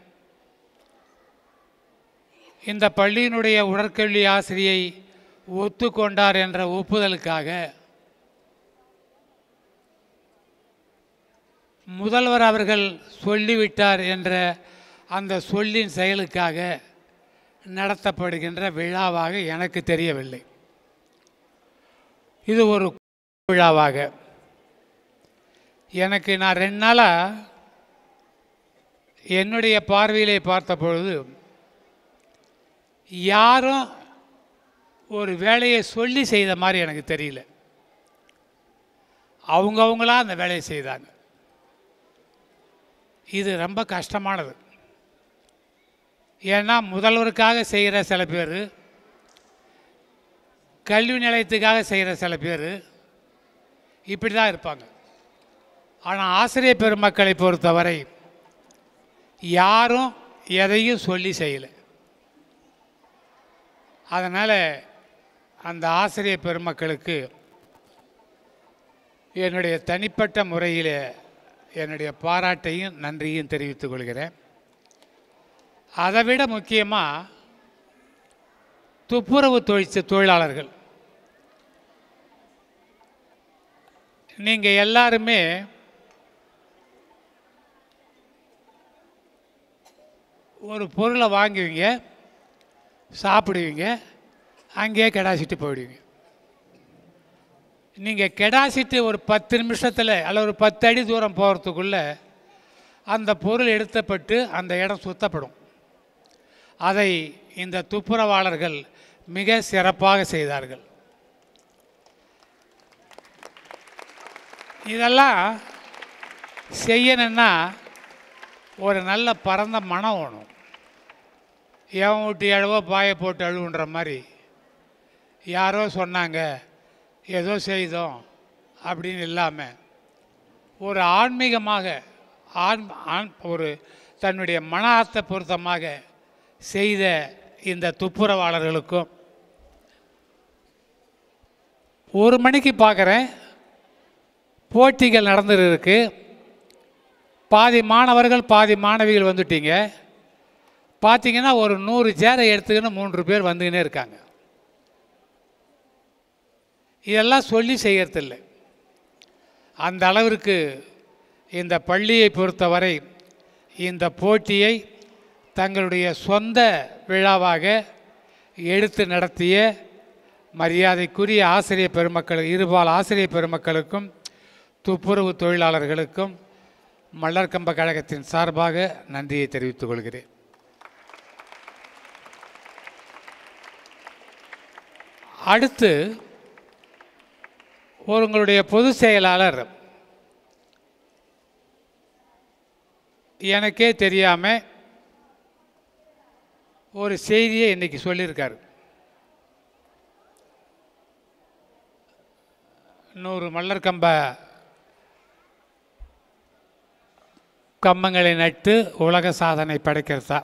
இந்த பள்ளியினுடைய உடற்கல்வி ஆசிரியை ஒத்துக்கொண்டார் என்ற ஒப்புதலுக்காக முதல்வர் அவர்கள் சொல்லிவிட்டார் என்ற அந்த சொல்லின் செயலுக்காக நடத்தப்படுகின்ற விழாவாக எனக்கு தெரியவில்லை இது ஒரு விழாவாக எனக்கு நான் ரெண்டு நாளாக என்னுடைய பார்வையிலே பார்த்த பொழுது யாரும் ஒரு வேலையை சொல்லி செய்த மாதிரி எனக்கு தெரியல அவங்கவுங்களா அந்த வேலையை செய்தாங்க இது ரொம்ப கஷ்டமானது ஏன்னா முதல்வருக்காக செய்கிற சில பேர் கல்வி நிலையத்துக்காக செய்கிற சில பேர் இப்படி தான் இருப்பாங்க ஆனால் ஆசிரியர் பெருமக்களை பொறுத்தவரை யாரும் எதையும் சொல்லி செய்யலை அதனால் அந்த ஆசிரியர் பெருமக்களுக்கு என்னுடைய தனிப்பட்ட முறையில் என்னுடைய பாராட்டையும் நன்றியும் தெரிவித்துக் கொள்கிறேன் அதை விட முக்கியமாக துப்புரவு தொழிற்ச தொழிலாளர்கள் நீங்கள் எல்லாருமே ஒரு பொருளை வாங்குவீங்க சாப்பிடுவீங்க அங்கேயே கெடாசிட்டு போயிடுவீங்க நீங்கள் கெடாசிட்டு ஒரு பத்து நிமிஷத்தில் அல்ல ஒரு பத்து அடி தூரம் போகிறதுக்குள்ளே அந்த பொருள் எடுத்தப்பட்டு அந்த இடம் சுத்தப்படும் அதை இந்த துப்புரவாளர்கள் மிக சிறப்பாக செய்தார்கள் இதெல்லாம் செய்யணுன்னா ஒரு நல்ல பரந்த மனம் வேணும் எவன் விட்டு அழுவோ பாயை போட்டு அழுவுன்ற மாதிரி யாரோ சொன்னாங்க ஏதோ செய்தோம் அப்படின்னு இல்லாமல் ஒரு ஆன்மீகமாக ஆன் ஆண் ஒரு தன்னுடைய மன அர்த்த பொருத்தமாக செய்த இந்த துப்புரவாளர்களுக்கும் ஒரு மணிக்கு பார்க்குறேன் போட்டிகள் நடந்துட்டு இருக்கு பாதி மாணவர்கள் பாதி மாணவிகள் வந்துட்டீங்க பார்த்தீங்கன்னா ஒரு நூறு சேரை எடுத்துக்கின்னு மூன்று பேர் வந்துக்கினே இருக்காங்க இதெல்லாம் சொல்லி செய்யறதில்லை அந்த அளவிற்கு இந்த பள்ளியை பொறுத்தவரை இந்த போட்டியை தங்களுடைய சொந்த விழாவாக எடுத்து நடத்திய மரியாதைக்குரிய ஆசிரியர் பெருமக்கள் இருபால் ஆசிரியர் பெருமக்களுக்கும் துப்புரவு தொழிலாளர்களுக்கும் மல்லர்கம்ப கழகத்தின் சார்பாக நன்றியை தெரிவித்துக் கொள்கிறேன் அடுத்து ஒரு உங்களுடைய பொதுச் செயலாளர் எனக்கே தெரியாமல் ஒரு செய்தியை இன்னைக்கு சொல்லியிருக்காரு நூறு மல்லர் கம்ப கம்பங்களை நட்டு உலக சாதனை படைக்கிறதா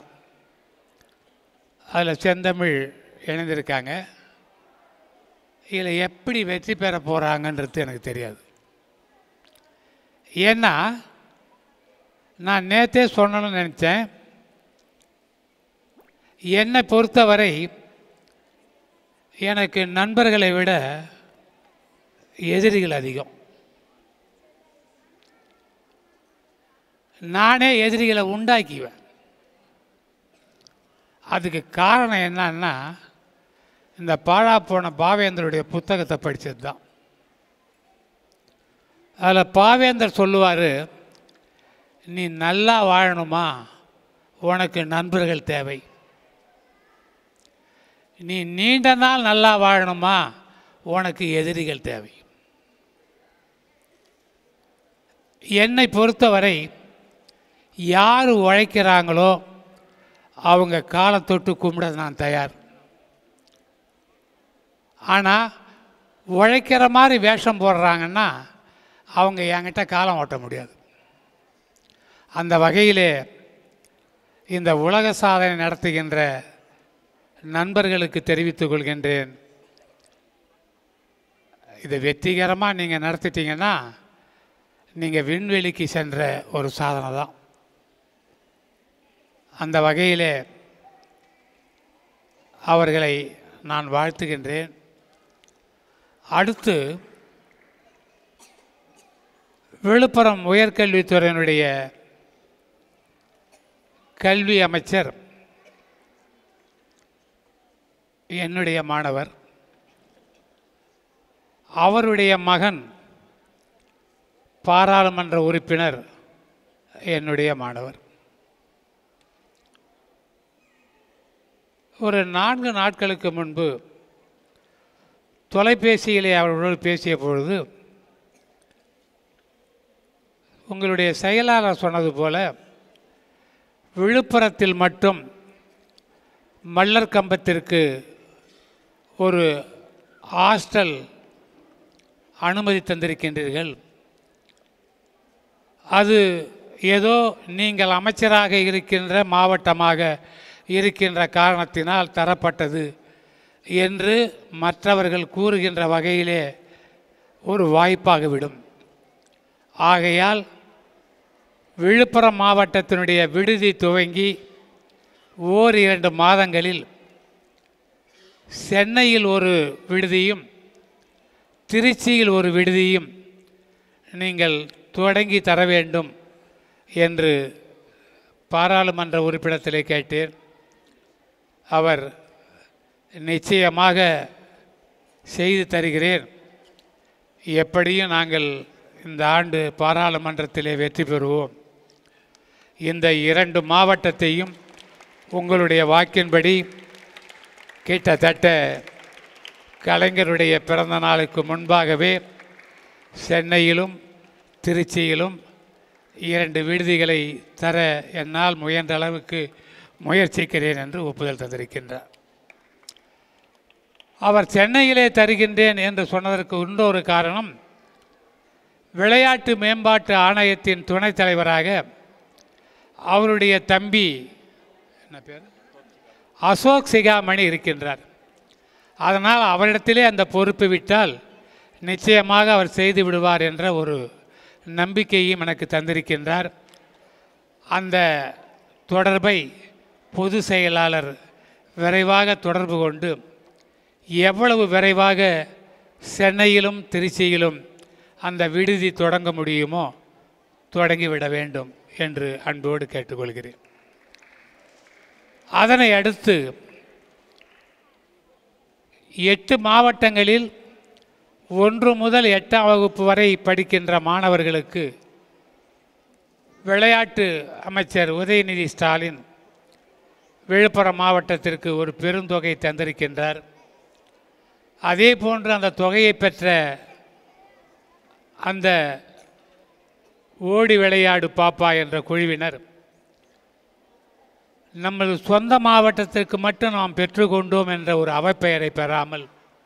அதில் செந்தமிழ் இணைந்திருக்காங்க இதில் எப்படி வெற்றி பெற போகிறாங்கன்றது எனக்கு தெரியாது ஏன்னா நான் நேற்றே சொல்லணும்னு நினச்சேன் என்னை பொறுத்தவரை எனக்கு நண்பர்களை விட எதிரிகள் அதிகம் நானே எதிரிகளை உண்டாக்கிவேன் அதுக்கு காரணம் என்னன்னா இந்த பாழா போன பாவேந்தருடைய புத்தகத்தை படித்தது தான் அதில் பாவேந்தர் சொல்லுவார் நீ நல்லா வாழணுமா உனக்கு நண்பர்கள் தேவை நீ நீண்ட நாள் நல்லா வாழணுமா உனக்கு எதிரிகள் தேவை என்னை பொறுத்தவரை யார் உழைக்கிறாங்களோ அவங்க காலம் தொட்டு கும்பிட நான் தயார் ஆனால் உழைக்கிற மாதிரி வேஷம் போடுறாங்கன்னா அவங்க என்கிட்ட காலம் ஓட்ட முடியாது அந்த வகையிலே இந்த உலக சாதனை நடத்துகின்ற நண்பர்களுக்கு தெரிவித்துக் கொள்கின்றேன் இதை வெற்றிகரமாக நீங்கள் நடத்திட்டீங்கன்னா நீங்கள் விண்வெளிக்கு சென்ற ஒரு சாதனை தான் அந்த வகையிலே அவர்களை நான் வாழ்த்துகின்றேன் அடுத்து விழுப்புரம் உயர்கல்வித்துறையினுடைய கல்வி அமைச்சர் என்னுடைய மாணவர் அவருடைய மகன் பாராளுமன்ற உறுப்பினர் என்னுடைய மாணவர் ஒரு நான்கு நாட்களுக்கு முன்பு தொலைபேசியிலே அவர்களோடு பேசிய பொழுது உங்களுடைய செயலாளர் சொன்னது போல விழுப்புரத்தில் மட்டும் மல்லர் கம்பத்திற்கு ஒரு ஹாஸ்டல் அனுமதி தந்திருக்கின்றீர்கள் அது ஏதோ நீங்கள் அமைச்சராக இருக்கின்ற மாவட்டமாக இருக்கின்ற காரணத்தினால் தரப்பட்டது என்று மற்றவர்கள் கூறுகின்ற வகையிலே ஒரு வாய்ப்பாகிவிடும் ஆகையால் விழுப்புரம் மாவட்டத்தினுடைய விடுதி துவங்கி ஓர் இரண்டு மாதங்களில் சென்னையில் ஒரு விடுதியும் திருச்சியில் ஒரு விடுதியும் நீங்கள் தொடங்கி தர வேண்டும் என்று பாராளுமன்ற உறுப்பினத்திலே கேட்டேன் அவர் நிச்சயமாக செய்து தருகிறேன் எப்படியும் நாங்கள் இந்த ஆண்டு பாராளுமன்றத்திலே வெற்றி பெறுவோம் இந்த இரண்டு மாவட்டத்தையும் உங்களுடைய வாக்கின்படி கிட்டத்தட்ட கலைஞருடைய பிறந்த நாளுக்கு முன்பாகவே சென்னையிலும் திருச்சியிலும் இரண்டு விடுதிகளை தர என்னால் முயன்ற அளவுக்கு முயற்சிக்கிறேன் என்று ஒப்புதல் தந்திருக்கின்றார் அவர் சென்னையிலே தருகின்றேன் என்று சொன்னதற்கு இன்னொரு காரணம் விளையாட்டு மேம்பாட்டு ஆணையத்தின் துணைத் தலைவராக அவருடைய தம்பி என்ன பேர் அசோக் சிகாமணி இருக்கின்றார் அதனால் அவரிடத்திலே அந்த பொறுப்பு விட்டால் நிச்சயமாக அவர் செய்து விடுவார் என்ற ஒரு நம்பிக்கையும் எனக்கு தந்திருக்கின்றார் அந்த தொடர்பை பொது செயலாளர் விரைவாக தொடர்பு கொண்டு எவ்வளவு விரைவாக சென்னையிலும் திருச்சியிலும் அந்த விடுதி தொடங்க முடியுமோ தொடங்கிவிட வேண்டும் என்று அன்போடு கேட்டுக்கொள்கிறேன் அதனை அடுத்து எட்டு மாவட்டங்களில் ஒன்று முதல் எட்டாம் வகுப்பு வரை படிக்கின்ற மாணவர்களுக்கு விளையாட்டு அமைச்சர் உதயநிதி ஸ்டாலின் விழுப்புரம் மாவட்டத்திற்கு ஒரு பெருந்தொகை தந்திருக்கின்றார் அதே போன்று அந்த தொகையை பெற்ற அந்த ஓடி விளையாடு பாப்பா என்ற குழுவினர் நமது சொந்த மாவட்டத்திற்கு மட்டும் நாம் பெற்றுக்கொண்டோம் என்ற ஒரு அவப்பெயரை பெறாமல்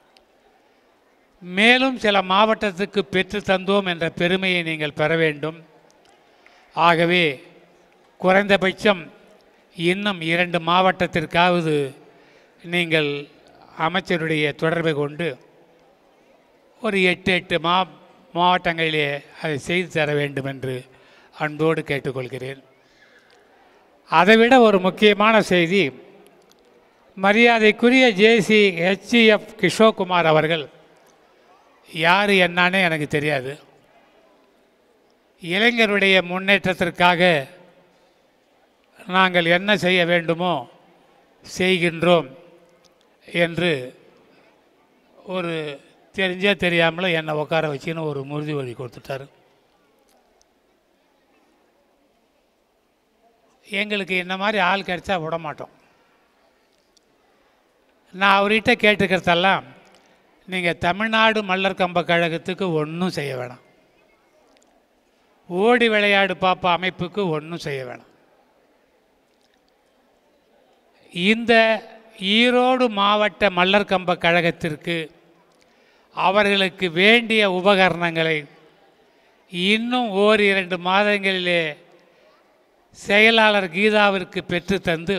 மேலும் சில மாவட்டத்துக்கு பெற்று தந்தோம் என்ற பெருமையை நீங்கள் பெற வேண்டும் ஆகவே குறைந்தபட்சம் இன்னும் இரண்டு மாவட்டத்திற்காவது நீங்கள் அமைச்சருடைய தொடர்பை கொண்டு ஒரு எட்டு எட்டு மா மாவட்டங்களிலே அதை செய்து தர வேண்டும் என்று அன்போடு கேட்டுக்கொள்கிறேன் அதைவிட ஒரு முக்கியமான செய்தி மரியாதைக்குரிய ஜேசி ஹெச்இஎஃப் கிஷோக்குமார் அவர்கள் யார் என்னானே எனக்கு தெரியாது இளைஞருடைய முன்னேற்றத்திற்காக நாங்கள் என்ன செய்ய வேண்டுமோ செய்கின்றோம் என்று ஒரு தெரிஞ்சே தெரியாமல என்னை உட்கார வச்சுன்னு ஒரு உறுதிமொழி கொடுத்துட்டாரு எங்களுக்கு இந்த மாதிரி ஆள் கிடைச்சா விட மாட்டோம் நான் அவர்கிட்ட கேட்டுக்கிறதெல்லாம் நீங்கள் தமிழ்நாடு மல்லர் கம்ப கழகத்துக்கு ஒன்றும் செய்ய வேணாம் ஓடி விளையாடு பாப்பா அமைப்புக்கு ஒன்றும் செய்ய வேணாம் இந்த ஈரோடு மாவட்ட மல்லர் கம்ப கழகத்திற்கு அவர்களுக்கு வேண்டிய உபகரணங்களை இன்னும் ஓர் இரண்டு மாதங்களிலே செயலாளர் கீதாவிற்கு பெற்று தந்து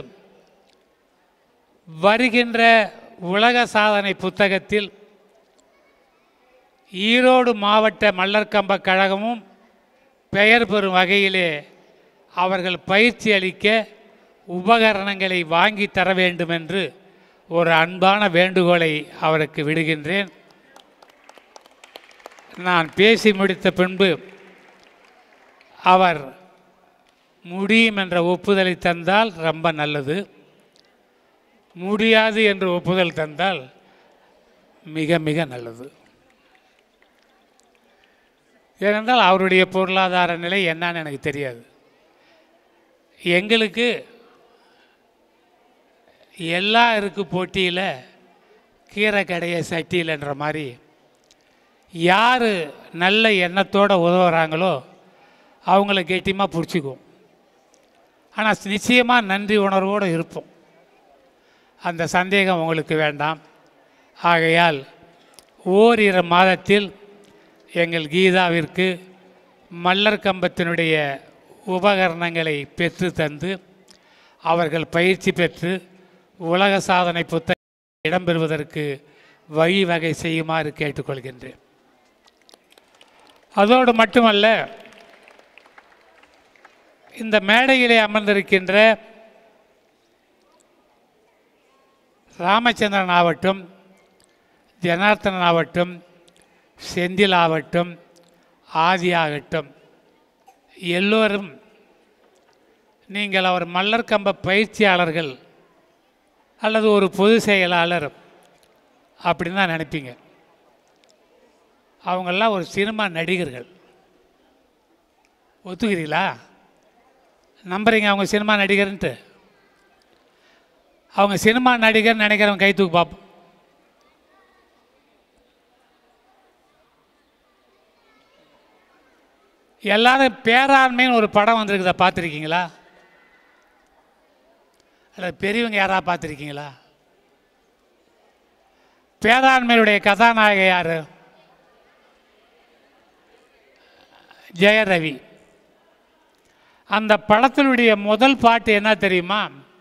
வருகின்ற உலக சாதனை புத்தகத்தில் ஈரோடு மாவட்ட மல்லர் கம்ப கழகமும் பெயர் பெறும் வகையிலே அவர்கள் பயிற்சி அளிக்க உபகரணங்களை வாங்கி தர வேண்டும் என்று ஒரு அன்பான வேண்டுகோளை அவருக்கு விடுகின்றேன் நான் பேசி முடித்த பின்பு அவர் முடியும் என்ற ஒப்புதலை தந்தால் ரொம்ப நல்லது முடியாது என்று ஒப்புதல் தந்தால் மிக மிக நல்லது ஏனென்றால் அவருடைய பொருளாதார நிலை என்னன்னு எனக்கு தெரியாது எங்களுக்கு எல்லாம் இருக்கு போட்டியில் கீரை கடைய சட்டியில்ன்ற மாதிரி யார் நல்ல எண்ணத்தோடு உதவுறாங்களோ அவங்கள கெட்டியமாக பிடிச்சிக்குவோம் ஆனால் நிச்சயமாக நன்றி உணர்வோடு இருப்போம் அந்த சந்தேகம் உங்களுக்கு வேண்டாம் ஆகையால் ஓரிரு மாதத்தில் எங்கள் கீதாவிற்கு மல்லர் கம்பத்தினுடைய உபகரணங்களை பெற்று தந்து அவர்கள் பயிற்சி பெற்று உலக சாதனை புத்தகம் இடம்பெறுவதற்கு வழிவகை செய்யுமாறு கேட்டுக்கொள்கின்றேன் அதோடு மட்டுமல்ல இந்த மேடையிலே அமர்ந்திருக்கின்ற ராமச்சந்திரன் ஆகட்டும் ஜனார்த்தனன் ஆகட்டும் செந்தில் ஆகட்டும் ஆதி ஆகட்டும் எல்லோரும் நீங்கள் அவர் மல்லர் கம்ப பயிற்சியாளர்கள் அல்லது ஒரு பொது செயலாளர் அப்படின்னு தான் நினைப்பீங்க அவங்கெல்லாம் ஒரு சினிமா நடிகர்கள் ஒத்துக்கிறீங்களா நம்புறீங்க அவங்க சினிமா நடிகர்ன்ட்டு அவங்க சினிமா நடிகர் நினைக்கிறவங்க கை தூக்கு பார்ப்போம் எல்லாரும் பேராண்மைன்னு ஒரு படம் வந்திருக்குதா பார்த்துருக்கீங்களா அல்லது பெரியவங்க யாராவது பார்த்துருக்கீங்களா பேராண்மையுடைய கதாநாயக யார் ஜெயரவி அந்த படத்தினுடைய முதல் பாட்டு என்ன தெரியுமா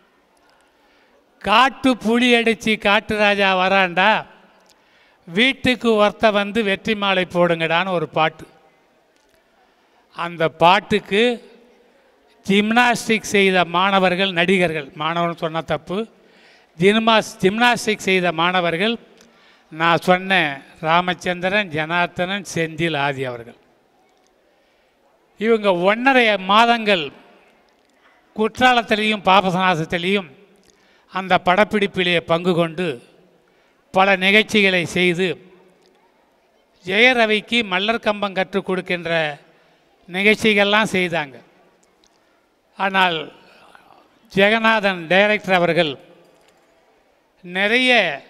காட்டு புலி அடித்து காட்டு ராஜா வராண்டா வீட்டுக்கு ஒருத்த வந்து வெற்றி மாலை போடுங்கடான்னு ஒரு பாட்டு அந்த பாட்டுக்கு ஜிம்னாஸ்டிக் செய்த மாணவர்கள் நடிகர்கள் மாணவன் சொன்ன தப்பு ஜிம்மாஸ் ஜிம்னாஸ்டிக் செய்த மாணவர்கள் நான் சொன்ன ராமச்சந்திரன் ஜனார்த்தனன் செந்தில் ஆதி அவர்கள் இவங்க ஒன்றரை மாதங்கள் குற்றாலத்திலையும் பாபசநாசத்திலையும் அந்த படப்பிடிப்பிலே பங்கு கொண்டு பல நிகழ்ச்சிகளை செய்து ஜெயரவிக்கு மல்லர் கம்பம் கற்றுக் கொடுக்கின்ற நிகழ்ச்சிகள்லாம் செய்தாங்க ஆனால் ஜெகநாதன் டைரக்டர் அவர்கள் நிறைய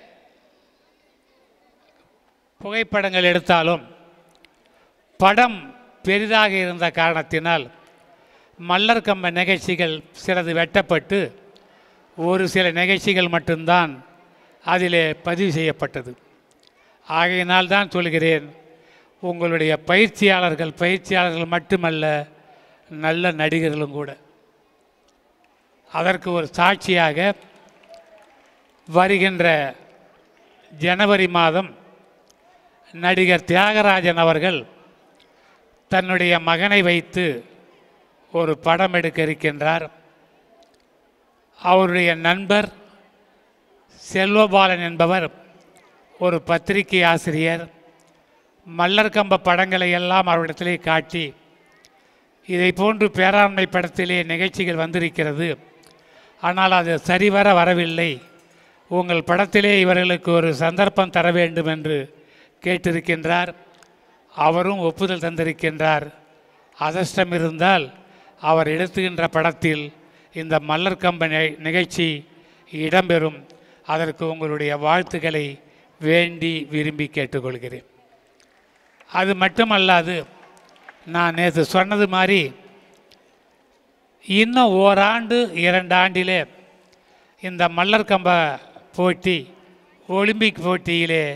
புகைப்படங்கள் எடுத்தாலும் படம் பெரிதாக இருந்த காரணத்தினால் மல்லர் கம்ப நிகழ்ச்சிகள் சிலது வெட்டப்பட்டு ஒரு சில நிகழ்ச்சிகள் மட்டும்தான் அதிலே பதிவு செய்யப்பட்டது ஆகையினால் தான் சொல்கிறேன் உங்களுடைய பயிற்சியாளர்கள் பயிற்சியாளர்கள் மட்டுமல்ல நல்ல நடிகர்களும் கூட அதற்கு ஒரு சாட்சியாக வருகின்ற ஜனவரி மாதம் நடிகர் தியாகராஜன் அவர்கள் தன்னுடைய மகனை வைத்து ஒரு படம் எடுக்க இருக்கின்றார் அவருடைய நண்பர் செல்வபாலன் என்பவர் ஒரு பத்திரிகை ஆசிரியர் மல்லர் கம்ப படங்களை எல்லாம் அவரிடத்திலே காட்டி இதை போன்று பேராண்மை படத்திலே நிகழ்ச்சிகள் வந்திருக்கிறது ஆனால் அது சரிவர வரவில்லை உங்கள் படத்திலே இவர்களுக்கு ஒரு சந்தர்ப்பம் தர வேண்டும் என்று கேட்டிருக்கின்றார் அவரும் ஒப்புதல் தந்திருக்கின்றார் அதிர்ஷ்டம் இருந்தால் அவர் எடுத்துகின்ற படத்தில் இந்த மல்லர் கம்ப நி- நிகழ்ச்சி இடம்பெறும் அதற்கு உங்களுடைய வாழ்த்துக்களை வேண்டி விரும்பி கேட்டுக்கொள்கிறேன் அது மட்டுமல்லாது நான் நேற்று சொன்னது மாதிரி இன்னும் ஓராண்டு இரண்டு ஆண்டிலே இந்த மல்லர் கம்ப போட்டி ஒலிம்பிக் போட்டியிலே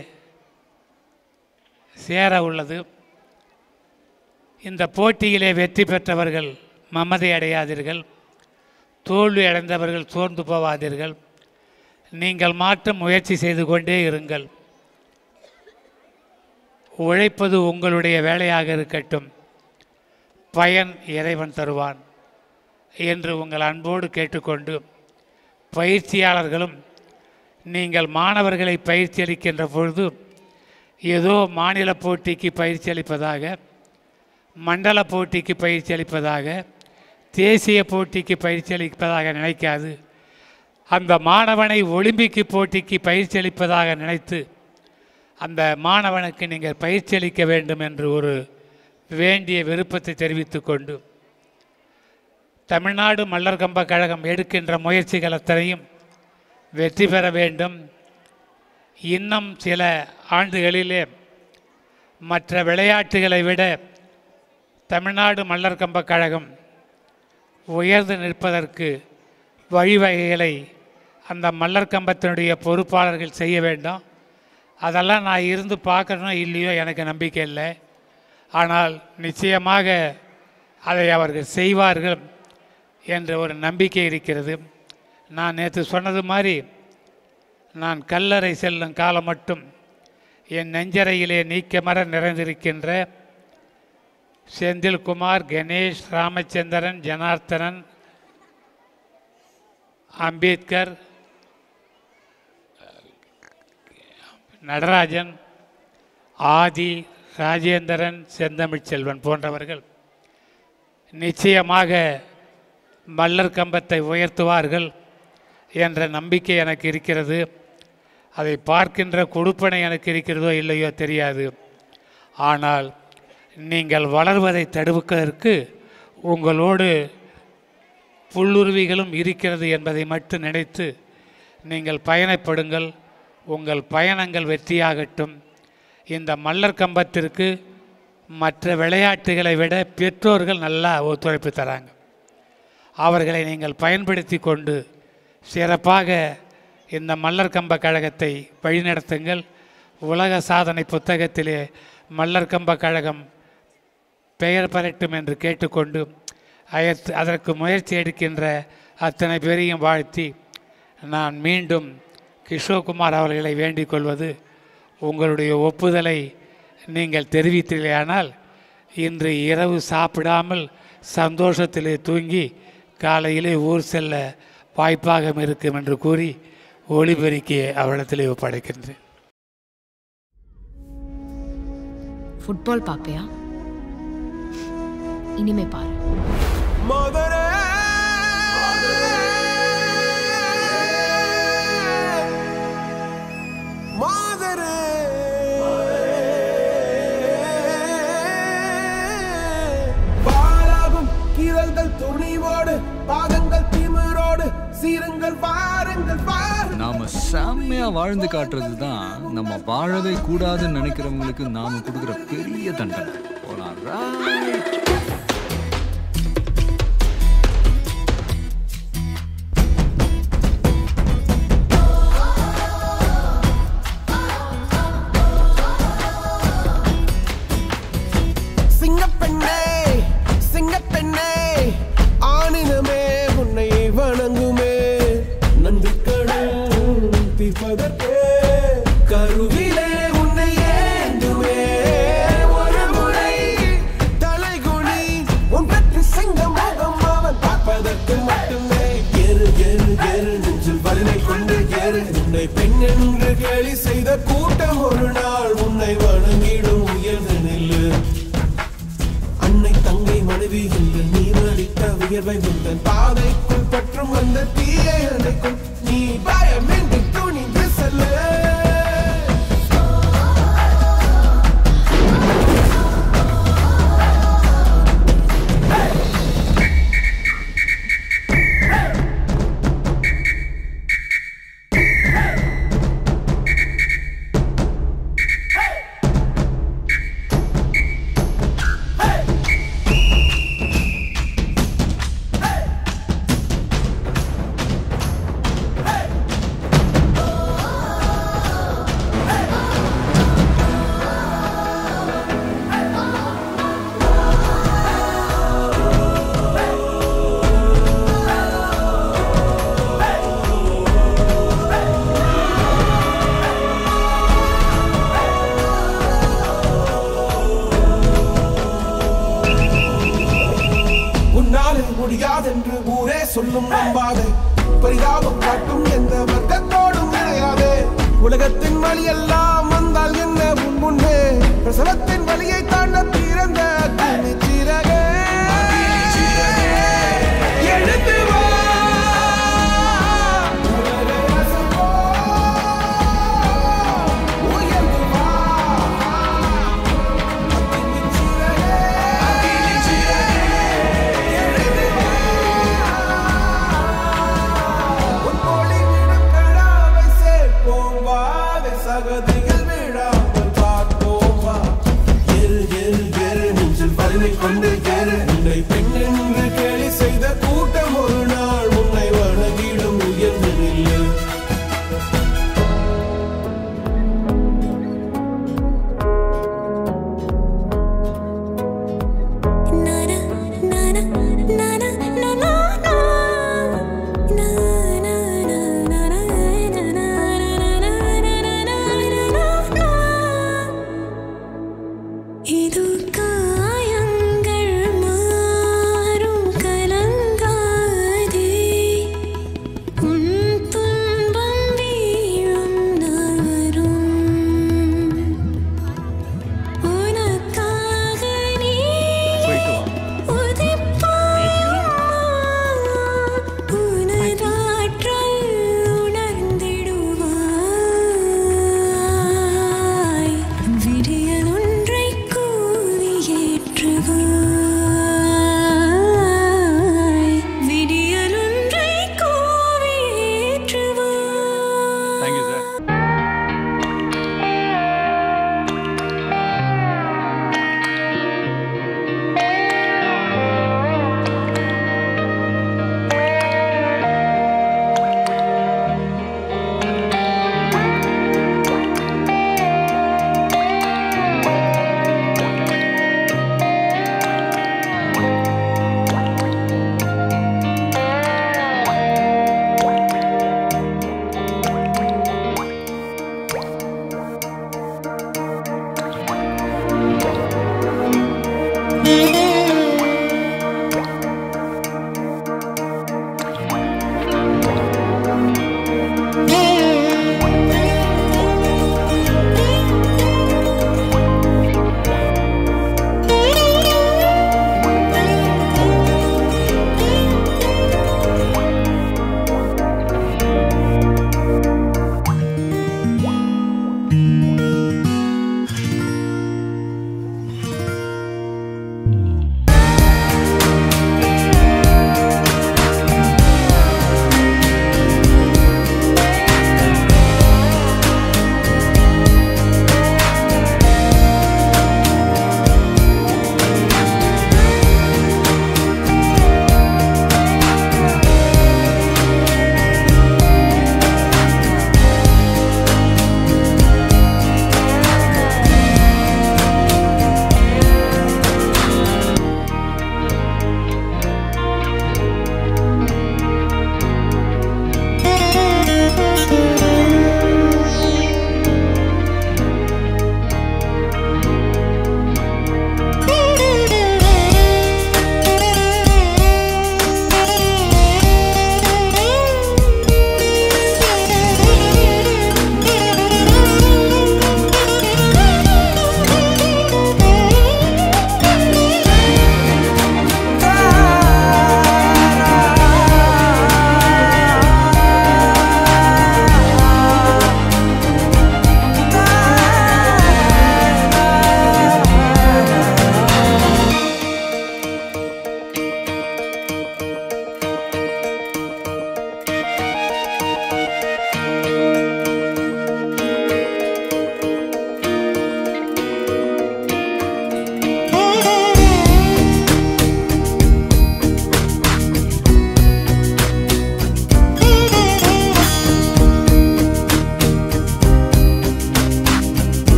சேர உள்ளது இந்த போட்டியிலே வெற்றி பெற்றவர்கள் மமதை அடையாதீர்கள் தோல்வி அடைந்தவர்கள் சோர்ந்து போவாதீர்கள் நீங்கள் மாற்றம் முயற்சி செய்து கொண்டே இருங்கள் உழைப்பது உங்களுடைய வேலையாக இருக்கட்டும் பயன் இறைவன் தருவான் என்று உங்கள் அன்போடு கேட்டுக்கொண்டு பயிற்சியாளர்களும் நீங்கள் மாணவர்களை பயிற்சி அளிக்கின்ற பொழுது ஏதோ மாநில போட்டிக்கு பயிற்சி அளிப்பதாக மண்டல போட்டிக்கு பயிற்சி அளிப்பதாக தேசிய போட்டிக்கு பயிற்சி அளிப்பதாக நினைக்காது அந்த மாணவனை ஒலிம்பிக்கு போட்டிக்கு பயிற்சி அளிப்பதாக நினைத்து அந்த மாணவனுக்கு நீங்கள் பயிற்சி அளிக்க வேண்டும் என்று ஒரு வேண்டிய விருப்பத்தை தெரிவித்துக் கொண்டு தமிழ்நாடு மல்லர் கம்ப கழகம் எடுக்கின்ற முயற்சிகள் அத்தனையும் வெற்றி பெற வேண்டும் இன்னும் சில ஆண்டுகளிலே மற்ற விளையாட்டுகளை விட தமிழ்நாடு மல்லர் கம்ப கழகம் உயர்ந்து நிற்பதற்கு வழிவகைகளை அந்த மல்லர் கம்பத்தினுடைய பொறுப்பாளர்கள் செய்ய வேண்டும் அதெல்லாம் நான் இருந்து பார்க்கறனோ இல்லையோ எனக்கு நம்பிக்கை இல்லை ஆனால் நிச்சயமாக அதை அவர்கள் செய்வார்கள் என்ற ஒரு நம்பிக்கை இருக்கிறது நான் நேற்று சொன்னது மாதிரி நான் கல்லறை செல்லும் காலம் மட்டும் என் நெஞ்சறையிலே நீக்கமர நிறைந்திருக்கின்ற செந்தில்குமார் கணேஷ் ராமச்சந்திரன் ஜனார்த்தனன் அம்பேத்கர் நடராஜன் ஆதி ராஜேந்திரன் செந்தமிழ் செல்வன் போன்றவர்கள் நிச்சயமாக மல்லர் கம்பத்தை உயர்த்துவார்கள் என்ற நம்பிக்கை எனக்கு இருக்கிறது அதை பார்க்கின்ற கொடுப்பனை எனக்கு இருக்கிறதோ இல்லையோ தெரியாது ஆனால் நீங்கள் வளர்வதை தடுப்பதற்கு உங்களோடு புல்லுருவிகளும் இருக்கிறது என்பதை மட்டும் நினைத்து நீங்கள் பயணப்படுங்கள் உங்கள் பயணங்கள் வெற்றியாகட்டும் இந்த மல்லர் கம்பத்திற்கு மற்ற விளையாட்டுகளை விட பெற்றோர்கள் நல்லா ஒத்துழைப்பு தராங்க அவர்களை நீங்கள் பயன்படுத்தி கொண்டு சிறப்பாக இந்த மல்லர் கம்ப கழகத்தை வழிநடத்துங்கள் உலக சாதனை புத்தகத்திலே மல்லர் கம்ப கழகம் பெயர் பெறட்டும் என்று கேட்டுக்கொண்டு அயத்- அதற்கு முயற்சி எடுக்கின்ற அத்தனை பேரையும் வாழ்த்தி நான் மீண்டும் கிஷோகுமார் அவர்களை வேண்டிக் கொள்வது உங்களுடைய ஒப்புதலை நீங்கள் தெரிவித்தீர்களானால் இன்று இரவு சாப்பிடாமல் சந்தோஷத்திலே தூங்கி காலையிலே ஊர் செல்ல வாய்ப்பாக இருக்கும் என்று கூறி ஒளிபெருக்கி அவரிடத்திலே ஒப்படைக்கின்றேன் ஃபுட்பால் பார்ப்பியா இனிமே பாரு மதுரை மாதரே பாலாகும் கீரல்கள் துணிவோடு பாதங்கள் திமிரோடு சீருங்கள் பாருங்கள் பாருங்கள் நாம செம்மையா வாழ்ந்து காட்டுறது தான் நம்ம வாழவே கூடாதுன்னு நினைக்கிறவங்களுக்கு நாம கொடுக்குற பெரிய தண்டனை போலாம் right. சிங்கப்பெண்ணே சிங்கப்பெண்ணே ஆணினமே உன்னை வணங்குமே நன்றி கடல் தீர்ப்பதற்கே கருவிலே உன்னை ஏந்துமே ஒரு முறை தலைகுனி உன் பற்றி சிங்க முகம் அவன் பார்ப்பதற்கு மட்டுமே எரு எரு எரு நெஞ்சில் வலிமை கொண்டு எரு உன்னை பெண் என்று கேலி செய்த கூட்டம் ஒரு நாள் உன்னை வணங்கிடும் உயர்ந்து நில்லு அன்னை தங்கை மனைவி என்று நீ அளித்த உயர்வை முந்தன் பாதைக்குள் பற்றும் அந்த தீயை அணைக்கும் நீ பயமின்றி துணிந்து செல்லு சொல்லும் நம்பாதே பரிதாபம் காட்டும் எந்த வர்க்கத்தோடும் இணையாதே உலகத்தின் வழி எல்லாம் வந்தால் என்ன உன் முன்னே பிரசவத்தின் வழியை தாண்ட பிறந்த அக்னி சிறகே எழுந்து வா உலகை அசைப்போம். உயர்ந்து வா அக்னி சிறகே அக்னி சிறகே எழுந்து வா உன் ஒளிவிடும் கடாவை சேர்ப்போம் வாவை சகதிகள் விழாமல் பார்ப்போம் வா எரு எரு எரு நெஞ்சில் வலிமை கொண்டு எரு உன்னை பெண் என்று கேலி செய்த கூட்டம் ஒரு நாள் உன்னை வணங்கிடும் உயர்ந்து நில்லு இது